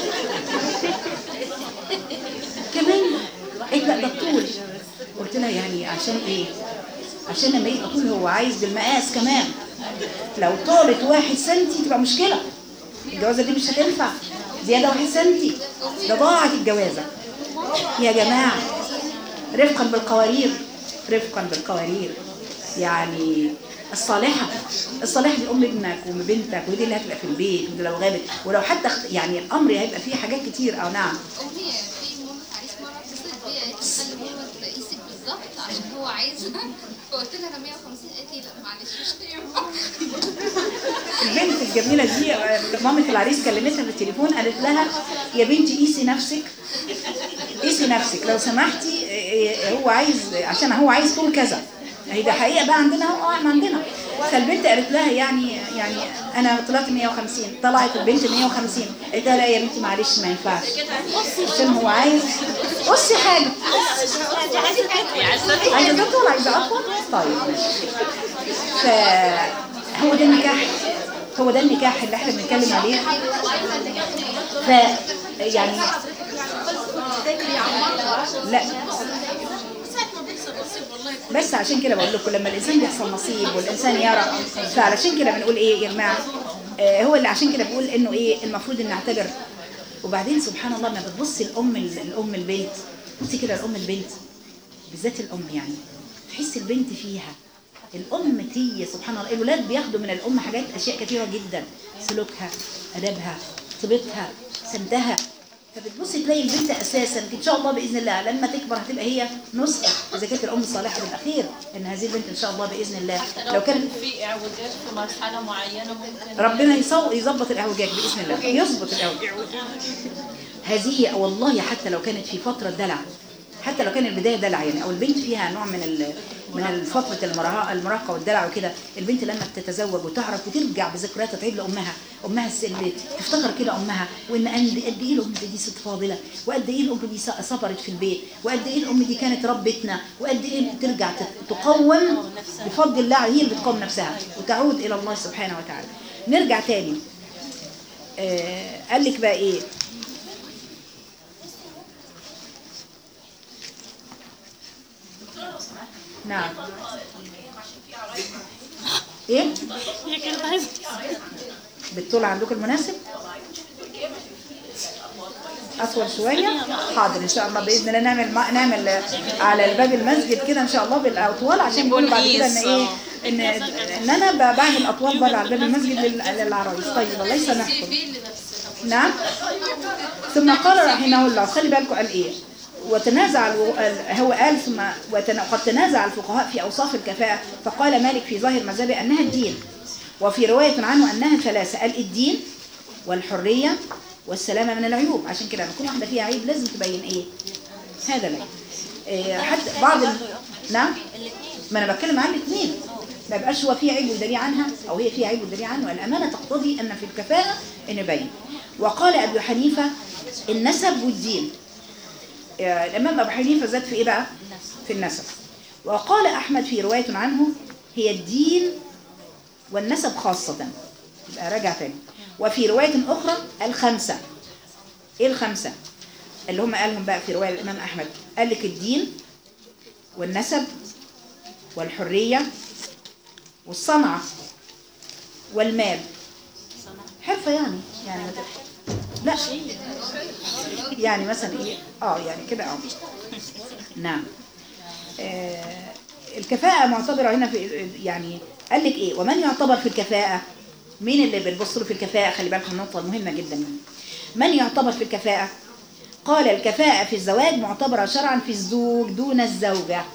كمان قالت لا ده الطول قلت لها يعني عشان ايه؟ عشان لما يبقى طول هو عايز بالمقاس كمان لو طولت واحد سنتي تبقى مشكلة الجوازة دي مش هتنفع زيادة واحد سنتي ده ضاعت الجوازة يا جماعة رفقا بالقوارير رفقا بالقوارير يعني الصالحة الصالحة دي أم ابنك وأم بنتك ودي اللي هتبقى في البيت ودي لو غابت ولو حتى اخت- يعني الأمر هيبقى فيه حاجات كتير أو نعم أمي في ماما عريس مرة اتصلت بيا قالت لي خلي ماما تقيسك بالظبط عشان هو عايزها فقلت لها انا 150 قالت لي لا معلش مش هينفع البنت الجميلة دي آه، مامة العريس كلمتها في التليفون قالت لها يا بنتي قيسي نفسك قيسي نفسك لو سمحتي آه، آه، هو عايز عشان هو عايز طول كذا هي ده حقيقة بقى عندنا هو اه عندنا فالبنت قالت لها يعني يعني انا طلعت 150 طلعت البنت 150 قالت لها لا يا بنتي معلش ما ينفعش عشان هو عايز قصي حاجة عايزة تطول عايزة أطول طيب ماشي فهو ده النكاح هو ده النكاح اللي احنا بنتكلم عليه ف يعني لا بس عشان كده بقول لكم لما الانسان بيحصل نصيب والانسان يرى فعلشان كده بنقول ايه يا جماعه آه هو اللي عشان كده بقول انه ايه المفروض ان نعتبر وبعدين سبحان الله ما بتبصي الام الام البنت بصي كده الام البنت بالذات الام يعني تحس البنت فيها الام هي سبحان الله الولاد بياخدوا من الام حاجات اشياء كثيره جدا سلوكها ادبها طيبتها سمتها فبتبصي تلاقي البنت اساسا ان شاء الله باذن الله لما تكبر هتبقى هي نسخه اذا كانت الام الصالحه بالاخير ان هذه البنت ان شاء الله باذن الله لو كانت في اعوجاج في مرحله معينه ممكن ربنا يصو- يظبط الاعوجاج باذن الله يظبط الاعوجاج هذه والله حتى لو كانت في فتره دلع حتى لو كان البدايه دلع يعني او البنت فيها نوع من ال من الفترة المراهقة المراهقة والدلع وكده البنت لما بتتزوج وتعرف وترجع بذكرياتها تعيد لأمها أمها الس- اللي تفتكر كده أمها وإن قد قد إيه الأم دي ست فاضلة وقد إيه الأم دي س- صبرت في البيت وقد إيه الأم دي كانت ربتنا وقد إيه ترجع ت- تقوم بفضل الله هي اللي بتقوم نفسها وتعود إلى الله سبحانه وتعالى نرجع تاني آه قال لك بقى إيه نعم ايه هي كانت عايزه بالطول عندكم المناسب اطول شويه حاضر ان شاء الله باذن الله نعمل ما نعمل على الباب المسجد كده ان شاء الله بالاطوال عشان بيقولوا بعد كده ان ايه ان ان انا ب- بعمل اطوال بره على باب المسجد لل- للعرايس طيب الله يسامحكم نعم ثم قال رحمه الله خلي بالكم قال ايه وتنازع الو- ال- هو قال ثم وتن- قد تنازع الفقهاء في اوصاف الكفاءه فقال مالك في ظاهر مذهبه انها الدين وفي روايه عنه انها ثلاثه قال الدين والحريه والسلامه من العيوب عشان كده لما تكون واحده فيها عيب لازم تبين ايه هذا العيب إيه حتى بعض ال... نعم ما انا بتكلم عن الاثنين ما يبقاش هو في عيب ودليل عنها او هي في عيب ودليل عنه الامانه تقتضي ان في الكفاءه ان نبين وقال ابو حنيفه النسب والدين آه، الامام ابو حنيفه زاد في ايه بقى في النسب وقال احمد في روايه عنه هي الدين والنسب خاصه يبقى راجع تاني وفي روايه اخرى الخمسه ايه الخمسه اللي هم قالهم بقى في روايه الامام احمد قال لك الدين والنسب والحريه والصنعه والمال حرفه يعني يعني ما تبقى- لا يعني مثلا ايه اه يعني كده اه نعم آه الكفاءة معتبرة هنا في يعني قال لك ايه ومن يعتبر في الكفاءة مين اللي بنبص له في الكفاءة خلي بالكم النقطة مهمة جدا يعني. من يعتبر في الكفاءة قال الكفاءة في الزواج معتبرة شرعا في الزوج دون الزوجة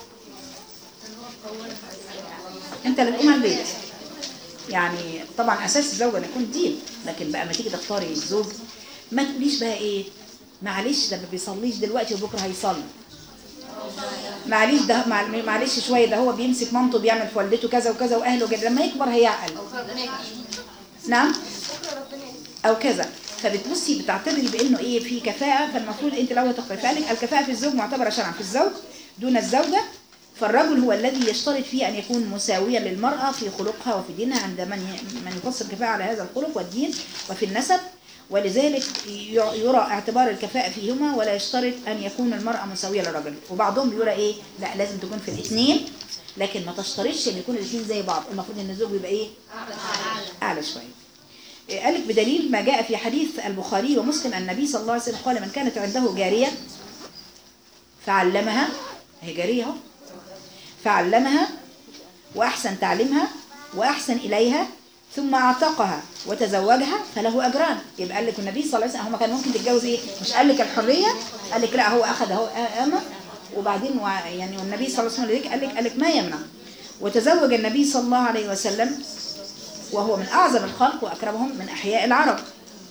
انت اللي تقوم على البيت يعني طبعا اساس الزوجة ان يكون دين لكن بقى ما تيجي تختاري الزوج ما تقوليش بقى ايه معلش ده ما بيصليش دلوقتي وبكره هيصلي معلش ده مع- معلش شويه ده هو بيمسك مامته بيعمل في والدته كذا وكذا واهله كده لما يكبر هيعقل نعم او كذا فبتبصي بتعتبري بانه ايه في كفاءه فالمفروض انت لو تقرأي فعلك الكفاءه في الزوج معتبره شرعا في الزوج دون الزوجه فالرجل هو الذي يشترط فيه ان يكون مساويا للمراه في خلقها وفي دينها عند من ي- من يفصل الكفاءه على هذا الخلق والدين وفي النسب ولذلك ي- يرى اعتبار الكفاءة فيهما ولا يشترط أن يكون المرأة مساوية للرجل وبعضهم بيقول إيه لا لازم تكون في الاثنين لكن ما تشترطش أن يكون الاثنين زي بعض المفروض أن الزوج يبقى إيه أعلى شوية إيه، قال لك بدليل ما جاء في حديث البخاري ومسلم أن النبي صلى الله عليه وسلم قال من كانت عنده جارية فعلمها هي جارية اهو فعلمها وأحسن تعليمها وأحسن إليها ثم أعتقها وتزوجها فله أجران يبقى قال لك النبي صلى الله عليه وسلم هو كان ممكن تتجوز إيه مش قال لك الحرية قال لك لا هو أخذ هو أمة وبعدين وع- يعني والنبي صلى الله عليه وسلم قال لك قال لك ما يمنع وتزوج النبي صلى الله عليه وسلم وهو من أعظم الخلق وأكرمهم من أحياء العرب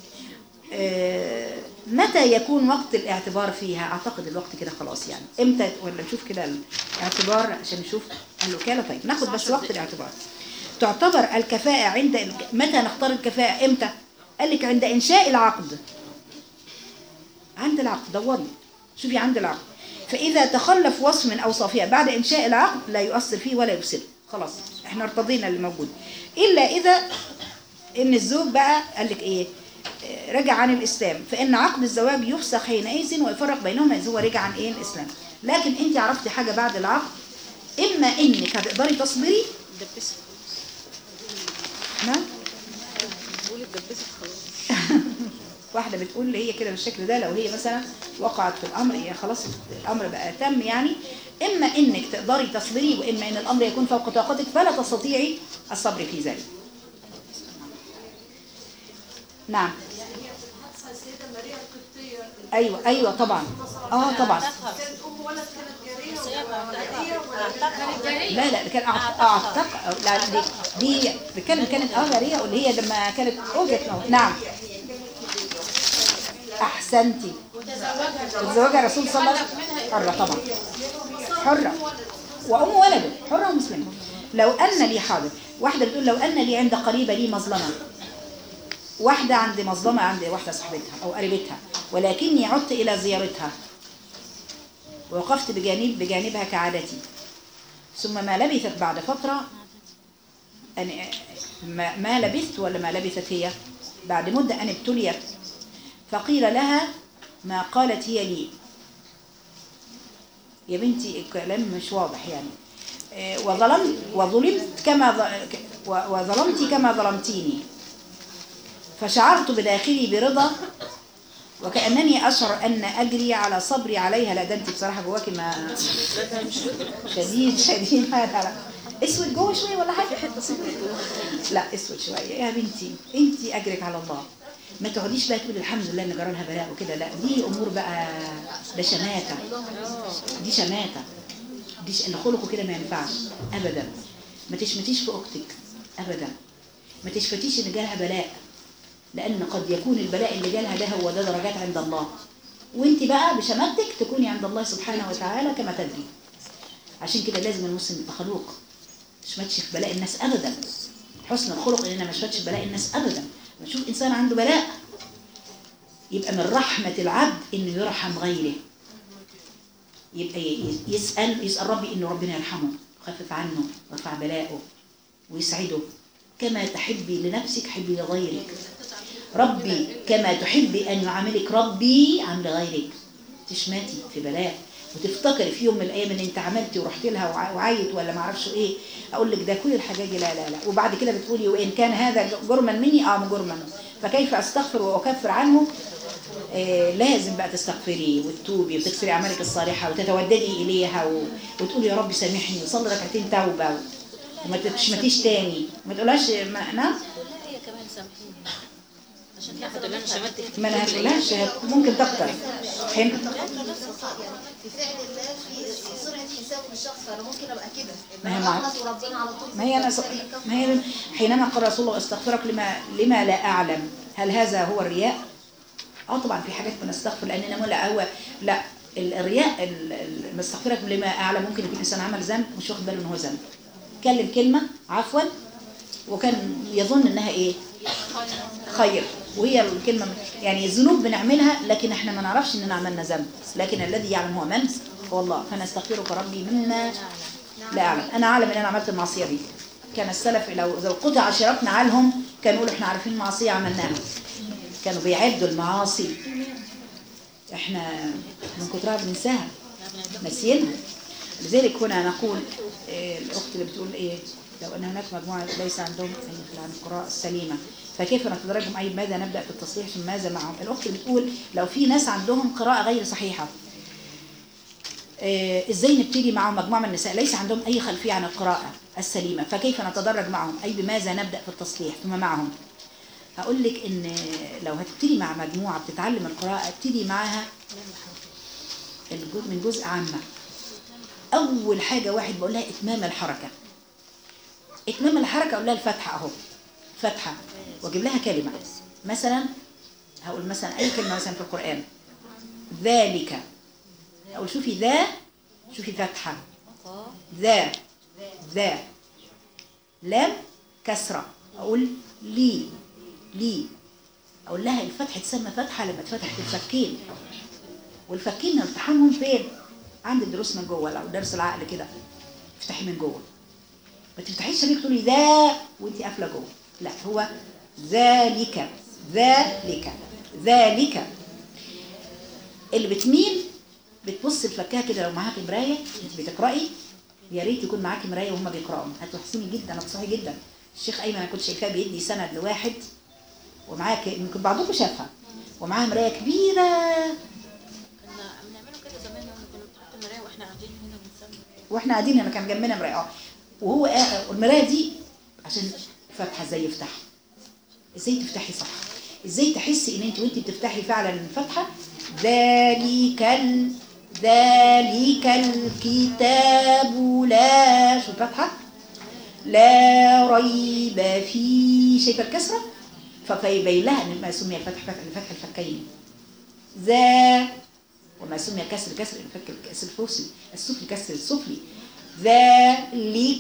آه، متى يكون وقت الاعتبار فيها اعتقد الوقت كده خلاص يعني امتى ولا نشوف كده الاعتبار عشان نشوف الوكاله طيب ناخد بس وقت الاعتبار تعتبر الكفاءه عند ال- متى نختار الكفاءه امتى قال لك عند انشاء العقد عند العقد دوري شوفي عند العقد فاذا تخلف وصف من اوصافها بعد انشاء العقد لا يؤثر فيه ولا يفسد خلاص احنا ارتضينا اللي موجود الا اذا ان الزوج بقى قال لك ايه آه، رجع عن الاسلام فان عقد الزواج يفسخ حينئذ ويفرق بينهما اذا هو رجع عن ايه الاسلام لكن انت عرفتي حاجه بعد العقد اما انك هتقدري تصبري دبست نعم بقول اتدبست خلاص واحده بتقول هي كده بالشكل ده لو هي مثلا وقعت في الامر هي خلاص الامر بقى تم يعني اما انك تقدري تصبري واما ان الامر يكون فوق طاقتك فلا تستطيعي الصبر في ذلك نعم ايوه ايوه طبعا اه طبعا لا لا كان أعت- اعتق لا دي دي بتكلم كانت اه جاريه واللي هي لما كانت اوجت موت نعم احسنتي تزوجها الرسول صلى الله عليه وسلم حره طبعا حره وام ولده حره ومسلمه لو ان لي حاضر واحده بتقول لو ان لي عند قريبه لي مظلمه واحده عند مظلمه عند واحده صاحبتها او قريبتها ولكني عدت الى زيارتها ووقفت بجانب بجانبها كعادتي ثم ما لبثت بعد فترة أن ما, ما لبثت ولا ما لبثت هي بعد مدة أن ابتليت فقيل لها ما قالت هي لي يا بنتي الكلام مش واضح يعني آه، وظلمت وظلمت كما ظ- ك- و- وظلمت كما ظلمتيني فشعرت بداخلي برضا وكأنني أشعر أن أجري على صبري عليها لا ده أنت بصراحة جواكي ما شديد شديد لا لا لا اسود جوه شوية ولا حاجة لا اسود شوية يا بنتي أنت أجرك على الله ما تقعديش بقى تقولي الحمد لله ان جرى لها بلاء وكده لا دي امور بقى ده شماته دي شماته دي ش... اللي خلقه كده ما ينفعش ابدا ما تشمتيش في اختك ابدا ما تشفتيش ان جالها بلاء لأن قد يكون البلاء اللي جالها ده هو ده درجات عند الله وانت بقى بشماتك تكوني عند الله سبحانه وتعالى كما تدري عشان كده لازم المسلم يبقى خلوق مش ماتش في بلاء الناس أبدا حسن الخلق إننا ما ماتش في بلاء الناس أبدا لما تشوف إنسان عنده بلاء يبقى من رحمة العبد إنه يرحم غيره يبقى ي- يسأل يسأل ربي إنه ربنا يرحمه يخفف عنه ويرفع بلاءه ويسعده كما تحبي لنفسك حبي لغيرك ربي كما تحبي أن يعاملك ربي عن غيرك تشماتي في بلاء وتفتكري في يوم من الأيام إن أنت عملتي ورحت لها وع- وعيت ولا معرفش إيه أقول لك ده كل الحاجات دي لا لا لا وبعد كده بتقولي وإن كان هذا جرما مني آه جرما فكيف أستغفر وأكفر عنه آه لازم بقى تستغفري وتتوبي وتكسري أعمالك الصالحة وتتوددي إليها و... وتقولي يا رب سامحني وصلي ركعتين توبة و... وما تشمتيش تاني ما تقولهاش ما... نعم هي كمان سامحيني عشان تاخد اللي انا شمتت ما انا هتقولهاش ممكن تقتل حين في فعل الله في سرعة حساب الشخص فانا ممكن ابقى كده ما هي ابقى مع- اغلط وربنا على طول ما هي أنا ما هي حينما قال رسول الله استغفرك لما لما لا اعلم هل هذا هو الرياء؟ اه طبعا في حاجات بنستغفر لاننا لا هو لا ال- الرياء ال- ال- مستغفرك لما اعلم ممكن يكون انسان عمل ذنب مش واخد باله ان هو ذنب كلم كلمه عفوا وكان يظن انها ايه؟ خير وهي الكلمه يعني الذنوب بنعملها لكن احنا ما نعرفش اننا عملنا ذنب لكن الذي يعلم هو من هو الله فنستغفرك ربي مما لا اعلم انا اعلم ان انا عملت المعصيه دي كان السلف لو لو قطع شرفنا عنهم كانوا يقولوا احنا عارفين معصيه عملناها كانوا بيعدوا المعاصي احنا من كترها بننساها ناسيينها لذلك هنا نقول آه، الاخت اللي بتقول ايه لو ان هناك مجموعه ليس عندهم أي عن القراءه السليمه فكيف نتدرجهم اي ماذا نبدا في التصحيح ثم ماذا معهم الاخت اللي بتقول لو في ناس عندهم قراءه غير صحيحه آه، ازاي نبتدي معهم مجموعه من النساء ليس عندهم اي خلفيه عن القراءه السليمه فكيف نتدرج معهم اي بماذا نبدا في التصليح ثم معهم هقول لك ان لو هتبتدي مع مجموعه بتتعلم القراءه ابتدي معاها الجزء- من جزء عامه اول حاجه واحد بقول لها اتمام الحركه اتمام الحركه اقول لها الفتحه اهو فتحه واجيب لها كلمه مثلا هقول مثلا اي كلمه مثلا في القران ذلك اقول شوفي ذا شوفي فتحه ذا ذا لام كسره اقول لي لي اقول لها الفتح تسمى فتحه لما اتفتحت الفكين والفكين التحامهم فين عند الدروس من جوه لو درس العقل كده افتحي من جوه ما تفتحيش شبيك تقولي ذا وانت قافله جوه لا هو ذلك ذلك ذلك اللي بتميل بتبص لفكها كده لو معاكي مرايه انت بتقراي يا ريت يكون معاكي مرايه وهم بيقراوا هتحسني جدا هتصحي جدا الشيخ ايمن انا كنت شايفاه بيدي سند لواحد ومعاه ك- يمكن بعضكم شافها ومعاه مرايه كبيره كنا بنعمله كده زمان لما كنا بنحط المرايه واحنا قاعدين هنا بنسمي واحنا قاعدين هنا كان جنبنا مرايه اه وهو قاعد- المرايه دي عشان فاتحه ازاي يفتحها ازاي تفتحي صح ازاي تحسي ان انت وانت بتفتحي فعلا الفتحه ذلك ال ذلك الكتاب لا شو الفتحه لا ريب فيه شايفه الكسره ف- فيبين لها ان ما سمي الفتح فتح لفتح الفكين ذا وما سمي الكسر كسر الفك الكسر الفصلي السفلي كسر السفلي ذلك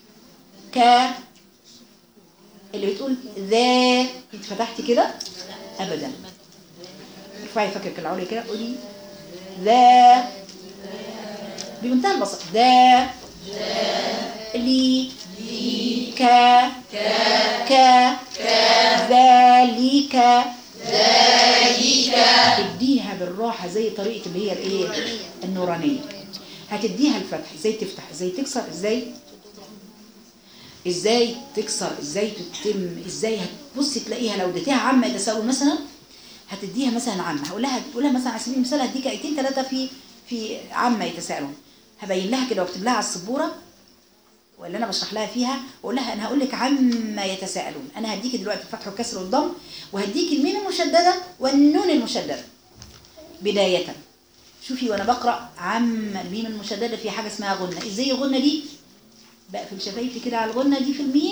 اللي بتقول ذا انت فتحتي كده ابدا ارفعي فكرك العليا كده قولي ذا بمنتهى البساطه ذا لي ك ك ذلك تديها بالراحه زي طريقه اللي هي الايه النورانيه هتديها الفتح ازاي تفتح ازاي تكسر ازاي ازاي تكسر ازاي تتم ازاي هتبصي تلاقيها لو اديتيها عامه يتساوي مثلا هتديها مثلا عامه هقول لها هقول لها مثلا على سبيل المثال هديك ايتين ثلاثه في في عامه يتساءلون هبين لها كده واكتب لها على السبوره واللي انا بشرح لها فيها واقول لها انا هقول لك عما يتساءلون انا هديكي دلوقتي الفتح والكسر والضم وهديكي الميم المشدده والنون المشدده بدايه شوفي وانا بقرا عم الميم المشدده في حاجه اسمها غنه ازاي الغنه دي بقفل شفايفي كده على الغنه دي في الميم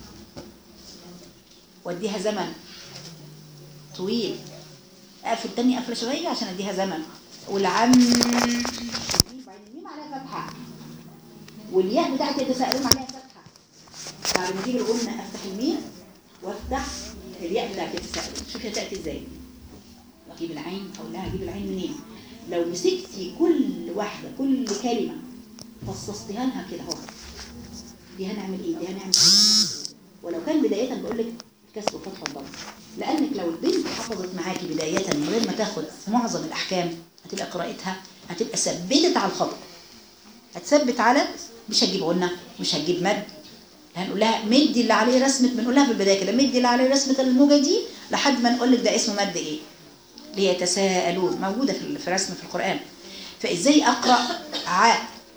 واديها زمن طويل اقفل تاني قفله شويه عشان اديها زمن والعم وبعدين الميم عليها فتحه والياء بتاعتي يتساءلون عليها فتحه بعد ما اجيب الغنه افتح الميم وافتح الياء بتاعتي يتساءلون شوفي هتاتي ازاي اجيب العين اقول لها اجيب العين منين لو مسكتي كل واحده كل كلمه فصصتيها لها كده اهو دي هنعمل ايه دي هنعمل ايه ولو كان بدايه بقول لك كسر وفتح الضم لانك لو البنت حفظت معاكي بدايه من غير ما تاخد معظم الاحكام هتبقى قراءتها هتبقى ثبتت على الخطا هتثبت على مش هتجيب غنه مش هتجيب مد هنقول لها مدي اللي عليه رسمه بنقول لها في البدايه كده مدي اللي عليه رسمه الموجه دي لحد ما نقول لك ده اسمه مد ايه ليتساءلون موجوده في في رسم في القران فازاي اقرا ع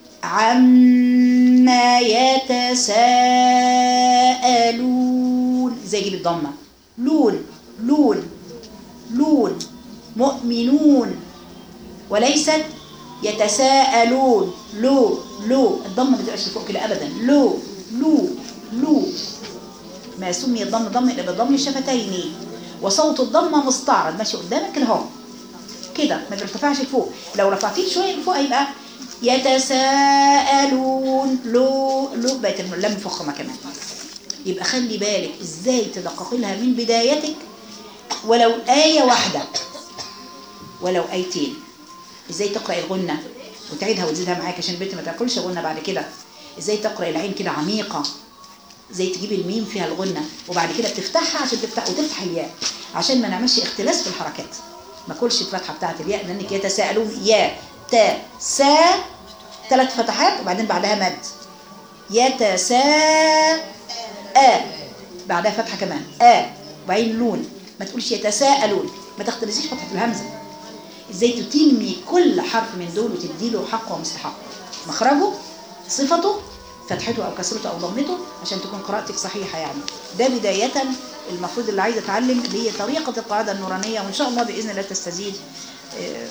عما يتساءلون ازاي اجيب الضمه لون لون لون مؤمنون وليست يتساءلون لو لو الضمه ما بتبقاش فوق كده ابدا لو لو لو ما سمي الضم ضم الا بضم الشفتين وصوت الضمه مستعرض ماشي قدامك كده اهو كده ما بيرتفعش لفوق لو رفعتيه شويه لفوق هيبقى يتساءلون لو لو بقت اللام فخمه كمان يبقى خلي بالك ازاي تدققي لها من بدايتك ولو آية واحدة ولو آيتين ازاي تقرأ الغنة وتعيدها وتزيدها معاك عشان البنت ما تاكلش غنة بعد كده ازاي تقرأ العين كده عميقة ازاي تجيبي الميم فيها الغنة وبعد كده بتفتحها عشان تفتح وتفتح الياء عشان ما نعملش اختلاس في الحركات ما كلش الفتحة بتاعت الياء لانك يتساءلون يا تا سا ثلاث فتحات وبعدين بعدها مد يتساءل آ بعدها فتحة كمان آ وبعدين لون ما تقولش يتساءلون ما تختلسيش فتحة الهمزة ازاي تتمي كل حرف من دول وتديله حقه ومستحقه مخرجه صفته فتحته او كسرته او ضمته عشان تكون قراءتك صحيحه يعني ده بدايه المفروض اللي عايز اتعلم اللي هي طريقه القاعده النورانيه وان شاء الله باذن الله تستزيد آه،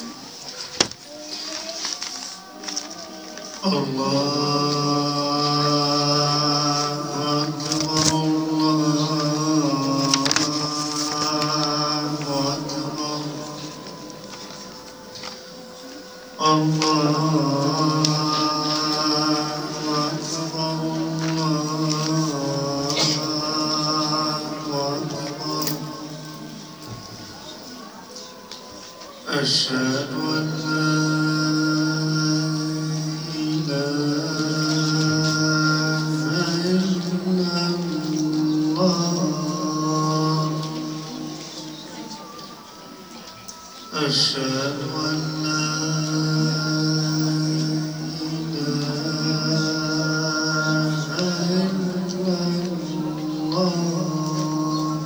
الله أكبر الله أكبر الله أكبر الله أكبر أشهد أن لا إله إلا الله أشهد أن لا إله إلا الله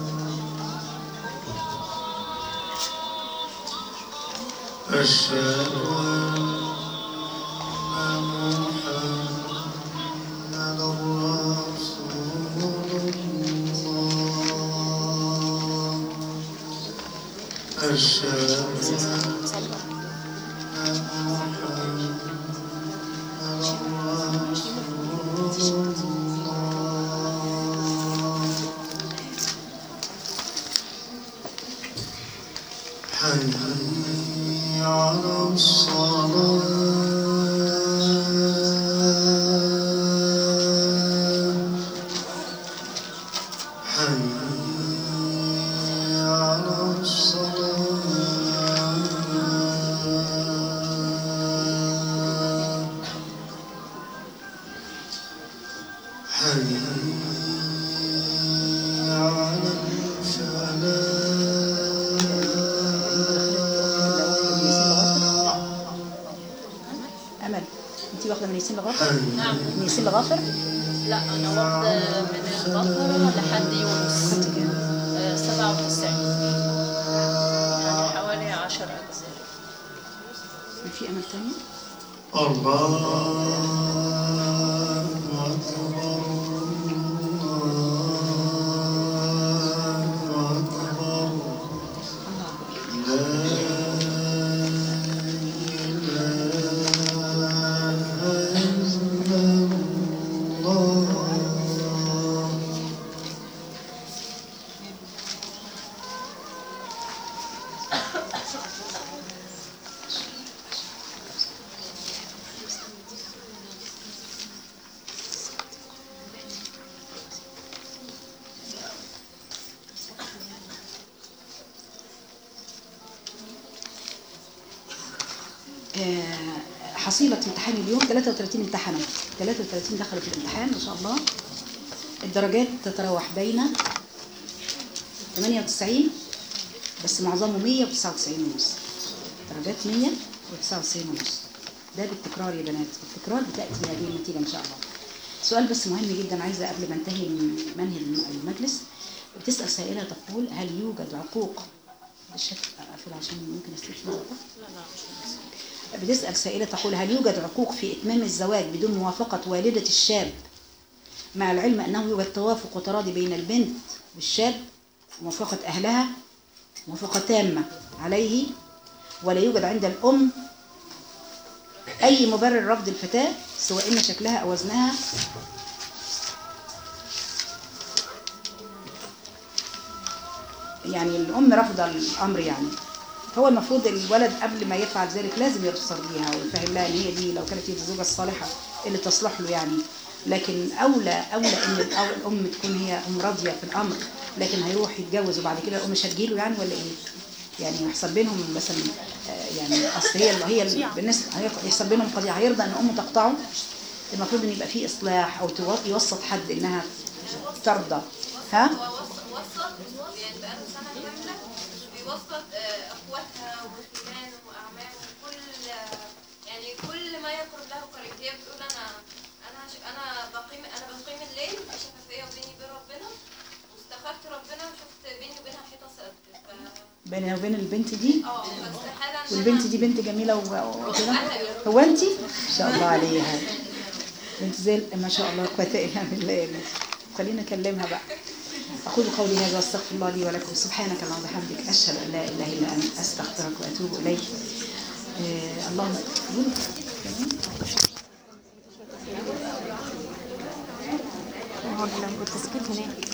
أشهد أن محمدا رسول الله أشهد أن محمدا رسول الله حي على الصلاة حي على الصلاة حي على الفلاح امل انت واخده من ياسين لغافر حي من ياسين لغافر لا انا واخده من البقره لحد يونس خدت كام آه، 97 يعني حوالي 10 اجزاء في امل ثانيه الله أكبر الله أكبر لا إله إلا الله آه، حصيلة امتحان اليوم 33 امتحنوا 33 دخلوا في الامتحان ما شاء الله الدرجات تتراوح بين 98 بس معظمه 199 ونص درجات 199 ونص ده بالتكرار يا بنات بالتكرار بتأتي هذه النتيجة إن شاء الله سؤال بس مهم جدا عايزة قبل ما انتهي من منهج المجلس بتسأل سائلة تقول هل يوجد عقوق بالشكل أقفل عشان ممكن استفيد بتسأل سائلة تقول هل يوجد عقوق في إتمام الزواج بدون موافقة والدة الشاب مع العلم أنه يوجد توافق وتراضي بين البنت والشاب موافقة أهلها موافقة تامة عليه ولا يوجد عند الأم أي مبرر رفض الفتاة سواء إن شكلها أو وزنها يعني الأم رفض الأمر يعني هو المفروض الولد قبل ما يفعل ذلك لازم يبصر بيها ويفهم لها ان هي دي لو كانت هي الزوجه الصالحه اللي تصلح له يعني لكن اولى اولى ان الأو- الام تكون هي ام راضيه في الامر لكن هيروح يتجوز وبعد كده الام مش هتجيله يعني ولا ايه؟ يعني يحصل بينهم مثلا آه، يعني اصل هي هي ال- بالنسبه هيق- يحصل بينهم قضيه هيرضى ان امه تقطعه المفروض ان يبقى في اصلاح او تو- يوسط حد انها ترضى ها؟ هو وسط وسط يعني بقاله سنة كاملة بيوسط آه، اخواتها وخلانه واعمامه كل يعني كل ما يقرب له قريب هي بتقول انا انا هش- انا بقيم انا بقيم الليل في شفافية وبيني وبين ربنا واستخرت ربنا وشفت بيني وبينها حيطة سد ف بيني وبين البنت دي اه فاستحالة ان والبنت دي بنت جميلة و- وكده هو انت ما شاء الله عليها بنت زي ال- ما شاء الله قوة الا بالله يا بنت خلينا نكلمها بقى أقول قولي هذا واستغفر الله لي ولكم سبحانك اللهم وبحمدك أشهد أن لا إله إلا أنت أستغفرك وأتوب إليك آه اللهم قولي. التسكيت هناك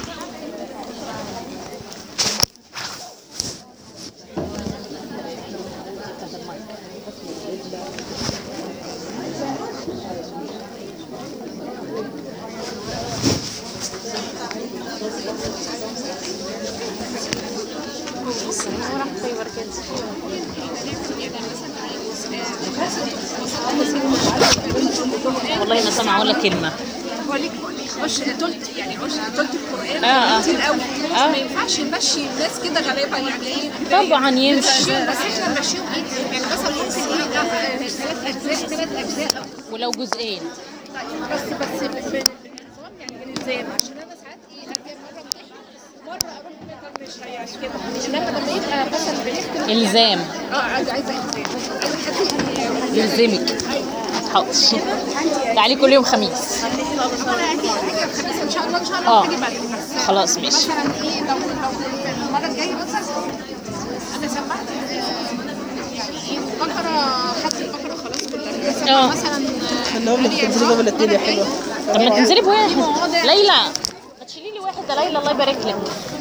والله ما سامعه ولا كلمه بقولك عش تلت يعني عش تلت القرآن آه، آه. كتير قوي آه. ما ينفعش نمشي الناس كده غالبا يعني ايه طبعا يمشي نمشيهم بس احنا نمشيهم ايه يعني مثلا ممكن ايه آه، ثلاث اجزاء ثلاث اجزاء ولو جزئين بس بس ب- ب- بالنظام يعني بالالزام عشان انا ساعات ايه اجي مره بتحفظ مره اروح مطنش يعني كده انما لما يبقى مثلا بنختم الزام اه عايزه عايزه الزام عايزه حد يلزمك حاضر تعالي كل يوم خميس انا هاجي هاجي الخميس ان شاء الله ان شاء الله اه هاجي بعد كده خلاص ماشي مثلا ايه لو لو المره الجايه مثلا انا سمعت آه، يعني ايه بقره خدت البقره خلاص كلها اه. سمع مثلا خليهم لك تنزلي جبل الدنيا يا حلوه طب ما تنزلي بواحد ليلى ما تشيلي لي واحد يا ليلى الله يبارك لك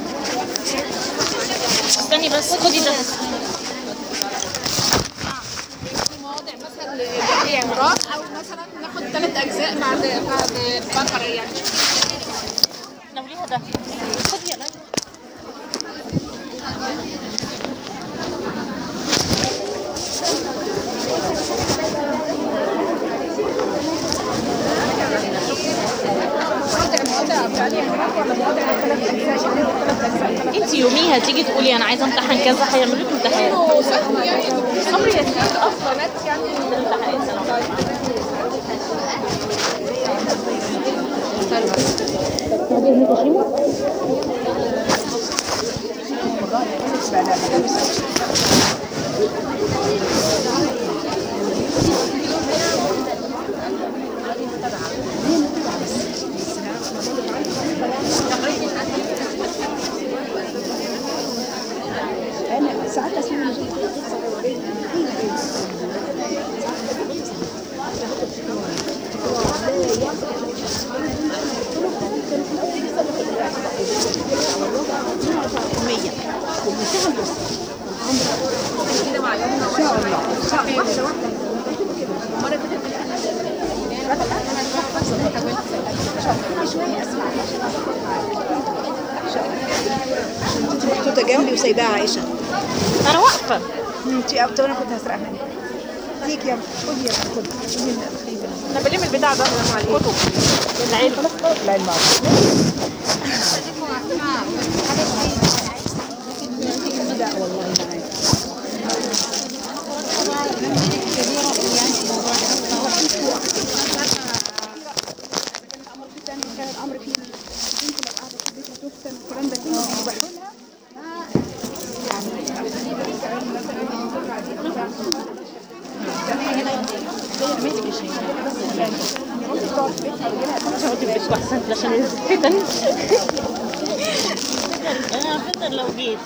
استني بس خدي ده في مواضع مثلا لبني عمران او مثلا ناخد ثلاث اجزاء بعد بعد البقره يعني ناوليها ده خدي يا ليلى انت يوميها تيجي تقولي انا عايزه امتحن كذا هيعملوا لك امتحان صبري يا سيدي اصلا يعني انا ساعات اسمع انت محطوطه جنبي وسايباها عايشه انا واقفه انت اب انا كنت هسرقها منك ديك يا خدي يا خدي خدي الخيبه انا بلم البتاع ده كتب العلم لا المعروف لا والله ما عارف كان الامر فيه البنت لو قاعده في البيت هتفتن والكلام ده كله بيباحوا لها تقعدي بس احسن عشان الفتن انا فتن لو جيت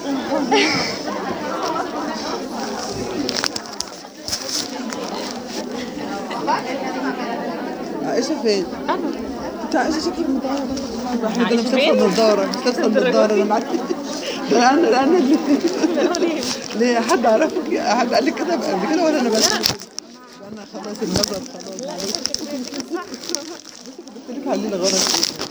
عائشه فين؟ انا انت عائشه شكلك مدارة احنا عايشة مش فين؟ لابسه النضاره مش لابسه النضاره انا معاك ده انا ده انا اللي ليه حد عرفك حد قال لك كده قبل كده ولا انا بس؟ ده انا خلاص النظر خلاص معلش قلت لك علينا غلط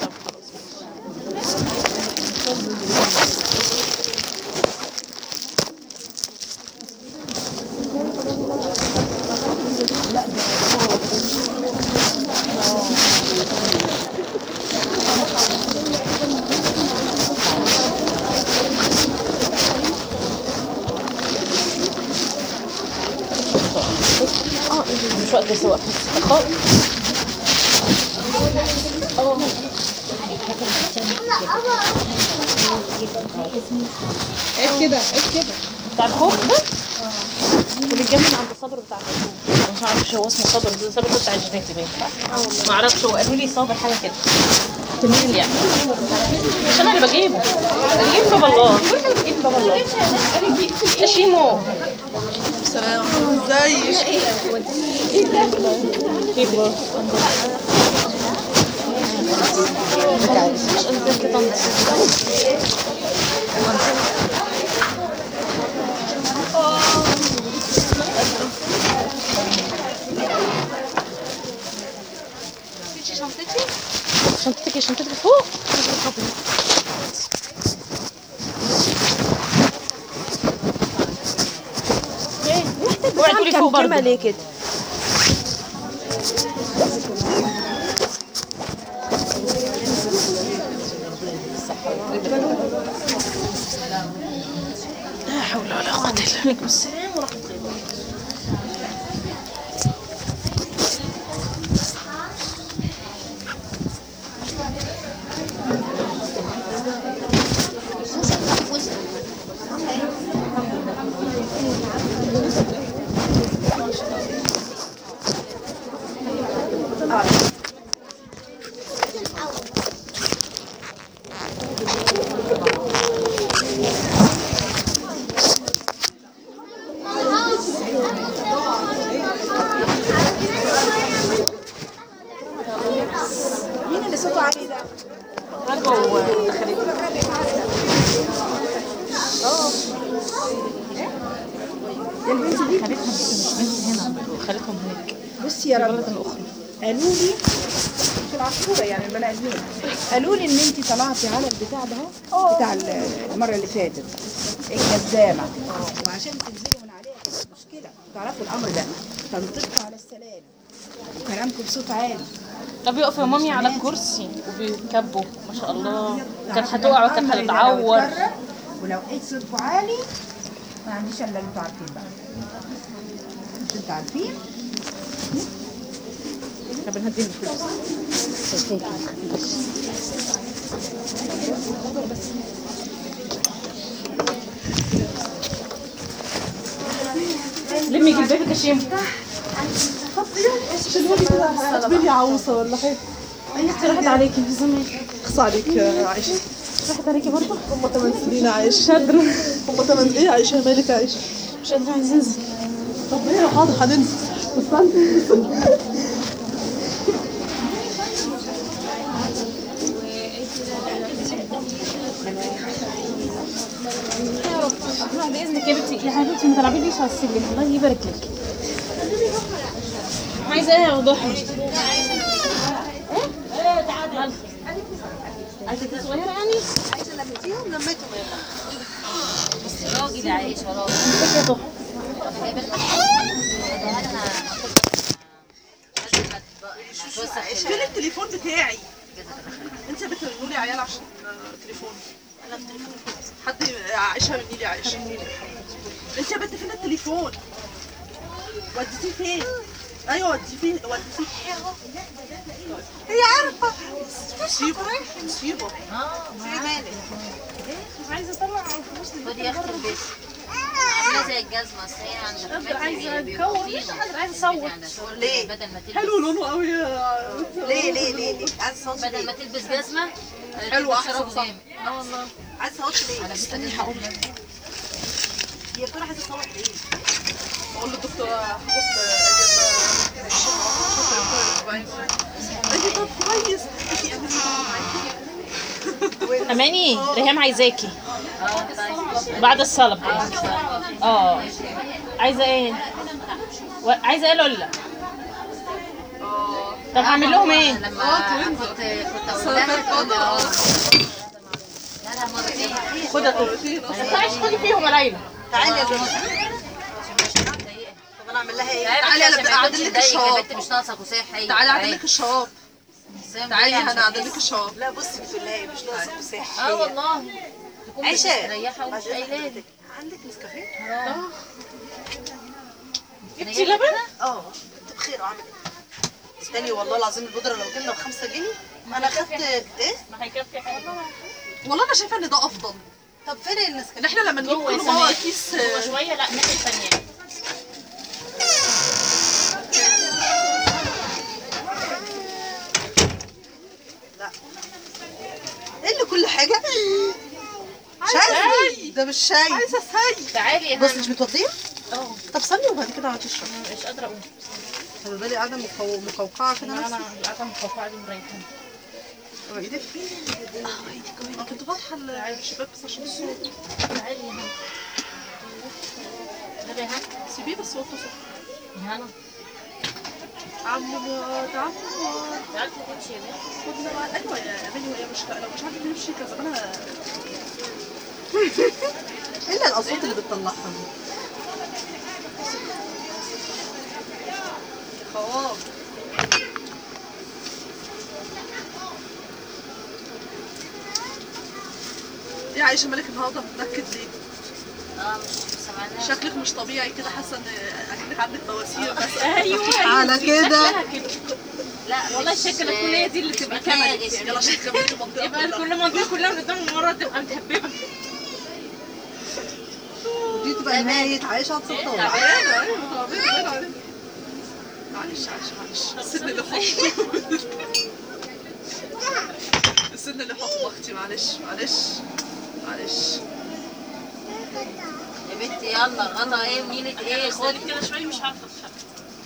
مش وقت سواء خالص لا عيب كده عيب كده بتاع الخوخ ده اللي بيتجمع عند الصبر بتاع الخوخ أنا مش عارف هو اسمه صبر ده صبر ده بتاع الجيناتي باين ما اعرفش هو قالوا لي صابر حاجه كده تمام يعني مش انا اللي بجيبه بجيب باب الله كل حاجه بجيب باب الله يا شيمو سلام ازيك كيف مش قصدك كده شنطتك شنطتك فوق اوعي تقولي فوق برضه ليه كده لا حول ولا قوة الا بالله السلام ورحمة الله مين اللي صوته عالي ده؟ رجعوا ودخلت خالتهم مش بنت هنا خالتهم هناك بصي يا رب البلد الاخرى قالوا لي في العصفوره يعني البني ادمين قالوا لي ان انت طلعتي على البتاع ده اهو بتاع ال- المره اللي فاتت الجزامه وعشان تنزلوا من عليها كانت مشكله تعرفوا الامر ده تنطقوا على السلام وكلامكم بصوت عالي طب يقف يا مامي على الكرسي وبيكبوا ما شاء الله كانت هتقع وكانت الأمر ده لو هتتعور اتكرر ولو لقيت صوتكم عالي ما عنديش الا اللي انتوا عارفين بقى مش انتوا عارفين طب نهدي الفلوس لمي جلبابك يا شيمو اعتبري عروسه ولا حاجه اختي راحت عليكي في زمان اخص عليك يا عائشه راحت عليكي برضه هم 8 سنين عايشه مش قادرة هم 8 ايه عايشه مالك يا عايشه مش قادرة عايزة انزل طب ايه حاضر هننزل استنى يا رب بعد اذنك يا بنتي يا حبيبتي ما تلعبيليش على السلم الله يبارك لك عايزه ايه يا ضحى ايه تعالي عايزه دي صغيره يعني عايشه لميتيهم لميتهم راجل يا عايشه راجل امسكي يا ضحى فين التليفون بتاعي انت بترنوا لي عيال عشان تليفون انا التليفون حد عائشه مني لي عائشه انت يا بنت فين التليفون وديتيه فين ايوه وديتيه فين وديتيه هي عارفه مصيبه مصيبه في مالك عايزه اطلع فلوس خدي يا اختي البس عامله زي الجزمه اصل هي عند الحاجات عايزه اللي اتكون بيبقوا مش فيها. قادره عايزه اصوت عند الشغل ليه؟ بدل ما تلبس حلو لونه قوي يا ليه ليه ليه ليه عايز صوت بدل ما تلبس جزمه حلو، تلبس أحسن شراب صح. جامد اه والله عايز صوت ليه انا مستنيه هقول هي بتقول عايزه تصوت ليه؟ بقول للدكتور هاخد اجازه اجي طب كويس اجي اعملي معاكي اماني ريهام عايزاكي بعد الصلاه بقى. اه عايزه ايه و... عايزه ايه لولا طب هعمل لهم ايه لما كنت كنت اقول لها تقول لي اه لا لا مرتين خد يا طفل تعالي اشتغلي فيهم يا ليلى تعالي يا عشان بنت مش مضايقه طب انا اعمل لها ايه؟ تعالي تعالي عشان انا ما اعدل يكونش لك مضايقك يا الشراب بنت مش ناقصه كساح تعالي اعدل لك الشراب تعالي انا انا اعدل لك الشراب لا بصي بتقول لها ايه مش ناقصه مساحه اه والله تكون عيشة. مستريحه ومش قايله لي عندك نسكافيه؟ جبتي لبن اه انت بخير وعامل ايه؟ استني والله العظيم البودره لو جبنا ب 5 جنيه انا خدت ايه؟ ما هيكفي حاجه والله انا شايفه ان ده افضل طب فين النسكافيه ان احنا لما نجيب جوه يا كل مره سماء. كيس جوه شويه لا الناحيه الثانيه ايه اللي كل حاجه شاي ده مش شاي عايزه ساي تعالي يا بص هنا مش بتوضيه اه طب صلي وبعد كده اقعد تشرب مش قادره اقوم انا بالي قاعده مقو- مقوقعه كده انا نفسي قاعده مخوفه دي مريحه هو ايدك اه ايدي كمان انا كنت فاتحه الشباك بس عشان الصوت تعالي يا هنا تعالي يا هنا سيبيه بس هو تصل يا هنا عمو مراد عمو مراد تعالي تمشي يا بنت خدنا مع ايوه يا بني وهي مش لو مش عارفه تمشي كذا انا الا الاصوات اللي بتطلعها دي. خواف يا عايشه مالك النهارده متنكد ليه؟ اه مش سامعانا شكلك مش طبيعي كده حاسه ان اكنك عندك بواسير بس ايوه على كده لا والله مش- الشكل الكليه دي اللي تبقى كفاية كامله جسمي. يلا عشان تكملي المنطقه يبقى كلها. كل منطقه كلها من قدام المره تبقى متهببه ودي تبقى نهايه عايشه هتصدق تعبانه ايوه تعبانه تعبانه معلش معلش معلش السن اللي حط السن اللي حط اختي معلش معلش معلش يا بنتي يلا غطا ايه ونيلة ايه خدي خدي كده شويه مش عارفه اتحرك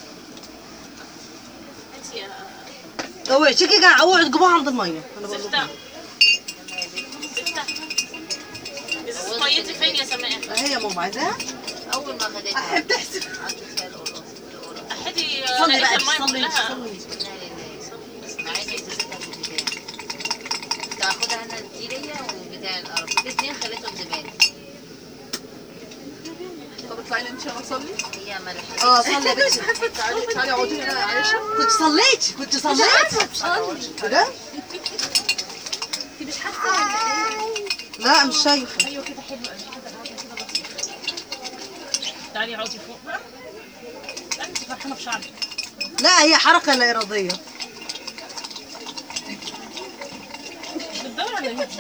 انت يا هو شكي جاي اوعى تجيبوها عند الميه انا بقول زفتة لكم زفتة طيتي فين يا سماء هي ماما عايزاها اول ما خدتها احب تحسب قعدت فيها القرآن القرآن احدي صلي بقى المايه صلي كلها صلي مع اني ابتديتها بالبداية كنت هاخدها انا الديرية وبتاع القرف الاثنين خليتهم زبالة طب اطلعي لي انت انا اصلي هي ملح اه صلي يا بنتي تعالي تعالي اقعدي هنا يا عايشه كنت صليت كنت صليت كده انت مش حاسه ولا ايه؟ لا مش شايفه ايوه كده حلو قوي كده اقعدي كده بسيطه تعالي اقعدي فوق بقى انت فرحانه بشعرك لا هي حركه لا اراديه بتدور على مين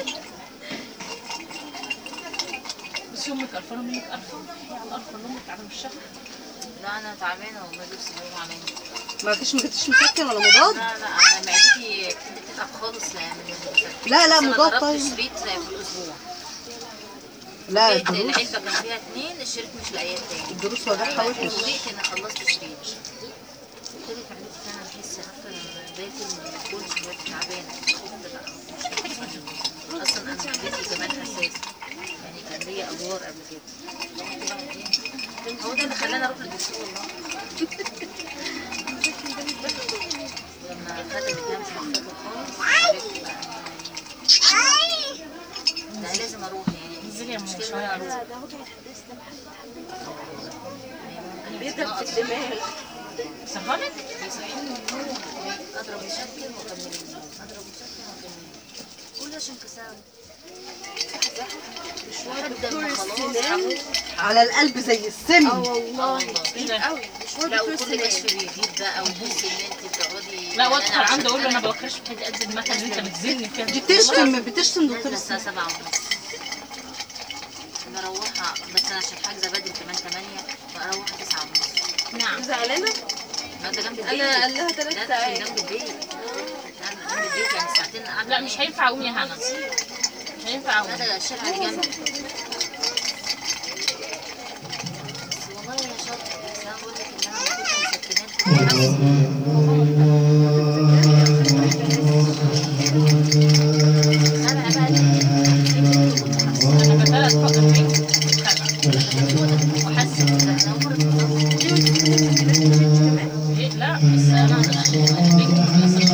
بس امك قرفانه منك قرفانه هي على القرفه من امك على وشها لا انا تعبانة والله نفسي بقوم عليا ما فيش ما كنتش مسكن ولا مضاد لا لا انا معدتي ابتدت تتعب خالص يعني لا لا بس أنا مضاد ضربت طيب شريط في الاسبوع لا لقيت الدروس العلبة كان فيها اتنين الشريط مش لاقياه تاني الدروس وجعها وحش فوجئت ان خلصت شريط ابتدت معدتي فعلا احس عارفه لما باكل ما باكلش بقيت تعبانه خفت بقى مش عارفة. اصلا انا معدتي كمان حساسه يعني كان ليا ادوار قبل كده قلت بقى إيه؟ هو ده اللي خلاني اروح للدكتور والله لما خدت الكلام مش محتاجه خالص عرفت بقى إن- لا لازم اروح يعني انزلي يا ماما مشكلة شويه إن أنا على أروح. بيتك في الدماغ سهرك بيصحيني من النوم اضرب مشكل واكمل النوم اضرب مشكل واكمل كل ده عشان كسام لحد ما خلاص هموت على القلب زي السم اه والله ايه ده لا وكل كشف بيجيب بقى وتحسي ان انت بتقعدي لا وادخل عنده اقول له انا بوكرش في حته قد المكنه اللي انت بتزني فيها دي بتشتم بتشتم دكتور نازله الساعه 7 ونص مروحه بس انا عشان حاجزه بدري كمان 8 بروح 9 ونص نعم زعلانه ما ده جنب البيت انا قال لها ثلاث لا ده ساعات جنب البيت لا ده جنب البيت يعني ساعتين قاعده لا مش هينفع اقوم يا هنا مش هينفع لا اقوم ده الشارع اللي جنبي بس والله يا شاطر بس انا بقول لك ان انا ما كنتش مسكنات في نفسي انا بقى اللي كنت حاسه انا بثلاث فقط فيك وحاسه انا عمري ما ايه لا بس انا البنك لسه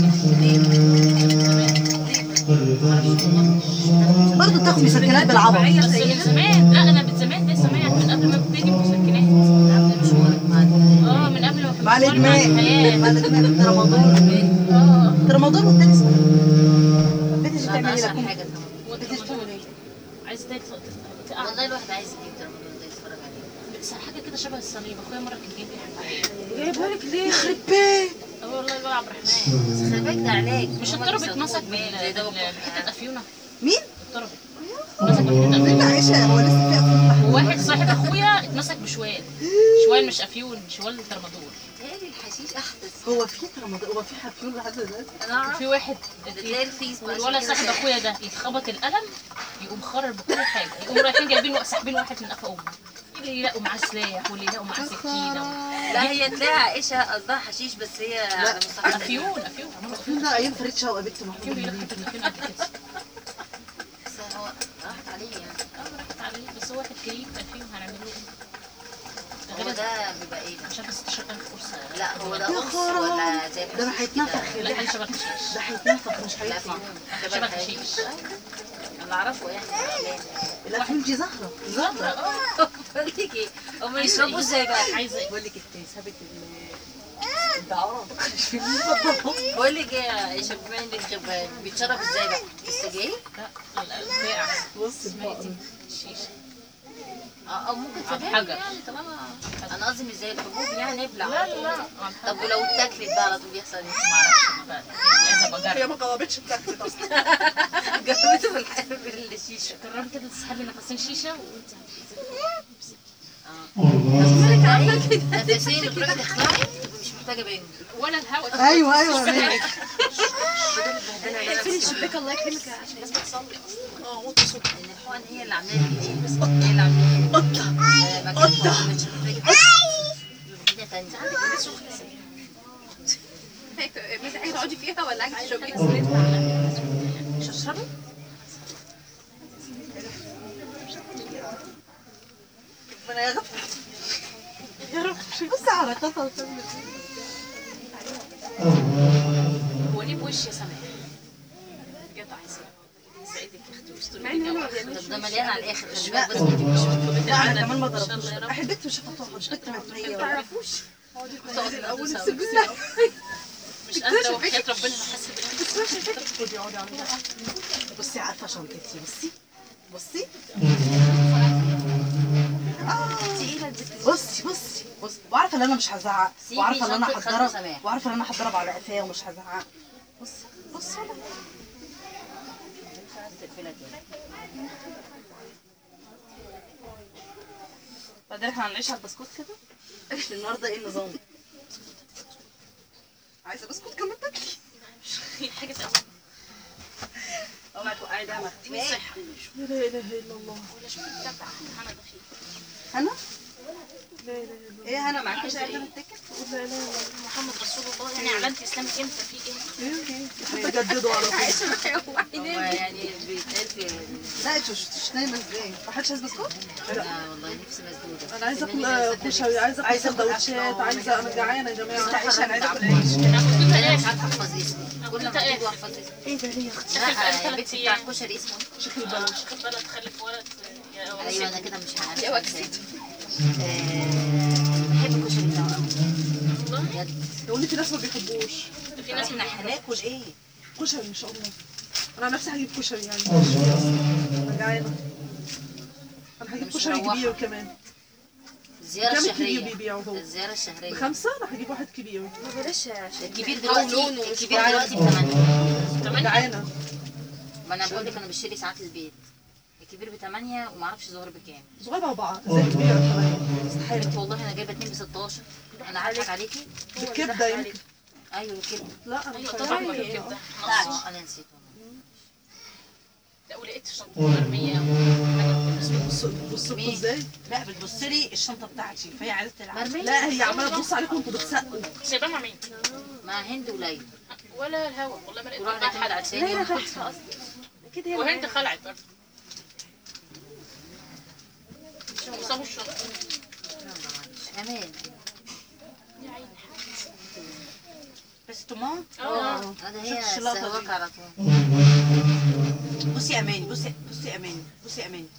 برضه تاخد مسكنات بالعبط بس من زمان لا انا من زمان ده سمعت من قبل ما ابتدي مسكنات قبل مشوارك مع اه من قبل ما كنت مع بتولد مع الادمان الحياه مع الادمان ده رمضان اه ده رمضان والتاني سنة بنتي لا تعمل ايه ده لكم حاجه كمان بنتي تعمل ايه عايز تاكل والله الواحد عايز يجيب رمضان ده يتفرج عليه بس حاجه كده شبه الصليب اخويا مره كان جايب لي حاجه جايبها لك ليه؟ يخرب بيت اه والله الواد عبد الرحمن بس خلي بالك ده علاج مش هما الطرب بيسموه اتمسك إدمان زي ده بالحته الافيونه مين؟ ضربت مسك بحديد بنت عائشه هو لسه في افلام وواحد صاحب اخويا اتمسك بشوال شوال مش افيون شوال ترمادول تهيألي الحشيش احدث هو في رمضان هو في حفيون لحد دلوقتي انا اعرف في واحد بتلاقي الفيس بقى والولد عشان كده صاحب اخويا ده يتخبط القلم يقوم خرر بكل حاجه يقوم رايحين جايبين ساحبين واحد من قفا امه اللي يلاقوا معاه سلاح واللي يلاقوا معاه سكينه لا هي تلاقي عائشه قصدها حشيش بس هي على مستحيل افيون افيون عملوا الفيلم ده ايام فريد شوقي بنت محمود افيون بيقول لك المليجي. حتى الافيون قد كده بس هو راحت عليه يعني اه راحت عليه بس هو واحد كريم افيون هنعمله هو غير ده بيبقى ايه ده؟ عشان بس 16000 فرصه لا هو ده يا قص خرا. ولا زي ده الحشيش هيتنفخ كده؟ لا دي شبه حشيش ده هيتنفخ مش لا هيطلع فيهم شبه حشيش انا اعرفه يعني الافلام دي زهره زهرة اه بقول لك ايه هم يشربوا ازاي بقى؟ عايزه ايه بقول لك انت سابت ال- الدعاره مش في المطبخ بقول لك ايه يا عائشه بما انك خبرة بيتشرب ازاي بقى؟ بالسجاير؟ لا الفاقع بص اسمها ايه دي الشيشه اه او ممكن على سجاير الحجر. يعني طالما انا قصدي مش زي الحبوب يعني نبلع لا لا على طب ولو اتاكلت بقى على طول بيحصل ايه؟ معرفش انا بقى يعني عايزه ابقى هي اجرب ما جربتش بتاكلت اصلا جربته في الحلم بالشيشه جربي كده تسحبي نفسين شيشه وانت نفسين لدرجه اخلاعي مش محتاجه بنج ولا الهواء ايوه ايوه ماشي بدل البهدله اللي انا اقفلي فيها. الشباك الله يكرمك عشان الناس بتصلي اصلا اه وطي صوتك ان الحقن هي اللي عامله لي ايه بس هي اللي عامله لي قطه آه، مكان حقن مش محتاجه الدنيا تانية هيك بس عايزه تقعدي فيها ولا عايزه تشربي مش هشربي ربنا يا رب يا رب بص على قطه وتعمل هو ليه بوش يا سماح جدع يا سماح يسعدك يا اختي ويستر مع ان هو ما بيك بيعملش طب ده مليان على الاخر خلي لا. بالك بس ما تبقاش مطلوبين لا انا عنك. كمان ما إن شاء ضربتوش الله يا رب. احبتي مش هتطلع مش بنت مهنيه ما ولا تعرفوش تقعدي الاول تقعدي سيب بالله مش قادره وحياه ربنا ما حاسه بالله خدي اقعدي على بصي عارفه شنطتي بصي بصي تقيلة البت دي. بصي بصي بصي وعارفه ان انا مش هزعق سيبي وعارفه ان انا شنطة خالد هتضرب سماح. وعارفه ان انا هتضرب على قفاه ومش هزعق بصي بصي تقفلها تاني. بعدين احنا هنعيش على البسكوت كده النهارده ايه النظام عايزه بسكوت كمان تاكلي حاجه تقوم اوعي توقعي ده دي صحه لا اله الا الله ولا شوف الجدع انا دخيل هنا ايه هنا معاكيش عايزة اي إيه؟ تيكت محمد رسول الله يعني اعلنت اسلامك امتى في ايه تجددوا على طول هو يعني بيتقال في لا انتوا مش مش نايمه ازاي ما حدش عايز بسكوت لا والله نفسي مسدودة انا عايزه إنني اكل لازم كشري عايزه اكل عايزة سندوتشات عايزه انا جعانه يا جماعه عيش انا عايزه اكل عيش. عيش انا كنت انا مش الاقي عارفه احفظ اسمي كل ما اجيب واحفظ اسمي ايه ده ليه يا اختي لا بقالي يا ثلاث بنتي أيام. بتاع الكشري اسمه إيه؟ شكل البلد شيخ البلد خلف ولد يا ايوه انا كده مش عارفه يا وكسي. آه، بحب الكشري بتاعه قوي بجد يقول لي في ناس ما بيحبوش في ناس من هناكل ايه كشري ان شاء الله انا عن نفسي هجيب كشري يعني انا جعانه انا هجيب مش كشري مروحة. كبير كمان الزيارة كام الكبير الشهرية بيبيعوا هو الزيارة الشهرية بخمسة انا هجيب واحد كبير بلاش عشان الكبير لونه دلوقتي مش الكبير دلوقتي بثمانية جعانه ما انا بقول لك انا بشتري ساعات البيت الكبير بثمانية ومعرفش ظهر بكام صغير اربعه زي الكبير كمان استحاله قلت والله انا جايبه اتنين ب 16 انا هضحك عليكي بالكبده يمكن ايوه كده لا انا ايوه مش طبعا عايزة. ما كده اه انا نسيت والله لا ولقيت الشنطه مرميه حاجه بصوا بصوا مين؟ ازاي لا بتبص لي الشنطه بتاعتي فهي عايزه تلعب مرمية لا هي عماله تبص عليكم وانتوا بتسقوا سايباه مع مين؟ مع هند وليلى ولا الهوا والله ما لقيت ورحنا معاها كده حد على الثاني ليلى تحفه اصلا اكيد هي وهند خلعت برضه وصابوا الشنطه امان بس طماط اه هذا هي شفتش اللقطة السواق دي؟ على طول بصي يا اماني بصي بصي يا اماني بصي يا اماني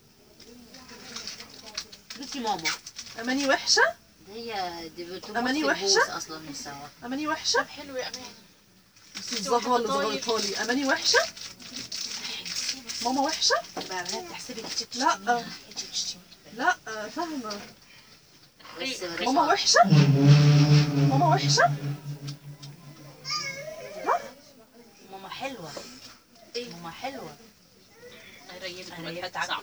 بصي ماما اماني وحشه ده هي دي بتموت أماني في وحشة؟ البوس اصلا من السواق اماني وحشه طب حلو يا امان بس الزهره اللي صغرتها لي اماني وحشه ماما وحشه بقى بنات تحسبي كتير لا لا فاهمه بس ماما وحشه ماما وحشه ماما حلوه ماما حلوه ريبت والحته صعب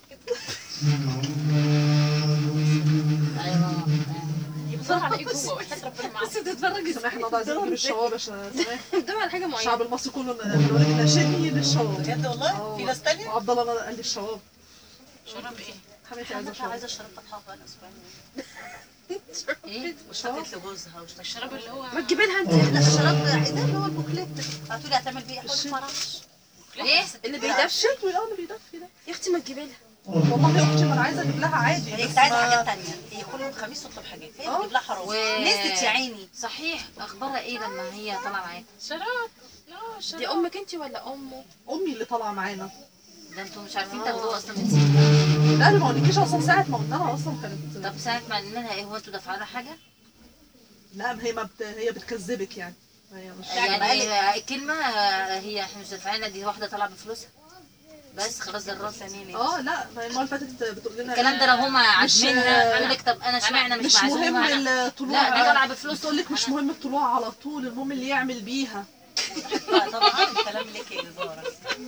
ايوه بصراحه على ايه جوه وحياه ربنا معاك بس تتفرجي سامح احنا عايزين نجيب الشواب عشان سامح ده على حاجه معينه الشعب المصري كله بيقول لك ناشدني للشواب بجد والله في ناس تانية وعبد الله قال لي الشواب شرب ايه؟ حبيبتي عايزه شواب عايزه اشرب فتحه بقى اسبوعين ايه واشتكت لجوزها واشتكت الشراب اللي هو ما تجيبي لها انت لا الشراب ده ده اللي هو البوكليت قالت لي هتعمل بيه احنا ما اعرفش ايه اللي بيدفي الشتوي اه اللي بيدفي ده يا اختي ما تجيبي لها والله يا اختي ما انا عايزه اجيب لها عادي هي بس كانت عايزه ما- حاجات تانية هي كل يوم خميس تطلب حاجات هي آه. بتجيب لها حرام و- نزلت يا عيني صحيح اخبارها ايه لما هي طالعه معاك شراب لا شراب دي امك انت ولا امه امي اللي طالعه معانا ده انتوا مش عارفين تاخدوه اصلا من سنين لا انا ما اقولكيش اصلا ساعه ما قلنا لها اصلا كانت طب ساعه ما قلنا لها ايه هو انتوا دافعين لها حاجه لا ما هي ما بت... هي بتكذبك يعني هي مش يعني الكلمه هي احنا مش دافعين لها دي واحده طالعه بفلوسها بس خلاص ده الراس اه لا ما هي المره اللي فاتت بتقول لنا الكلام ده لو هما مش- عازمينها يقول لك طب انا اشمعنى مش, مش مهم معزومه الطلوع لا دي طالعه بفلوس بتقول لك مش مهم الطلوع على طول المهم اللي يعمل بيها لا طبعا الكلام ليك يا زهره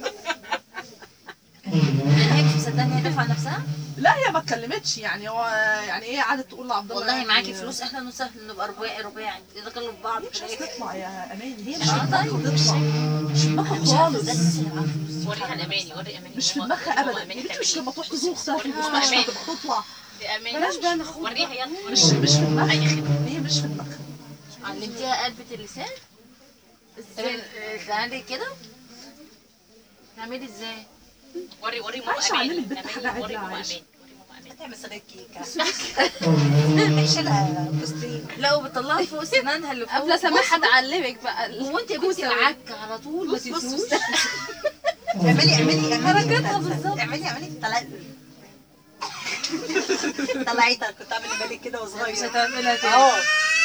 يعني هي مش مصدقه ان هي دافعه نفسها لا هي ما اتكلمتش يعني هو يعني ايه قعدت تقول لعبد الله والله يعني معاكي فلوس احنا نسهل نبقى رباعي رباعي يدخلوا في بعض مش في عايزه الآخر. تطلع يا اماني هي مش آه، في دماغها طيب. تطلع مش في دماغها خالص وريها الاماني وري اماني مش في ماما- دماغها ماما ابدا أماني يا بنتي مش تعملي لما تروح تزور اختها في وريها المستشفى أماني. تبقى تطلع دي اماني بلاش بقى ناخد وريها يلا مش مش في دماغها اي خدمه هي مش في دماغها علمتيها قلبة اللسان ازاي تعملي كده تعملي ازاي وري وري ماما عايشة اماني علمت بنت أماني، حاجة وري عدلة ماما عايشة. اماني وري ماما اماني هتعمل صينيه كيكه هيشيلها فستين لا وبتطلعي فوق سنانها اللي فوق قبل سماح هتعلمك بقى ال- هو انت يا بنتي العك على طول ما بص بص تنسوش بص. اعملي اعملي اعملي حركاتها بالظبط. اعملي اعملي طلعي طلعيتها كنت اعمل بالي كده مش وصغير هتعملها تاني اهو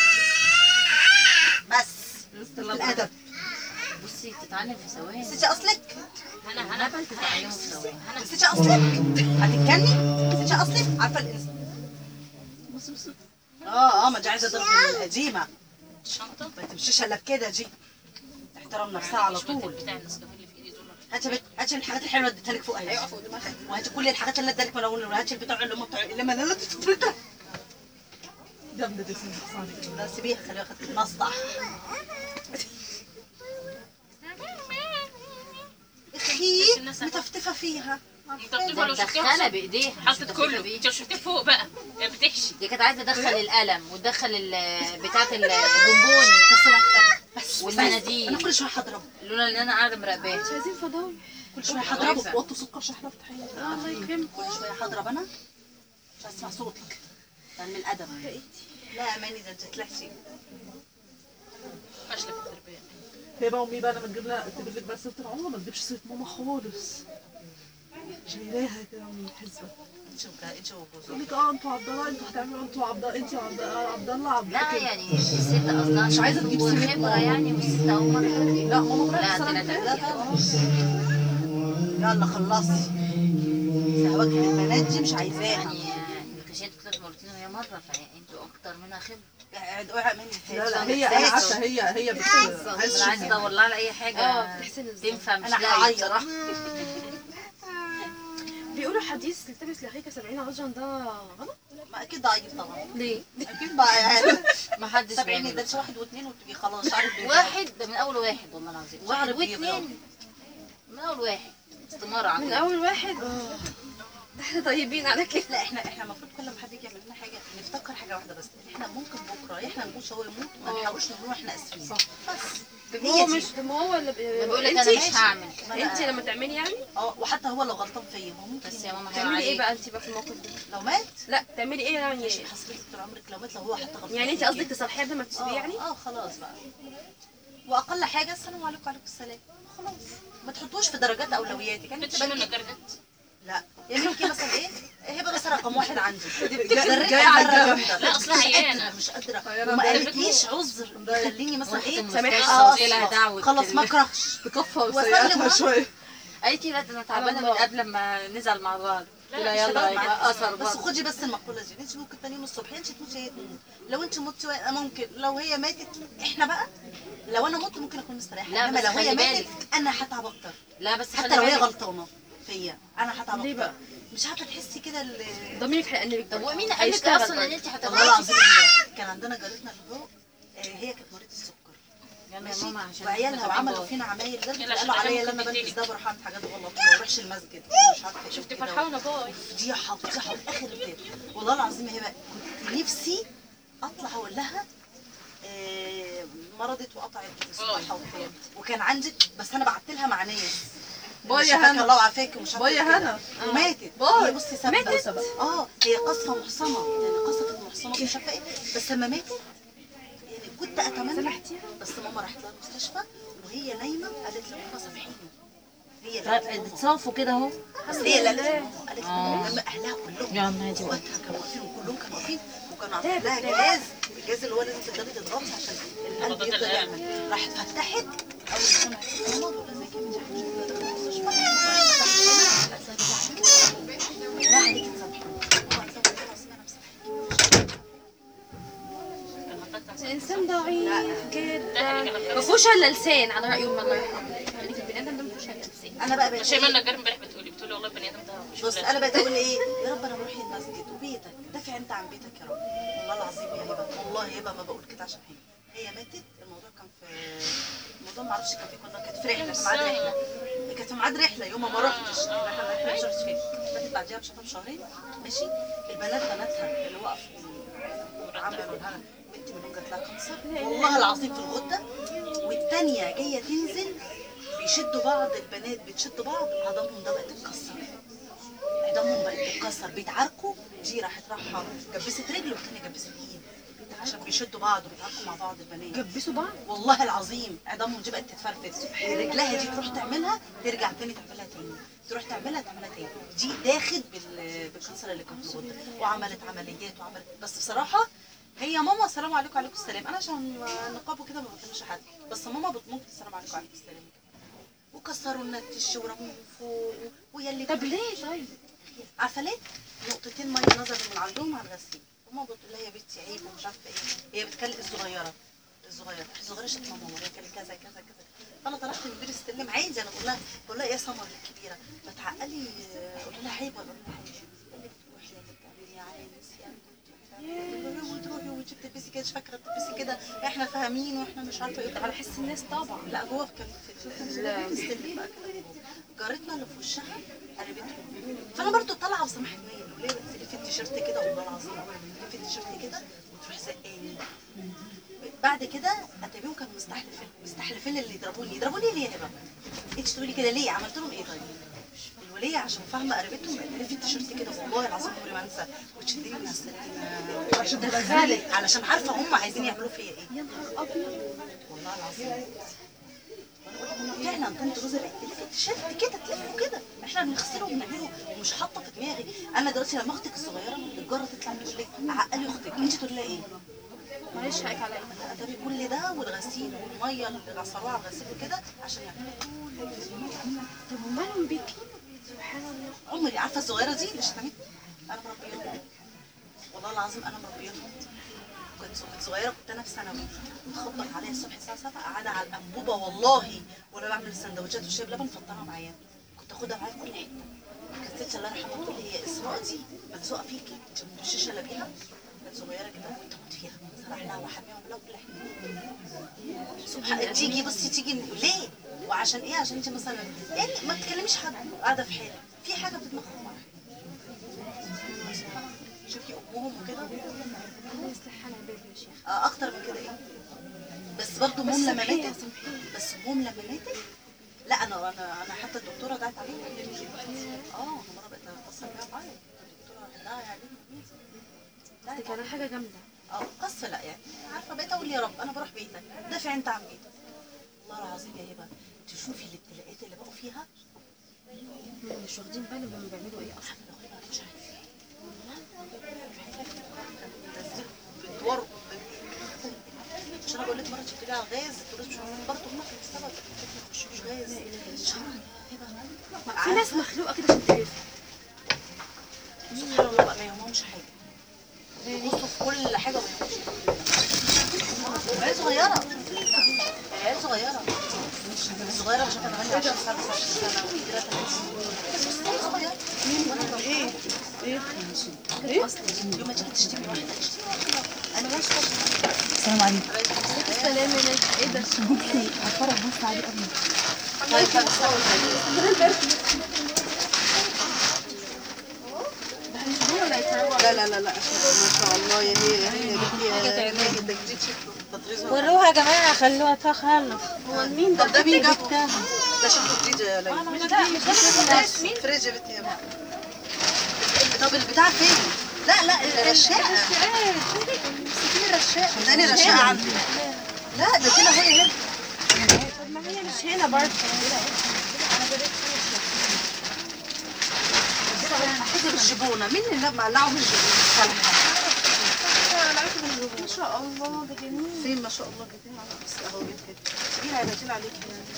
بس الادب بصي تتعلم في ثواني نسيتي اصلك انا انا هنبل تتعلمه في ثواني نسيتي اصلك هتتكلمي نسيتي اصلك عارفه الانسان بص بص اه اه ما دي عايزه ضرب القديمه الشنطه ما تمشيش الا بكده دي تحترم نفسها على طول بتاع النسكافيه اللي في ايدي دول هاتي بت- هاتي الحاجات الحلوه اللي اديتها لك فوق ايوه فوق دماغك وهاتي كل الحاجات اللي اديتها لك من اول هاتي البتوع اللي هم بتوع اللي ما انا تفرطها جامده دي صعبه لا سيبيها خليها تتنصح اخي متفتفه فيها متفتفه لو شفتيها مدخله بايديها مش حطت مدخلة كله بإيدها. انت لو شفتيه فوق بقى بتحشي دي كانت عايزه تدخل القلم وتدخل ال- بتاعه البونبوني بس والمناديل. انا كل شويه هضرب لولا ان انا قاعده مراقباها مش عايزين فضاوي كل شويه هضرب وطوا سكر شحنه فتحيه الله يكرمك كل شويه هضرب انا مش هسمع صوتك من الادب لا اماني ده انت طلعتي فاشله في التربيه هي بقى امي بقى لما تجيب لها تجيب لك بقى سيره العمر ما تجيبش سيره ماما خالص شايلاها كده من الحسبه انت وك- انت وجوزك تقول لك اه انتوا عبد الله انتوا هتعملوا انتوا عبد انت وعبد آه، عبد الله عبد لا كده. يعني الست اصلا مش عايزة تجيب سيرة خبره ماما. يعني والست اول مره لا ماما طلعت لا السنه طلعت اللي لا فاتت طبعا يلا خلصي سهواك من البنات دي مش عايزاها يعني كشيت طلعت مرتين وهي مره فانتوا اكتر منها خبره قاعد اوعى مني لا لا هي انا عارفه هي هي بت عايزه انا عايزه ادور لها على اي حاجه اه بتحسن الزمن تنفع مش انا لاقيه هعيط بصراحه بيقولوا حديث التبس لاخيك 70 عجرا ده غلط ما اكيد ضعيف طبعا ليه؟ اكيد بقى يعني ما حدش 70 بيعمل ده واحد واثنين وتبقي خلاص شعرك بيبقى- واحد ده من اول واحد والله العظيم واحد شعرك بيبقى. واثنين من اول واحد استمارة من عقل اول واحد ده احنا طيبين على كده لا احنا احنا المفروض كل ما حد يجي يعمل لنا حاجه نفتكر حاجه واحده بس احنا ممكن بكره احنا نموت هو يموت ما نحاولش نقول احنا اسفين صح بس هو هي مش دي ما هو اللي بي... بقول لك انا مش هعمل انت لما تعملي يعني اه وحتى هو لو غلطان فيا ما هو ممكن بس يا ماما تعملي ايه هيعمل بقى انت بقى في الموقف ده لو مات لا تعملي ايه يعني ماشي حسبتك طول عمرك لو مات لو هو حتى غلطان يعني انت فيا. قصدك تصالحيه قبل ما تسيبيه اه يعني اه خلاص بقى واقل حاجه السلام عليكم وعليكم السلام خلاص ما تحطوش في درجات اولوياتك يعني بتبقى منه درجات لا يعني يمكن مثلا ايه هبه مثلا رقم واحد عندي جاي على الجرح لا اصلها عيانه مش قادره عيانة وما ده. قالتليش عذر خليني مثلا ايه سامحها آه، وقلت لها دعوة خلاص ما اكرهش تكفى وأسلم سيئاتها بقى. شويه قالت لي لا ده انا تعبانه من الله. قبل ما نزعل مع بعض قلت لها مش يلا هتقعد يبقى معاك. اثر بس برضه خدي بس المقوله دي انت ممكن تاني يوم الصبح انت تموتي هي تموت لو انت متي وأنا ممكن لو هي ماتت احنا بقى لو انا مت ممكن اكون مستريحه لا، انما بس لو هي خلي ماتت بالك. انا هتعب اكتر لا بس حتى خلي لو هي بالك غلطانه فيا انا هتعب ليه أكتر. بقى؟ مش عارفه تحسي كده ال- ضميرك هيأنبك طب بقى. ومين قال لك هيشتغل اصلا ان برضه. انت والله هتبقى العظيم إيه ده؟ كان عندنا جارتنا اللي هو آه، هي كانت مريضه السكر يا ماشي ماما عشان وعيالها إحنا وعملوا كمان فينا عمايل لدرجه يلا قالوا عشان عليا ممكن اللي انا بلبس تديني. ده بروح اعمل حاجات غلط ما بروحش المسجد مش عارفه ايه شفتي وكده. فرحانه باي فضيحه فضيحه واخر البيت والله العظيم يا هبه كنت نفسي اطلع اقول لها آه، مرضت وقطعت الصحه وبتاع وكان عندي بس انا بعت لها مع ناس باي يا شفاك هنا. الله وعافاك ومش عارفه باي يا إيه كده. هنا. وماتت باي. هي بصي ثابته اه هي قصفه محصنه يعني قصفت محصنه مش عارفه ايه بس لما ماتت يعني كنت اتمنى بس ماما راحت لها المستشفى وهي نايمه قالت لماما سامحيني هي اللي قالت لماما. اتصافوا كده اهو بس هي اللي قالت لماما قالت لماما لما اهلها كلهم يا عم هادي اخواتها كانوا واقفين وكلهم كانوا واقفين وكانوا عاملين لها جهاز الجهاز اللي هو لازم تقدري تضغطي عشان القلب يفضل يعمل راحت فتحت اول ما سمعت ماما تقول لها ازيك يا بنتي احنا مش داخله المستشفى راحت فتحت هنا قالت لها بالله عليكي لا عليكي تسامحيني ماما قالت لها والله العظيم انا مسامحاكي انسان ضعيف جدا ما فيهوش الا لسان على راي امي الله يرحمها يعني البني ادم ده ما فيهوش الا لسان انا بقى بقيت شيماء النجار امبارح بتقولي بتقولي والله البني ادم ده مش بص ولا- انا بقيت اقول ايه يا رب انا بروح المسجد وبيتك دافع انت عن بيتك يا رب والله العظيم يا هبه والله يا هبه ما بقول كده عشان حاجه هي ماتت الموضوع كان في الموضوع ما اعرفش كان في كنا كانت في رحله في ميعاد رحله كانت في ميعاد رحله يوم ما رحتش احنا احنا مش عارفين ماتت بعديها بشهر بشهرين ماشي البنات بناتها اللي وقفوا عملوا لها بنت منهم جات لها كانسر والله العظيم في الغده والتانيه جايه تنزل بيشدوا بعض البنات بتشد بعض عظمهم ده بقت تتكسر عظامهم بقت تتكسر بيتعاركوا دي راحت رايحه جبست رجل والتانيه جبست ايد عشان بيشدوا بعض وبيتعاركوا مع بعض البنات جبسوا بعض والله العظيم عظامهم دي بقت تتفرفت رجلها دي تروح تعملها ترجع تاني تعملها تاني تروح تعملها تعملها تاني دي داخل بال- بالكانسر اللي كان في الغده وعملت عمليات وعملت بس بصراحه هي ماما السلام عليكم وعليكم السلام انا عشان نقاب وكده ما بكلمش حد بس ماما بتموت السلام عليكم وعليكم السلام وكسروا لنا التش ورموه فوق ويا اللي طب ليه طيب عارفه ليه؟ نقطتين ميه نزلوا من عندهم على الغسيل وماما بتقول لها يا بنتي عيب ومش عارفه ايه هي بتكلم الصغيره الصغيره الصغيره شتمه ماما هي كانت كذا كذا كذا فانا طلعت من بير السلم عادي انا بقول لها بقول لها يا سمر الكبيره ما تعقلي قلت لها عيب ولا قلت لها عيب قال لي بتروحي يا بتعملي يا عيني نسيان وتروحي وانت بتلبسي كده مش فاكره بتلبسي كده احنا فاهمين واحنا مش عارفه ايه على حس الناس طبعا لا جوه كان في في بير السلم بقى كده جارتنا اللي في وشها قريبتها فانا برضو طالعه بسماح الميل وليه في التيشيرت كده والله العظيم في التيشيرت كده وتروح زقاني بعد كده اتابعهم كانوا مستحلفين مستحلفين اللي يضربوني يضربوني ليه يا هبه؟ انت تقولي كده ليه عملت لهم ايه طيب؟ الولية عشان فاهمة قريبتهم لفت التيشيرت كده والله العظيم عمري ما انسى وتشدني من السكينة عشان تدخلي علشان عارفة هم عايزين يعملوا فيا ايه يا نهار ابيض والله العظيم فعلا كنت جوزي تلف التيشيرت كده تلفه كده احنا بنغسله وبنعمله ومش حاطه في دماغي انا دلوقتي لما اختك الصغيره الجاره تطلع تقول لك عقلي اختك انت تقول لها ايه؟ معلش حقك عليا ده كل ده والغسيل والميه اللي غسلوها على الغسيل وكده عشان يعملوا طب ومالهم بيكي سبحان الله عمري عارفه الصغيره دي اللي شتمتني انا مربياها والله العظيم انا مربياها كنت كنت صغيره كنت انا في ثانوي بتخبط عليا الصبح الساعه 7 قاعده على الانبوبه والله وانا بعمل السندوتشات وشاي بلبن مفطره معايا كنت اخدها معايا في كل حته كانت ستي الله يرحمها تقول لي هي اسراء دي ملزوقه فيكي انت ما بتمشيش الا بيها كانت صغيره كده كنت اموت فيها سرح لها وحميها وعملها كل حته سبحان تيجي بصي تيجي ليه؟ وعشان ايه؟ عشان انت مثلا يعني ما تكلميش حد قاعده في حالك في حاجه في دماغهم شوفي امهم وكده الله يصلح حال عبادي يا شيخ آه، اكتر من كده ايه بس برضه مام لما سامحيها، ماتت بس مام لما ماتت لا انا انا انا حتى الدكتوره دعت عليها اه انا مره بقيت اتصل بيها معايا الدكتوره دعت عليها دي كانت حاجه جامده اه قصه لا يعني عارفه بقيت اقول يا رب انا بروح بيتك دافع انت عن بيتك والله العظيم يا هبه تشوفي الابتلاءات اللي بقوا فيها هم مش واخدين بالهم هم بيعملوا ايه اصلا مش عارفه بتدوروا مش انا بقول لك مره شفت لي على الغاز تقول مش برضه هم كانوا السبب ما يخشوش غاز شهر يا هبه في ناس مخلوقه كده عشان تعرف سبحان الله بقى ما يهمهمش حاجه بيبصوا في كل حاجه وما يهمهمش عيال صغيره عيال صغيره صغيره مش عارفه 28 سنه 29 سنه وكبيره 30 سنه ايه ايه يوم ما تيجي تشتري واحده اشتري واحده انا مش فاهمه السلام عليكم السلام عليكم ايه ده ممكن اتفرج بس عليه قبل طيب طيب لا لا لا لا ما شاء الله يا هي يا هي يا هي ده جديد شكله تطريز وروها يا جماعه خلوها تخلص هو مين ده ده مين جابه ده شكله جديد يا ليلى مش ده مش ده مش مين فريج يا بنتي يا بنتي طب البتاع فين؟ لا لا الرشاقة فين الرشاقة؟ تاني رشاقة عندي لا ده كده هي هنا طب ما هي مش هنا برضه حاجة بالجبونة مين اللي مقلعه بالجبونة؟ ما شاء الله ده جميل فين ما شاء الله جبتين على بس اهو جبت كده تجيلي هيبقى عليك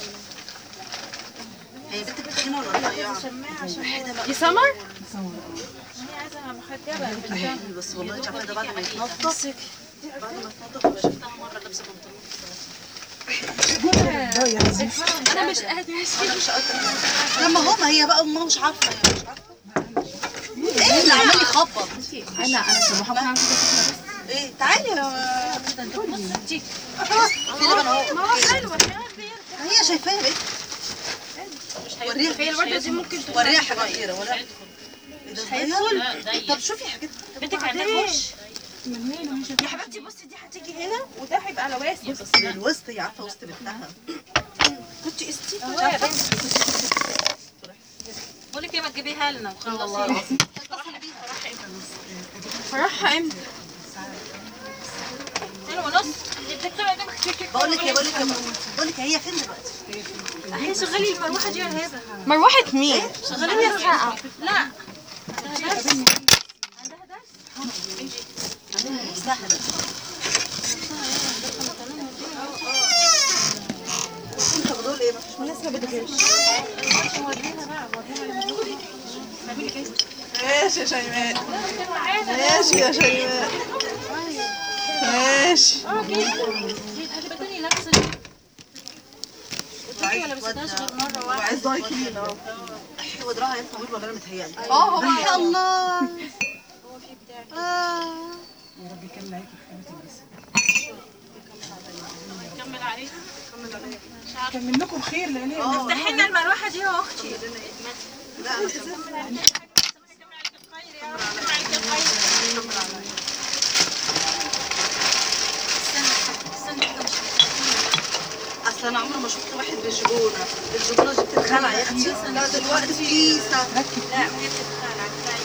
هي بنت بتخينة ولا رفيعة؟ واحدة بقى دي سمر؟ هي عايزه محجبه بس والله انت عارفة ده بعد ما يتنضف بعد ما يتنضف شفتها مرة لابسة بنطلون انا مش قادره انا مش قادرة لما هو ما هي بقى امها مش عارفة هي مش عارفة ايه اللي عمال يخبط انا انا سمحة ايه تعالي يا بصي في لبن اهو ما هو حلوه هي شايفاها ايه وريها هي الورده دي ممكن وريها حاجة كتيرة وريها ايه ده صغير؟ طب شوفي حاجات بنتك عندها وش يا حبيبتي بصي دي هتيجي هنا وده هيبقى على واسع بس الوسط هي عارفة وسط بنتها كنت استي بقول لك ايه ما تجيبيها لنا والله وخلصي العظيم فرحها امتى اتنين ونص الدكتور قدامك بقول لك يا بقول لك يا بقول لك هي فين دلوقتي؟ هي شغالي المروحه دي ولا هبه مروحه مين شغالين يا ساعه لا سهلة انت بتقول ايه مفيش الناس ما بتجيش ماشي يا شيماء ماشي يا شيماء ماشي هتبقى نفس ولا بسيبهاش غير مره واحده وعايز ضاي كلين اهو هو دراعها ينفع طويل ولا انا متهيألي؟ اه هو ما شاء الله نكمل عليها كان منكم خير لان هي افتحي لنا المروحه دي يا اختي لا أنا اصل انا عمري ما شفت واحد بالجبونه الجبونه دي بتتخلع يا اختي لا دلوقتي كيسه لا ما هي بتتخانق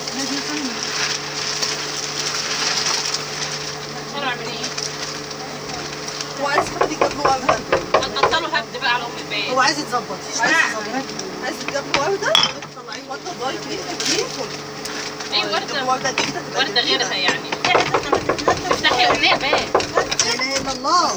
شرع من ايه؟ هو عايز حد يجيب له ورده هتبطلوا هبد بقى على ام البيت هو عايز يتظبط مش عايز يتظبط عايز يجيب له ورده طلعي ورده ضاي كده ايه ورده ورده دي كده تبقى ورده جميلة. غيرها يعني افتحي اغنيه بقى لا اله الا الله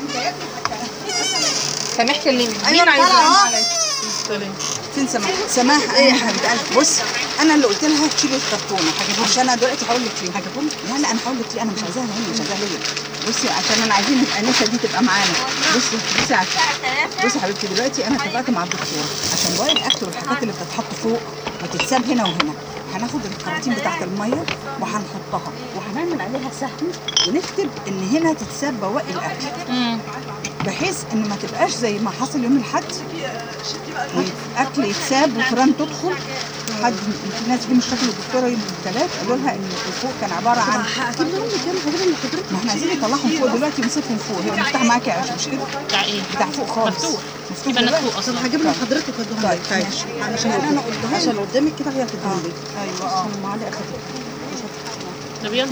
سامح كلمني ايوه انا عايزه فين سماح سماح ايه يا حبيبه قلبي بص انا اللي قلت لها تشيلي الكرتونه عشان انا دلوقتي هقول لك ليه هجيبهم لا لا انا هقول لك ليه انا مش عايزاها هنا مش عايزاها ليا بصي عشان انا عايزين الانسه دي تبقى معانا بصي بصي عشان بصي يا حبيبتي دلوقتي انا اتفقت مع الدكتوره عشان بواقي الاكل والحاجات اللي بتتحط فوق وتتساب هنا وهنا هناخد الكراتين بتاعت الميه وهنحطها وهنعمل عليها سهم ونكتب ان هنا تتساب بواقي الاكل بحيث ان ما تبقاش زي ما حصل يوم الاحد اكل يتساب وفران تدخل حد في ناس جم اشتكوا للدكتوره يوم الثلاث قالوا لها ان فوق كان عباره عن هجيب لهم كام هجيب لهم لحضرتك ما احنا عايزين نطلعهم فوق دلوقتي ونسيبهم فوق هي مفتاح معاكي عشان مش كده بتاع ايه؟ بتاع فوق خالص مفتوح. مفتوح يبقى دلوقتي. نفوق اصلا هجيب لهم حضرتك وادوها طيب لك طيب ماشي عشان انا قلتها عشان قدامك كده هي هتديهم لي ايوه اه معلقه خفيفه طب يلا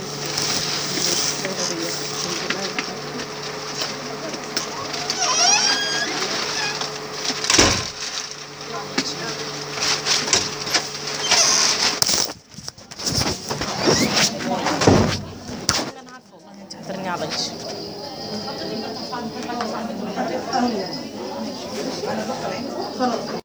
هترني على وشي خلاص